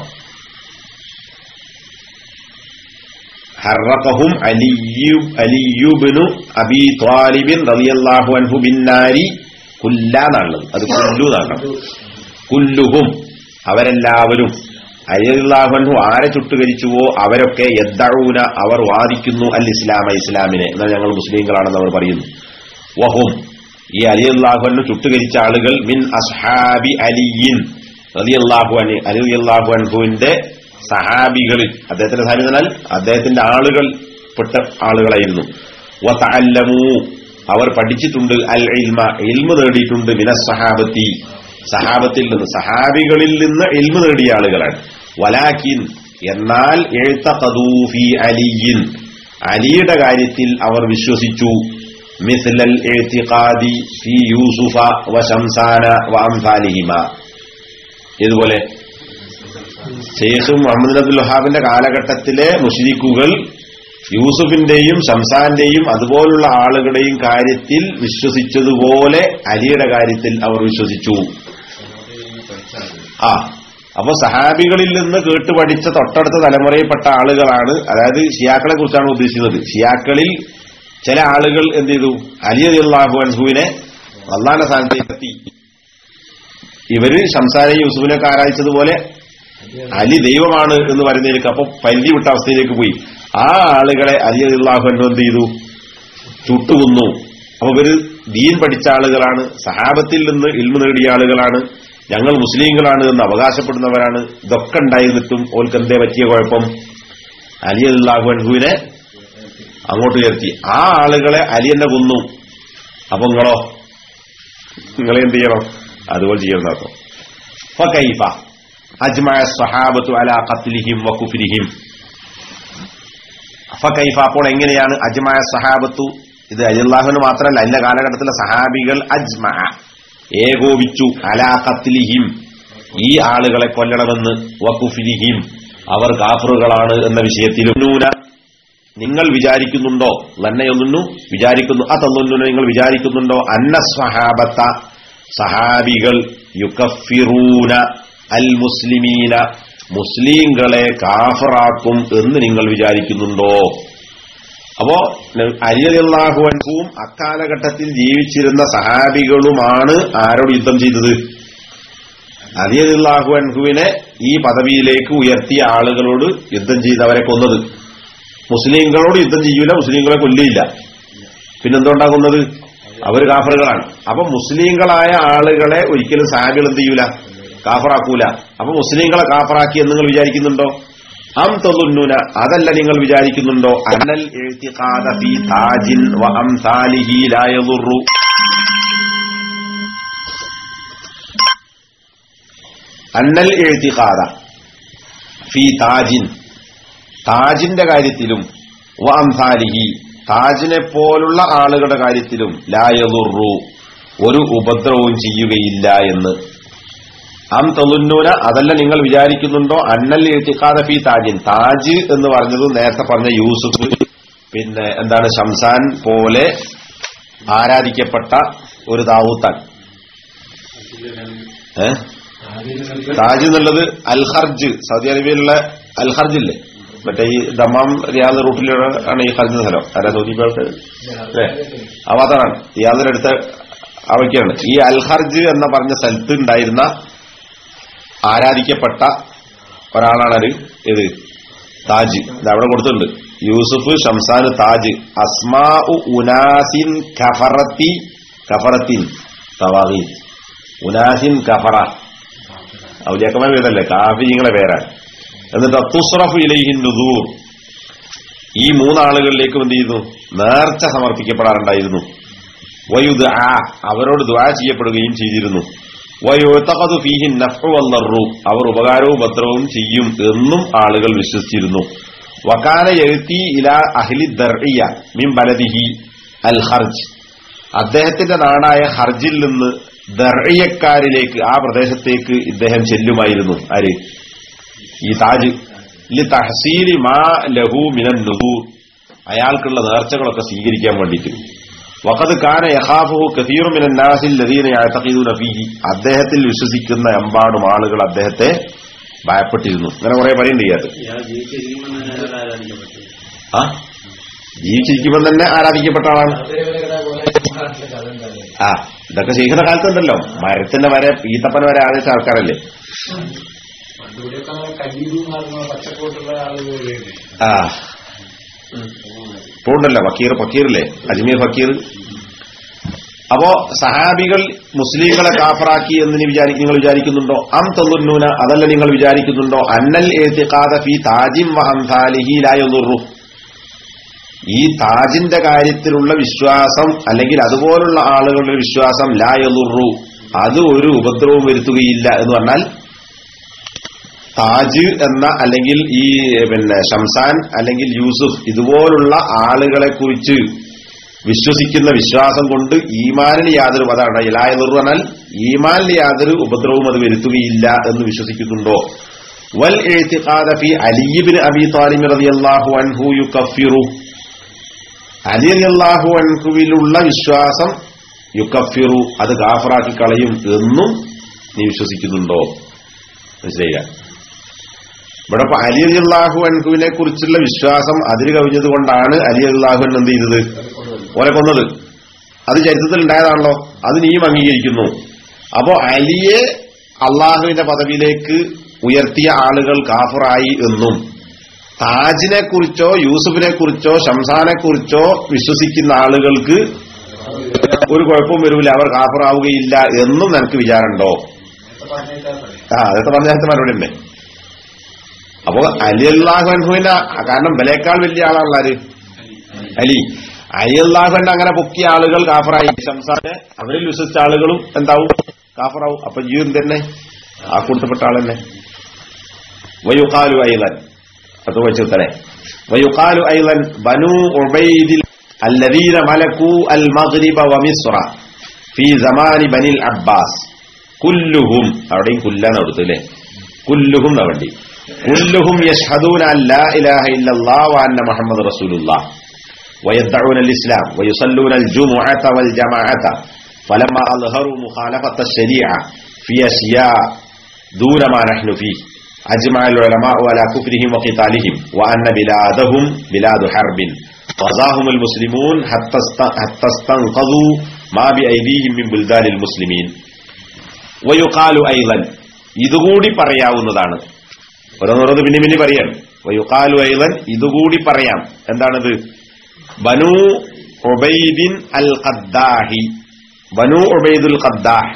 ഹറഖഹും അലിയു അലിയുബിനു അബി ത്വാലിബിൻ റളിയല്ലാഹു അൻഹു ബിന്നാരി കുല്ല എന്നുള്ളത് അത് കുല്ലു എന്നാണ് കുല്ലുഹും അവരെല്ലാവരും അലിയല്ലാഹു അൻഹു ആരെ ചുട്ടുകരിച്ചുവോ അവരൊക്കെ യദ്ദഊന അവർ വാദിക്കുന്നു അൽ ഇസ്ലാമ ഇസ്ലാമിനെ എന്നാൽ ഞങ്ങൾ മുസ്ലിങ്ങളാണെന്ന് അവർ പറയുന്നു വഹും ഈ അലിയല്ലാഹു അൻഹു ചുട്ടുകരിച്ച ആളുകൾ മിൻ അസ്ഹാബി അലിയിൻ റളിയല്ലാഹു അൻഹു അലി റളിയല്ലാഹു അൻഹുവിന്റെ സഹാബികളിൽ അദ്ദേഹത്തിന്റെ സഹാബി എന്നാൽ അദ്ദേഹത്തിന്റെ ആളുകൾ പെട്ട ആളുകളായിരുന്നു വതഅല്ലമു അവർ പഠിച്ചിട്ടുണ്ട് അൽ ഇൽമ ഇൽമ നേടിയിട്ടുണ്ട് മിന സഹാബത്തി സഹാബത്തിൽ നിന്ന് സഹാബികളിൽ നിന്ന് ഇൽമ നേടിയ ആളുകളാണ് വലാക്കിൻ എന്നാൽ എഴുത്തഖദൂ ഫീ അലിയിൻ അലിയുടെ കാര്യത്തിൽ അവർ വിശ്വസിച്ചു മിസ്ലൽ എഴുത്തിഖാദി ഫീ യൂസുഫ വ ശംസാന വ അംസാലിഹിമ ഇതുപോലെ ഷെയ്ഖ് മുഹമ്മദ് അബ്ദുൽ വഹാബിന്റെ കാലഘട്ടത്തിലെ മുഷിരിക്കുകൾ യൂസുഫിന്റെയും ഷംസാന്റെയും അതുപോലുള്ള ആളുകളുടെയും കാര്യത്തിൽ വിശ്വസിച്ചതുപോലെ അലിയുടെ കാര്യത്തിൽ അവർ വിശ്വസിച്ചു ആ അപ്പൊ സഹാബികളിൽ നിന്ന് കേട്ട് പഠിച്ച തൊട്ടടുത്ത തലമുറയിൽപ്പെട്ട ആളുകളാണ് അതായത് ഷിയാക്കളെ കുറിച്ചാണ് ഉദ്ദേശിക്കുന്നത് ഷിയാക്കളിൽ ചില ആളുകൾ എന്ത് ചെയ്തു അലി അലിഹു അൻഹുവിനെ അള്ളാന്റെ സ്ഥാനത്തേക്ക് എത്തി ഇവര് ഷംസാനെയും യൂസുഫിനൊക്കെ ആരാധിച്ചതുപോലെ അലി ദൈവമാണ് എന്ന് പറയുന്നതിലേക്ക് അപ്പൊ പല്ലി വിട്ട അവസ്ഥയിലേക്ക് പോയി ആ ആളുകളെ അലി അള്ളാഹു എന്ത് ചെയ്തു ചുട്ടുകൊന്നു അപ്പൊ ഇവര് ദീൻ പഠിച്ച ആളുകളാണ് സഹാബത്തിൽ നിന്ന് ഇൽമ നേടിയ ആളുകളാണ് ഞങ്ങൾ മുസ്ലിങ്ങളാണ് എന്ന് അവകാശപ്പെടുന്നവരാണ് ഇതൊക്കെ ഉണ്ടായിരുന്നിട്ടും ഓൽക്കെന്തേ പറ്റിയ കുഴപ്പം അലി അള്ളാഹു അൻഹുവിനെ അങ്ങോട്ട് ഉയർത്തി ആ ആളുകളെ അലി എന്നെ കൊന്നു അപ്പൊ നിങ്ങളോ നിങ്ങളെ എന്ത് ചെയ്യണം അതുപോലെ ചെയ്യണം ഫകൈഫ അജ്മഅ സ്വഹാബത്തു അലാ ഖത്ലിഹിം വകുഫ്രിഹിം ഫകൈഫ അപ്പോൾ എങ്ങനെയാണ് അജ്മഅ സ്വഹാബത്തു ഇത് അലിള്ളാഹുവിന് മാത്രമല്ല അതിന്റെ കാലഘട്ടത്തിലെ സഹാബികൾ അജ്മഅ ഏകോപിച്ചു അലാ ഖത്ലിഹിം ഈ ആളുകളെ കൊല്ലണമെന്ന് വകുഫ്രിഹിം അവർ കാഫറുകളാണ് എന്ന വിഷയത്തിലും നൂന നിങ്ങൾ വിചാരിക്കുന്നുണ്ടോ ലന്നയൊന്നു വിചാരിക്കുന്നു അതൊന്നു നിങ്ങൾ വിചാരിക്കുന്നുണ്ടോ അന്ന സ്വഹാബത്ത സഹാബികൾ യുക്കഫിറൂന അൽ മുസ്ലിമീന മുസ്ലിങ്ങളെ കാഫറാക്കും എന്ന് നിങ്ങൾ വിചാരിക്കുന്നുണ്ടോ അപ്പോ അലിയല്ലാഹുവൻകും അക്കാലഘട്ടത്തിൽ ജീവിച്ചിരുന്ന സഹാബികളുമാണ് ആരോട് യുദ്ധം ചെയ്തത് അലിയല്ലാഹുവൻകുവിനെ ഈ പദവിയിലേക്ക് ഉയർത്തിയ ആളുകളോട് യുദ്ധം ചെയ്തവരെ കൊന്നത് മുസ്ലിങ്ങളോട് യുദ്ധം ചെയ്യൂല മുസ്ലിങ്ങളെ കൊല്ലിയില്ല പിന്നെന്തുണ്ടാകുന്നത് അവർ കാഫറുകളാണ് അപ്പൊ മുസ്ലിങ്ങളായ ആളുകളെ ഒരിക്കലും സാഹിബികൾ എന്ത് ചെയ്യൂല കാഫറാക്കൂല അപ്പൊ മുസ്ലിങ്ങളെ കാഫറാക്കി എന്ന് നിങ്ങൾ വിചാരിക്കുന്നുണ്ടോ അം തൊന്നുന്ന അതല്ല നിങ്ങൾ വിചാരിക്കുന്നുണ്ടോ അന്നൽ ഇഅ്തിഖാദ ഫീ താജിൻ വ അംസാലിഹി ലാ യദുറു അന്നൽ ഇഅ്തിഖാദ ഫീ താജിൻ താജിന്റെ കാര്യത്തിലും വ അംസാലിഹി താജിനെ പോലുള്ള ആളുകളുടെ കാര്യത്തിലും ലായതുറു ഒരു ഉപദ്രവവും ചെയ്യുകയില്ല എന്ന് അം തൊന്നുന്നൂന അതല്ല നിങ്ങൾ വിചാരിക്കുന്നുണ്ടോ അന്നൽ എത്തിക്കാതെ ഫി താജിൻ താജ് എന്ന് പറഞ്ഞത് നേരത്തെ പറഞ്ഞ യൂസുഫ് പിന്നെ എന്താണ് ഷംസാൻ പോലെ ആരാധിക്കപ്പെട്ട ഒരു ദാവൂത്താൻ ഏ താജ് എന്നുള്ളത് അൽഹർജ് സൗദി അറേബ്യയിലുള്ള അൽഹർജ് ഇല്ലേ മറ്റേ ഈ ദമാം റിയാദ് റൂട്ടിലുള്ള ആണ് ഈ ഹർജ് സ്ഥലം ആരാ സൗദി പേർക്ക് അല്ലേ ആ ഭാഗത്താണ് റിയാദിനടുത്ത് അവയ്ക്കാണ് ഈ അൽഹർജ് എന്ന പറഞ്ഞ സ്ഥലത്ത് ഉണ്ടായിരുന്ന ആരാധിക്കപ്പെട്ട ഒരാളാണ് അത് ഇത് താജ് ഇത് അവിടെ കൊടുത്തിട്ടുണ്ട് യൂസുഫ് ഷംസാൻ താജ് അസ്മാ ഉനാസിൻ കഫറത്തി കഫറത്തിൻ തവാഹീൻ ഉനാസിൻ കഫറ ഔലിയാക്കന്മാർ പേരല്ലേ കാഫിങ്ങളെ പേരാണ് എന്നിട്ട് തുസ്റഫ് ഇലൈഹിൻ നുദൂർ ഈ മൂന്നാളുകളിലേക്കും എന്ത് ചെയ്യുന്നു നേർച്ച സമർപ്പിക്കപ്പെടാറുണ്ടായിരുന്നു വയുദ് ആ അവരോട് ദ്വാ ചെയ്യപ്പെടുകയും ചെയ്തിരുന്നു വയുത്തകതു ഫീഹിൻ നഫ്ഉ വല്ലറു അവർ ഉപകാരവും ഉപദ്രവവും ചെയ്യും എന്നും ആളുകൾ വിശ്വസിച്ചിരുന്നു വക്കാന എഴുത്തി ഇല അഹ്ലി ദർഇയ മിൻ ബലദിഹി അൽ ഹർജ് അദ്ദേഹത്തിന്റെ നാടായ ഹർജിൽ നിന്ന് ദർഇയക്കാരിലേക്ക് ആ പ്രദേശത്തേക്ക് ഇദ്ദേഹം ചെല്ലുമായിരുന്നു ആര് ഈ താജ് ലി തഹസീലി മാ ലഹു മിനൻ നുഹൂർ അയാൾക്കുള്ള നേർച്ചകളൊക്കെ സ്വീകരിക്കാൻ വേണ്ടിയിട്ട് വഖദ് കാന യഖാഫുഹു കസീറു മിനൻ നാസിൽ ലദീന യഅതഖിദൂന ഫീഹി അദ്ദേഹത്തിൽ വിശ്വസിക്കുന്ന എമ്പാടും ആളുകൾ അദ്ദേഹത്തെ ഭയപ്പെട്ടിരുന്നു അങ്ങനെ കുറെ പറയുന്നുണ്ട് ഇയാൾക്ക് ആ ജീവിച്ചിരിക്കുമ്പോൾ തന്നെ ആരാധിക്കപ്പെട്ട ആളാണ് ആ ഇതൊക്കെ ചെയ്യുന്ന കാലത്തുണ്ടല്ലോ മരത്തിന്റെ വരെ ഈത്തപ്പന വരെ ആദ്യത്തെ ആൾക്കാരല്ലേ പണ്ടുകൂടിയൊക്കെ നമ്മൾ കയ്യൂരും നടന്ന പച്ചക്കോട്ടുള്ള ആളുകൾ ആ ഇപ്പൊ ഉണ്ടല്ലോ ഫക്കീർ ഫക്കീറില്ലേ അജ്മീർ ഫക്കീർ അപ്പോ സഹാബികൾ മുസ്ലിങ്ങളെ കാഫറാക്കി എന്ന് നീ വിചാരി നിങ്ങൾ വിചാരിക്കുന്നുണ്ടോ അം തൊന്നുന്നൂന അതല്ല നിങ്ങൾ വിചാരിക്കുന്നുണ്ടോ അന്നൽ എഴുത്തിക്കാത ഫി താജിം വഹംസാലിഹി ലായൊന്നുറു ഈ താജിന്റെ കാര്യത്തിലുള്ള വിശ്വാസം അല്ലെങ്കിൽ അതുപോലുള്ള ആളുകളുടെ വിശ്വാസം ലായൊന്നുറു അത് ഒരു ഉപദ്രവവും വരുത്തുകയില്ല എന്ന് പറഞ്ഞാൽ താജ് എന്ന അല്ലെങ്കിൽ ഈ പിന്നെ ഷംസാൻ അല്ലെങ്കിൽ യൂസുഫ് ഇതുപോലുള്ള ആളുകളെ കുറിച്ച് വിശ്വസിക്കുന്ന വിശ്വാസം കൊണ്ട് ഈമാനിന് യാതൊരു അതാണ് ഇലായെന്ന് പറഞ്ഞാൽ ഈമാനിന് യാതൊരു ഉപദ്രവവും അത് വരുത്തുകയില്ല എന്ന് വിശ്വസിക്കുന്നുണ്ടോ വൽ എഴുത്തിഖാദ ഫി അലിബിൻ അബി താലിബ് റളിയല്ലാഹു അൻഹു യുകഫിറു അലി റളിയല്ലാഹു അൻഹുവിലുള്ള വിശ്വാസം യുകഫിറു അത് ഗാഫറാക്കി കളയും എന്നും നീ വിശ്വസിക്കുന്നുണ്ടോ മനസ്സിലായില്ല ഇവിടെ ഇപ്പൊ അലി അള്ളാഹു അൻഹുവിനെ കുറിച്ചുള്ള വിശ്വാസം അതിര് കവിഞ്ഞത് കൊണ്ടാണ് അലി അള്ളാഹു എന്ത് ചെയ്തത് ഓനെ കൊന്നത് അത് ചരിത്രത്തിൽ ഉണ്ടായതാണല്ലോ അത് നീയും അംഗീകരിക്കുന്നു അപ്പോ അലിയെ അള്ളാഹുവിന്റെ പദവിയിലേക്ക് ഉയർത്തിയ ആളുകൾ കാഫറായി എന്നും താജിനെ കുറിച്ചോ യൂസുഫിനെ കുറിച്ചോ ഷംസാനെ കുറിച്ചോ വിശ്വസിക്കുന്ന ആളുകൾക്ക് ഒരു കുഴപ്പവും വരൂല അവർ കാഫറാവുകയില്ല എന്നും നിനക്ക് വിചാരമുണ്ടോ ആ അതൊക്കെ പറഞ്ഞ നേരത്തെ മറുപടി തന്നെ അപ്പോ അലി അള്ളാഹുവിന്റെ കാരണം ബലേക്കാൾ വലിയ ആളാണല്ലോ ആര് അലി അലി അള്ളാഹുവിന്റെ അങ്ങനെ പൊക്കിയ ആളുകൾ കാഫറായി ശംസാനെ അവരിൽ വിശ്വസിച്ച ആളുകളും എന്താവും കാഫറാവും അപ്പൊ ജീവൻ തന്നെ ആ കൂട്ടത്തിൽപ്പെട്ട ആളല്ലേ വയുക്കാലു ഐലൻ അത് വെച്ചുത്തനെ വയുക്കാലു ഐലൻ ബനു ഉബൈദിൽ الذين ملكوا المغرب ومصر في زمان بني العباس كلهم അവിടെയും കുല്ലാണ് കൊടുത്തു അല്ലേ കുല്ലുഹും നവണ്ടി കുല്ലുഹും യഷ്ഹദൂന അൻ ലാ ഇലാഹ ഇല്ലല്ലാഹ് വഅന്ന മുഹമ്മദ് റസൂലുള്ളാഹ് ويدعون الإسلام ويصلون الجمعة والجماعة فلما أظهروا مخالفة الشريعة في أشياء دون ما نحن فيه أجمع العلماء على كفرهم وقتالهم وأن بلادهم بلاد حرب غزاهم المسلمون حتى است- حتى استنقذوا ما بأيديهم من بلدان المسلمين ويقال أيضا ഇതുകൂടി പറയാവുന്നതാണ് ഓരോന്നോരോന്ന് പിന്നെ പിന്നെ പറയാം വയുക്കാലു ഐലൻ ഇതുകൂടി പറയാം എന്താണത് ബനു ഉബൈദിൻ അൽ ഖദ്ദാഹി ബനു ഉബൈദുൽ ഖദ്ദാഹ്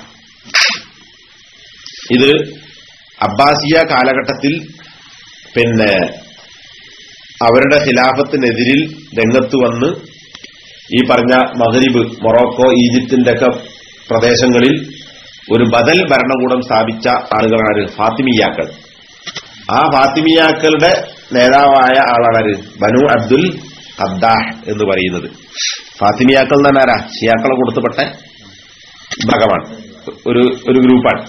ഇത് അബ്ബാസിയ കാലഘട്ടത്തിൽ പിന്നെ അവരുടെ ഖിലാഫത്തിനെതിരിൽ രംഗത്ത് വന്ന് ഈ പറഞ്ഞ മഹരിബ് മൊറോക്കോ ഈജിപ്തിന്റെ ഒക്കെ പ്രദേശങ്ങളിൽ ഒരു ബദൽ ഭരണകൂടം സ്ഥാപിച്ച ആളുകളാണ് ഫാത്തിമിയാക്കൾ ആ ഫാത്തിമിയാക്കളുടെ നേതാവായ ആളാണ് ആര്? ബനു അബ്ദുൽ ഖദ്ദാഹ് എന്ന് പറയുന്നത് ഫാത്തിമിയാക്കൾ എന്ന് പറഞ്ഞാൽ ആരാ ഷിയാക്കളെ കൊടുത്തപ്പെട്ട ഭാഗമാണ് ഒരു ഒരു ഗ്രൂപ്പാണ്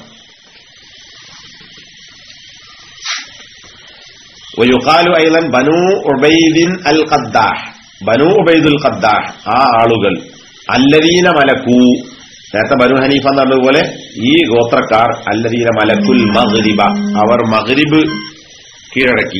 ويقال ايضا ബനു ഉബൈദിൻ അൽ ഖദ്ദാഹ് ബനു ഉബൈദുൽ ഖദ്ദാഹ് ആ ആളുകൾ അല്ലദീന മലക്കൂ നേരത്തെ ബനു ഹനീഫ എന്ന് പറഞ്ഞതുപോലെ ഈ ഗോത്രക്കാർ അല്ലദീന മലക്കുൽ മഗ്രിബ അവർ മഗ്രിബ് കീഴടക്കി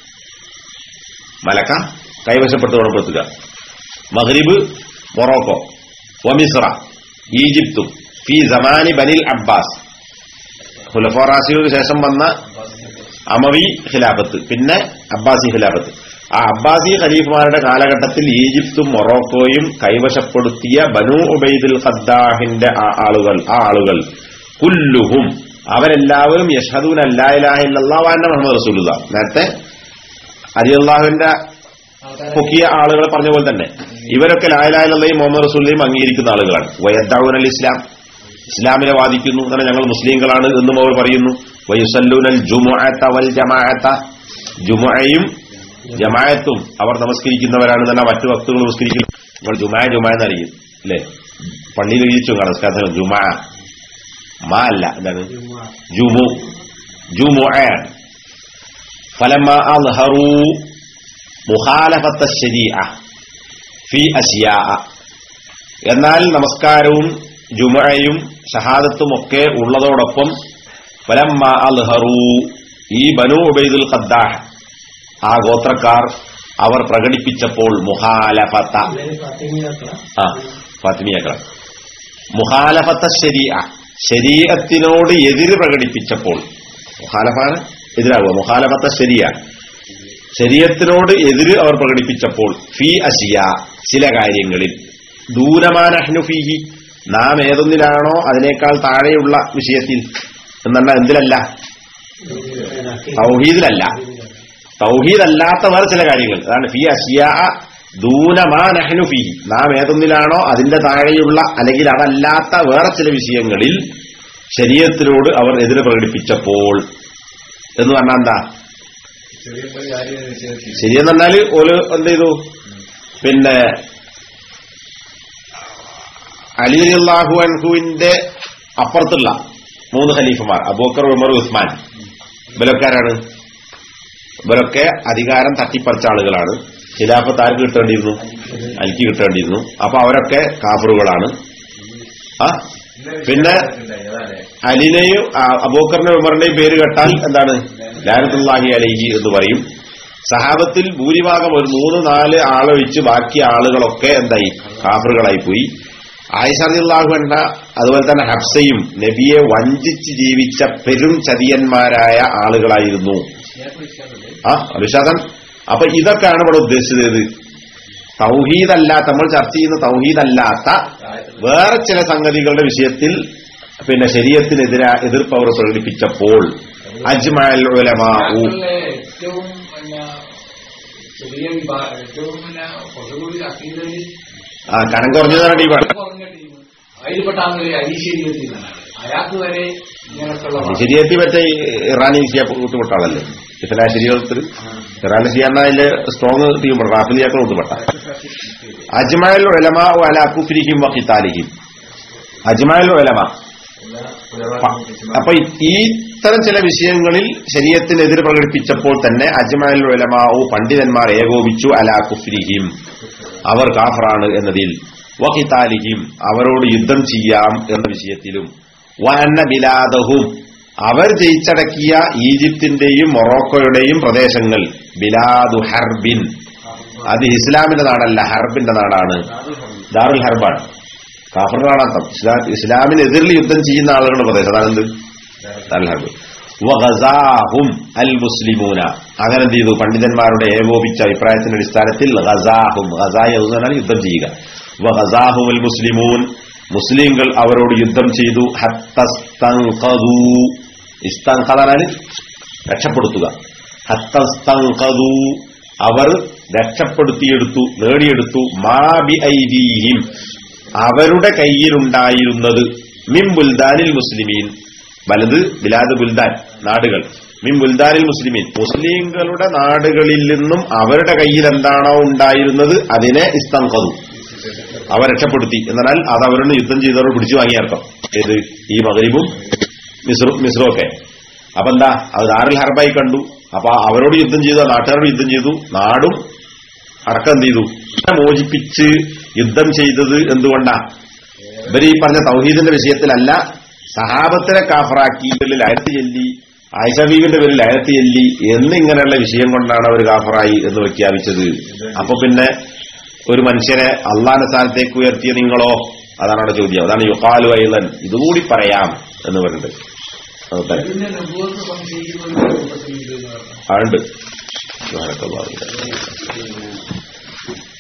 മലക്ക കൈവശപ്പെട്ട് ഗുണപ്പെടുത്തുക മഗ്രിബ് മൊറോക്കോ വമിസ്ര ഈജിപ്തും ഫി സമാനി ബനിൽ അബ്ബാസ് ഹുലഫോറാസിക്ക് ശേഷം വന്ന അമവി ഖിലാഫത്ത് പിന്നെ അബ്ബാസി ഖിലാഫത്ത് ആ അബ്ബാസി ഖലീഫുമാരുടെ കാലഘട്ടത്തിൽ ഈജിപ്തും മൊറോക്കോയും കൈവശപ്പെടുത്തിയ ബനു ഉബൈദുൽ ഖദ്ദാഹിന്റെ ആ ആളുകൾ ആ ആളുകൾ കുല്ലുഹും അവരെല്ലാവരും യഷദൂൻ അല്ലാഹില്ലാവാന്റെ മുഹമ്മദ് റസൂലുക നേരത്തെ അലിയല്ലാഹുവിന്റെ പൊക്കിയ ആളുകളെ പറഞ്ഞ പോലെ തന്നെ ഇവരൊക്കെ ലായലായും മുഹമ്മദ് റസൂലിനെയും അംഗീകരിക്കുന്ന ആളുകളാണ് വയദ്ദാവൂൻ അൽ ഇസ്ലാം ഇസ്ലാമിനെ വാദിക്കുന്നു എന്നാൽ ഞങ്ങൾ മുസ്ലിങ്ങളാണ് എന്നും അവർ പറയുന്നു വയുസല്ലൂനൽ ജുമുഅത്ത വൽ ജമാഅത്ത ജുമുഅയും ജമാഅത്തും അവർ നമസ്കരിക്കുന്നവരാണ് എന്നല്ല മറ്റു ഭക്തുകൾ നമസ്കരിക്കുന്നു നിങ്ങൾ ജുമാ ജുമാ എന്നറിയും അല്ലേ പള്ളിയിൽ എഴുതിച്ചു നമസ്കാരം ജുമാ മാ അല്ല എന്താണ് ജുമു ജുമുഅയാണ് ഫലമ്മ അൽഹറു മുഖാലഫത്ത ശരീഅ ഫി അഷിയാ എന്നാൽ നമസ്കാരവും ജുമയും ഷഹാദത്തും ഒക്കെ ഉള്ളതോടൊപ്പം ഫലമ്മ അൽഹറു ഈ ബനു ഉബൈദുൽ ഖദ്ദാഹ് ആ ഗോത്രക്കാർ അവർ പ്രകടിപ്പിച്ചപ്പോൾ മുഹാലഫത്ത ആ ഫാത്തിമിയാക്കള മുഹാലഫത്ത ശരീഅ ശരീഅത്തിനോട് എതിര് പ്രകടിപ്പിച്ചപ്പോൾ മുഹാലഫാണ് എതിരാകുക മുഹാലഫത്ത ശരിയ ശരീരത്തിനോട് എതിര് അവർ പ്രകടിപ്പിച്ചപ്പോൾ ഫി അഷിയ ചില കാര്യങ്ങളിൽ ദൂരമാനഹ്നുഫീഹി നാം ഏതൊന്നിലാണോ അതിനേക്കാൾ താഴെയുള്ള വിഷയത്തിൽ എന്നല്ല എന്തിലല്ല തൗഹീദിലല്ല തൗഹീദല്ലാത്ത വേറെ ചില കാര്യങ്ങൾ അതാണ് ഫി അഷിയ ദൂനമാനഹ്നു ഫീ നാം ഏതൊന്നിലാണോ അതിന്റെ താഴെയുള്ള അല്ലെങ്കിൽ അതല്ലാത്ത വേറെ ചില വിഷയങ്ങളിൽ ശരീരത്തിനോട് അവർ എതിര് പ്രകടിപ്പിച്ചപ്പോൾ എന്ന് പറഞ്ഞാൽ എന്താ ചെറിയ ചെറിയ കാര്യം വിഷയത്തിൽ ശരിയെന്ന് പറഞ്ഞാല് ഓല് എന്ത് ചെയ്തു പിന്നെ അലി അള്ളാഹു അൻഹുവിന്റെ അപ്പുറത്തുള്ള മൂന്ന് ഖലീഫമാർ അബൂക്കർ ഉമർ ഉസ്മാൻ ഇവരൊക്കെ ആരാണ് ഇവരൊക്കെ അധികാരം തട്ടിപ്പറിച്ച ആളുകളാണ് ഖിലാഫത്ത് ആർക്ക് കിട്ടേണ്ടിയിരുന്നു അലിക്ക് കിട്ടേണ്ടിയിരുന്നു അപ്പൊ അവരൊക്കെ കാഫറുകളാണ് ആ പിന്നെ അലിനെയും ആ, അബൂക്കറിന്റെ ഉമറിന്റെയും പേര് കേട്ടാൽ എന്താണ് ലാനത്തുല്ലാഹി അലൈഹി എന്ന് പറയും സഹാബത്തിൽ ഭൂരിഭാഗം ഒരു മൂന്ന് നാല് ആളൊഴിച്ച് ബാക്കി ആളുകളൊക്കെ എന്തായി കാഫറുകളായി പോയി ആയിഷറിയാഹു എന്ന അതുപോലെ തന്നെ ഹബ്സയും നബിയെ വഞ്ചിച്ച് ജീവിച്ച പെരും ചതിയന്മാരായ ആളുകളായിരുന്നു ആ വിശ്വാസം അപ്പൊ ഇതൊക്കെയാണ് ഇവിടെ ഉദ്ദേശിച്ചത് തൗഹീദല്ലാത്ത നമ്മൾ ചർച്ച ചെയ്യുന്ന തൗഹീദല്ലാത്ത വേറെ ചില സംഗതികളുടെ വിഷയത്തിൽ പിന്നെ ശരീരത്തിനെതിരെ എതിർപ്പ് അവർ പ്രകടിപ്പിച്ചപ്പോൾ അജ്മൽ ഉലമാഉ ഞങ്ങളിലെ ഏറ്റവും പിന്നെ ചെറിയ വിഭാഗം ഏറ്റവും പിന്നെ കുറച്ചുകൂടി അക്കീതയിൽ ആ കനം കുറഞ്ഞതാണ് ടീമാണ് കുറഞ്ഞ ടീം അതിൽപ്പെട്ടാണ് ഒരു അരീശ്വരി എത്തിയതാണ് അയാൾക്ക് വരെ ഇങ്ങനൊക്കെയുള്ള ശരിയെത്തി മറ്റേ ഈ ഇറാനി ഷിയ കൂട്ടുപെട്ട ആളല്ലേ ഇത്തരം ശരിയത്തിൽ ഇറാനി ഷിയ അതില് സ്ട്രോങ് ടീം റാഫിലിയാക്കൾ കൂട്ടുപെട്ട അജ്മാൽ ഉലമ അല കുഫ്രിഹിം വഖിതാലിഹിം അജ്മാൽ ഉലമ അപ്പൊ ഈ- ഈ ഇത്തരം ചില വിഷയങ്ങളിൽ ശരീരത്തിനെതിരെ പ്രകടിപ്പിച്ചപ്പോൾ തന്നെ അജ്മാൽ ഉലമാവു പണ്ഡിതന്മാർ ഏകോപിച്ചു അല കുഫ്രിഹിം അവർ കാഫറാണ് എന്നതിൽ വഖിതാലിഹിം അവരോട് യുദ്ധം ചെയ്യാം എന്ന വിഷയത്തിലും വഅന്ന ബിലാദഹും അവർ ജയിച്ചടക്കിയ ഈജിപ്തിന്റെയും മൊറോക്കോയുടെയും പ്രദേശങ്ങൾ ബിലാദു ഹർബിൻ അത് ഇസ്ലാമിന്റെ നാടല്ല ഹർബിന്റെ നാടാണ് ദാറുൽ ഹർബാണ് കാഫറിന്റെ നാടർത്ഥം ഇസ്ലാം ഇസ്ലാമിനെതിരിൽ യുദ്ധം ചെയ്യുന്ന ആളുകളുടെ പ്രദേശം അതാണെന്ത് ദാറുൽ ഹർബ് വഗസാഹും അൽ മുസ്ലിമൂന അങ്ങനെ എന്ത് ചെയ്തു പണ്ഡിതന്മാരുടെ ഏകോപിച്ച അഭിപ്രായത്തിന്റെ അടിസ്ഥാനത്തിൽ ഗസാഹും ഗസായ എന്നാൽ യുദ്ധം ചെയ്യുക വഗസാഹും അൽ മുസ്ലിമൂൻ മുസ്ലിങ്ങൾ അവരോട് യുദ്ധം ചെയ്തു ഹത്തസ്തൻഖദൂ ഇസ്തൻഖദാനാൽ രക്ഷപ്പെടുത്തുക ഹത്തസ്തൻഖദൂ അവർ രക്ഷപ്പെടുത്തിയെടുത്തു നേടിയെടുത്തു മാബി ഐദീഹിം അവരുടെ കയ്യിലുണ്ടായിരുന്നത് മിം ബുൽദാനിൽ മുസ്ലിമീൻ വലത് ബിലാദ് ബുൽദാൻ നാടുകൾ മിം ബുൽദാനിൽ മുസ്ലിമീൻ മുസ്ലിങ്ങളുടെ നാടുകളിൽ നിന്നും അവരുടെ കയ്യിൽ എന്താണോ ഉണ്ടായിരുന്നത് അതിനെ ഇസ്തംകതു അവർ രക്ഷപ്പെടുത്തി എന്നാൽ അത് അവരോട് യുദ്ധം ചെയ്തവർ പിടിച്ചു വാങ്ങിയർത്ഥം ഏത് ഈ മകരീബും മിസ്റും മിസ്റും ഒക്കെ അപ്പൊ എന്താ അത് ദാറുൽ ഹർബായി കണ്ടു അപ്പൊ അവരോട് യുദ്ധം ചെയ്തു ആ നാട്ടുകാരോട് യുദ്ധം ചെയ്തു നാടും അടക്കം എന്ത് ചെയ്തു മോചിപ്പിച്ച് യുദ്ധം ചെയ്തത് എന്തുകൊണ്ടാ ഇവർ ഈ പറഞ്ഞ തൗഹീദിന്റെ വിഷയത്തിലല്ല സഹാബത്തിനെ കാഫറാക്കി ഇവരിൽ അയത്ത് ചെല്ലി ആയിഷബീബിന്റെ പേരിൽ അയത്ത് ചെല്ലി എന്നിങ്ങനെയുള്ള വിഷയം കൊണ്ടാണ് അവർ കാഫറായി എന്ന് പ്രഖ്യാപിച്ചത് അപ്പൊ പിന്നെ ഒരു മനുഷ്യനെ അള്ളാന്റെ സ്ഥാനത്തേക്ക് ഉയർത്തിയ നിങ്ങളോ അതാണ് അവിടെ ചോദ്യം അതാണ് യുഹാലു ഐലൻ ഇതുകൂടി പറയാം എന്ന് പറഞ്ഞിട്ട് അത് ഉത്തരം. ഇതിന്റെ നബുവത്ത് സംശയിക്കുന്ന ഒരു കൂട്ടത്തിലുണ്ട് എന്ന് പറഞ്ഞു അതുണ്ട് സുബ്ഹാനക്കല്ലാഹ്.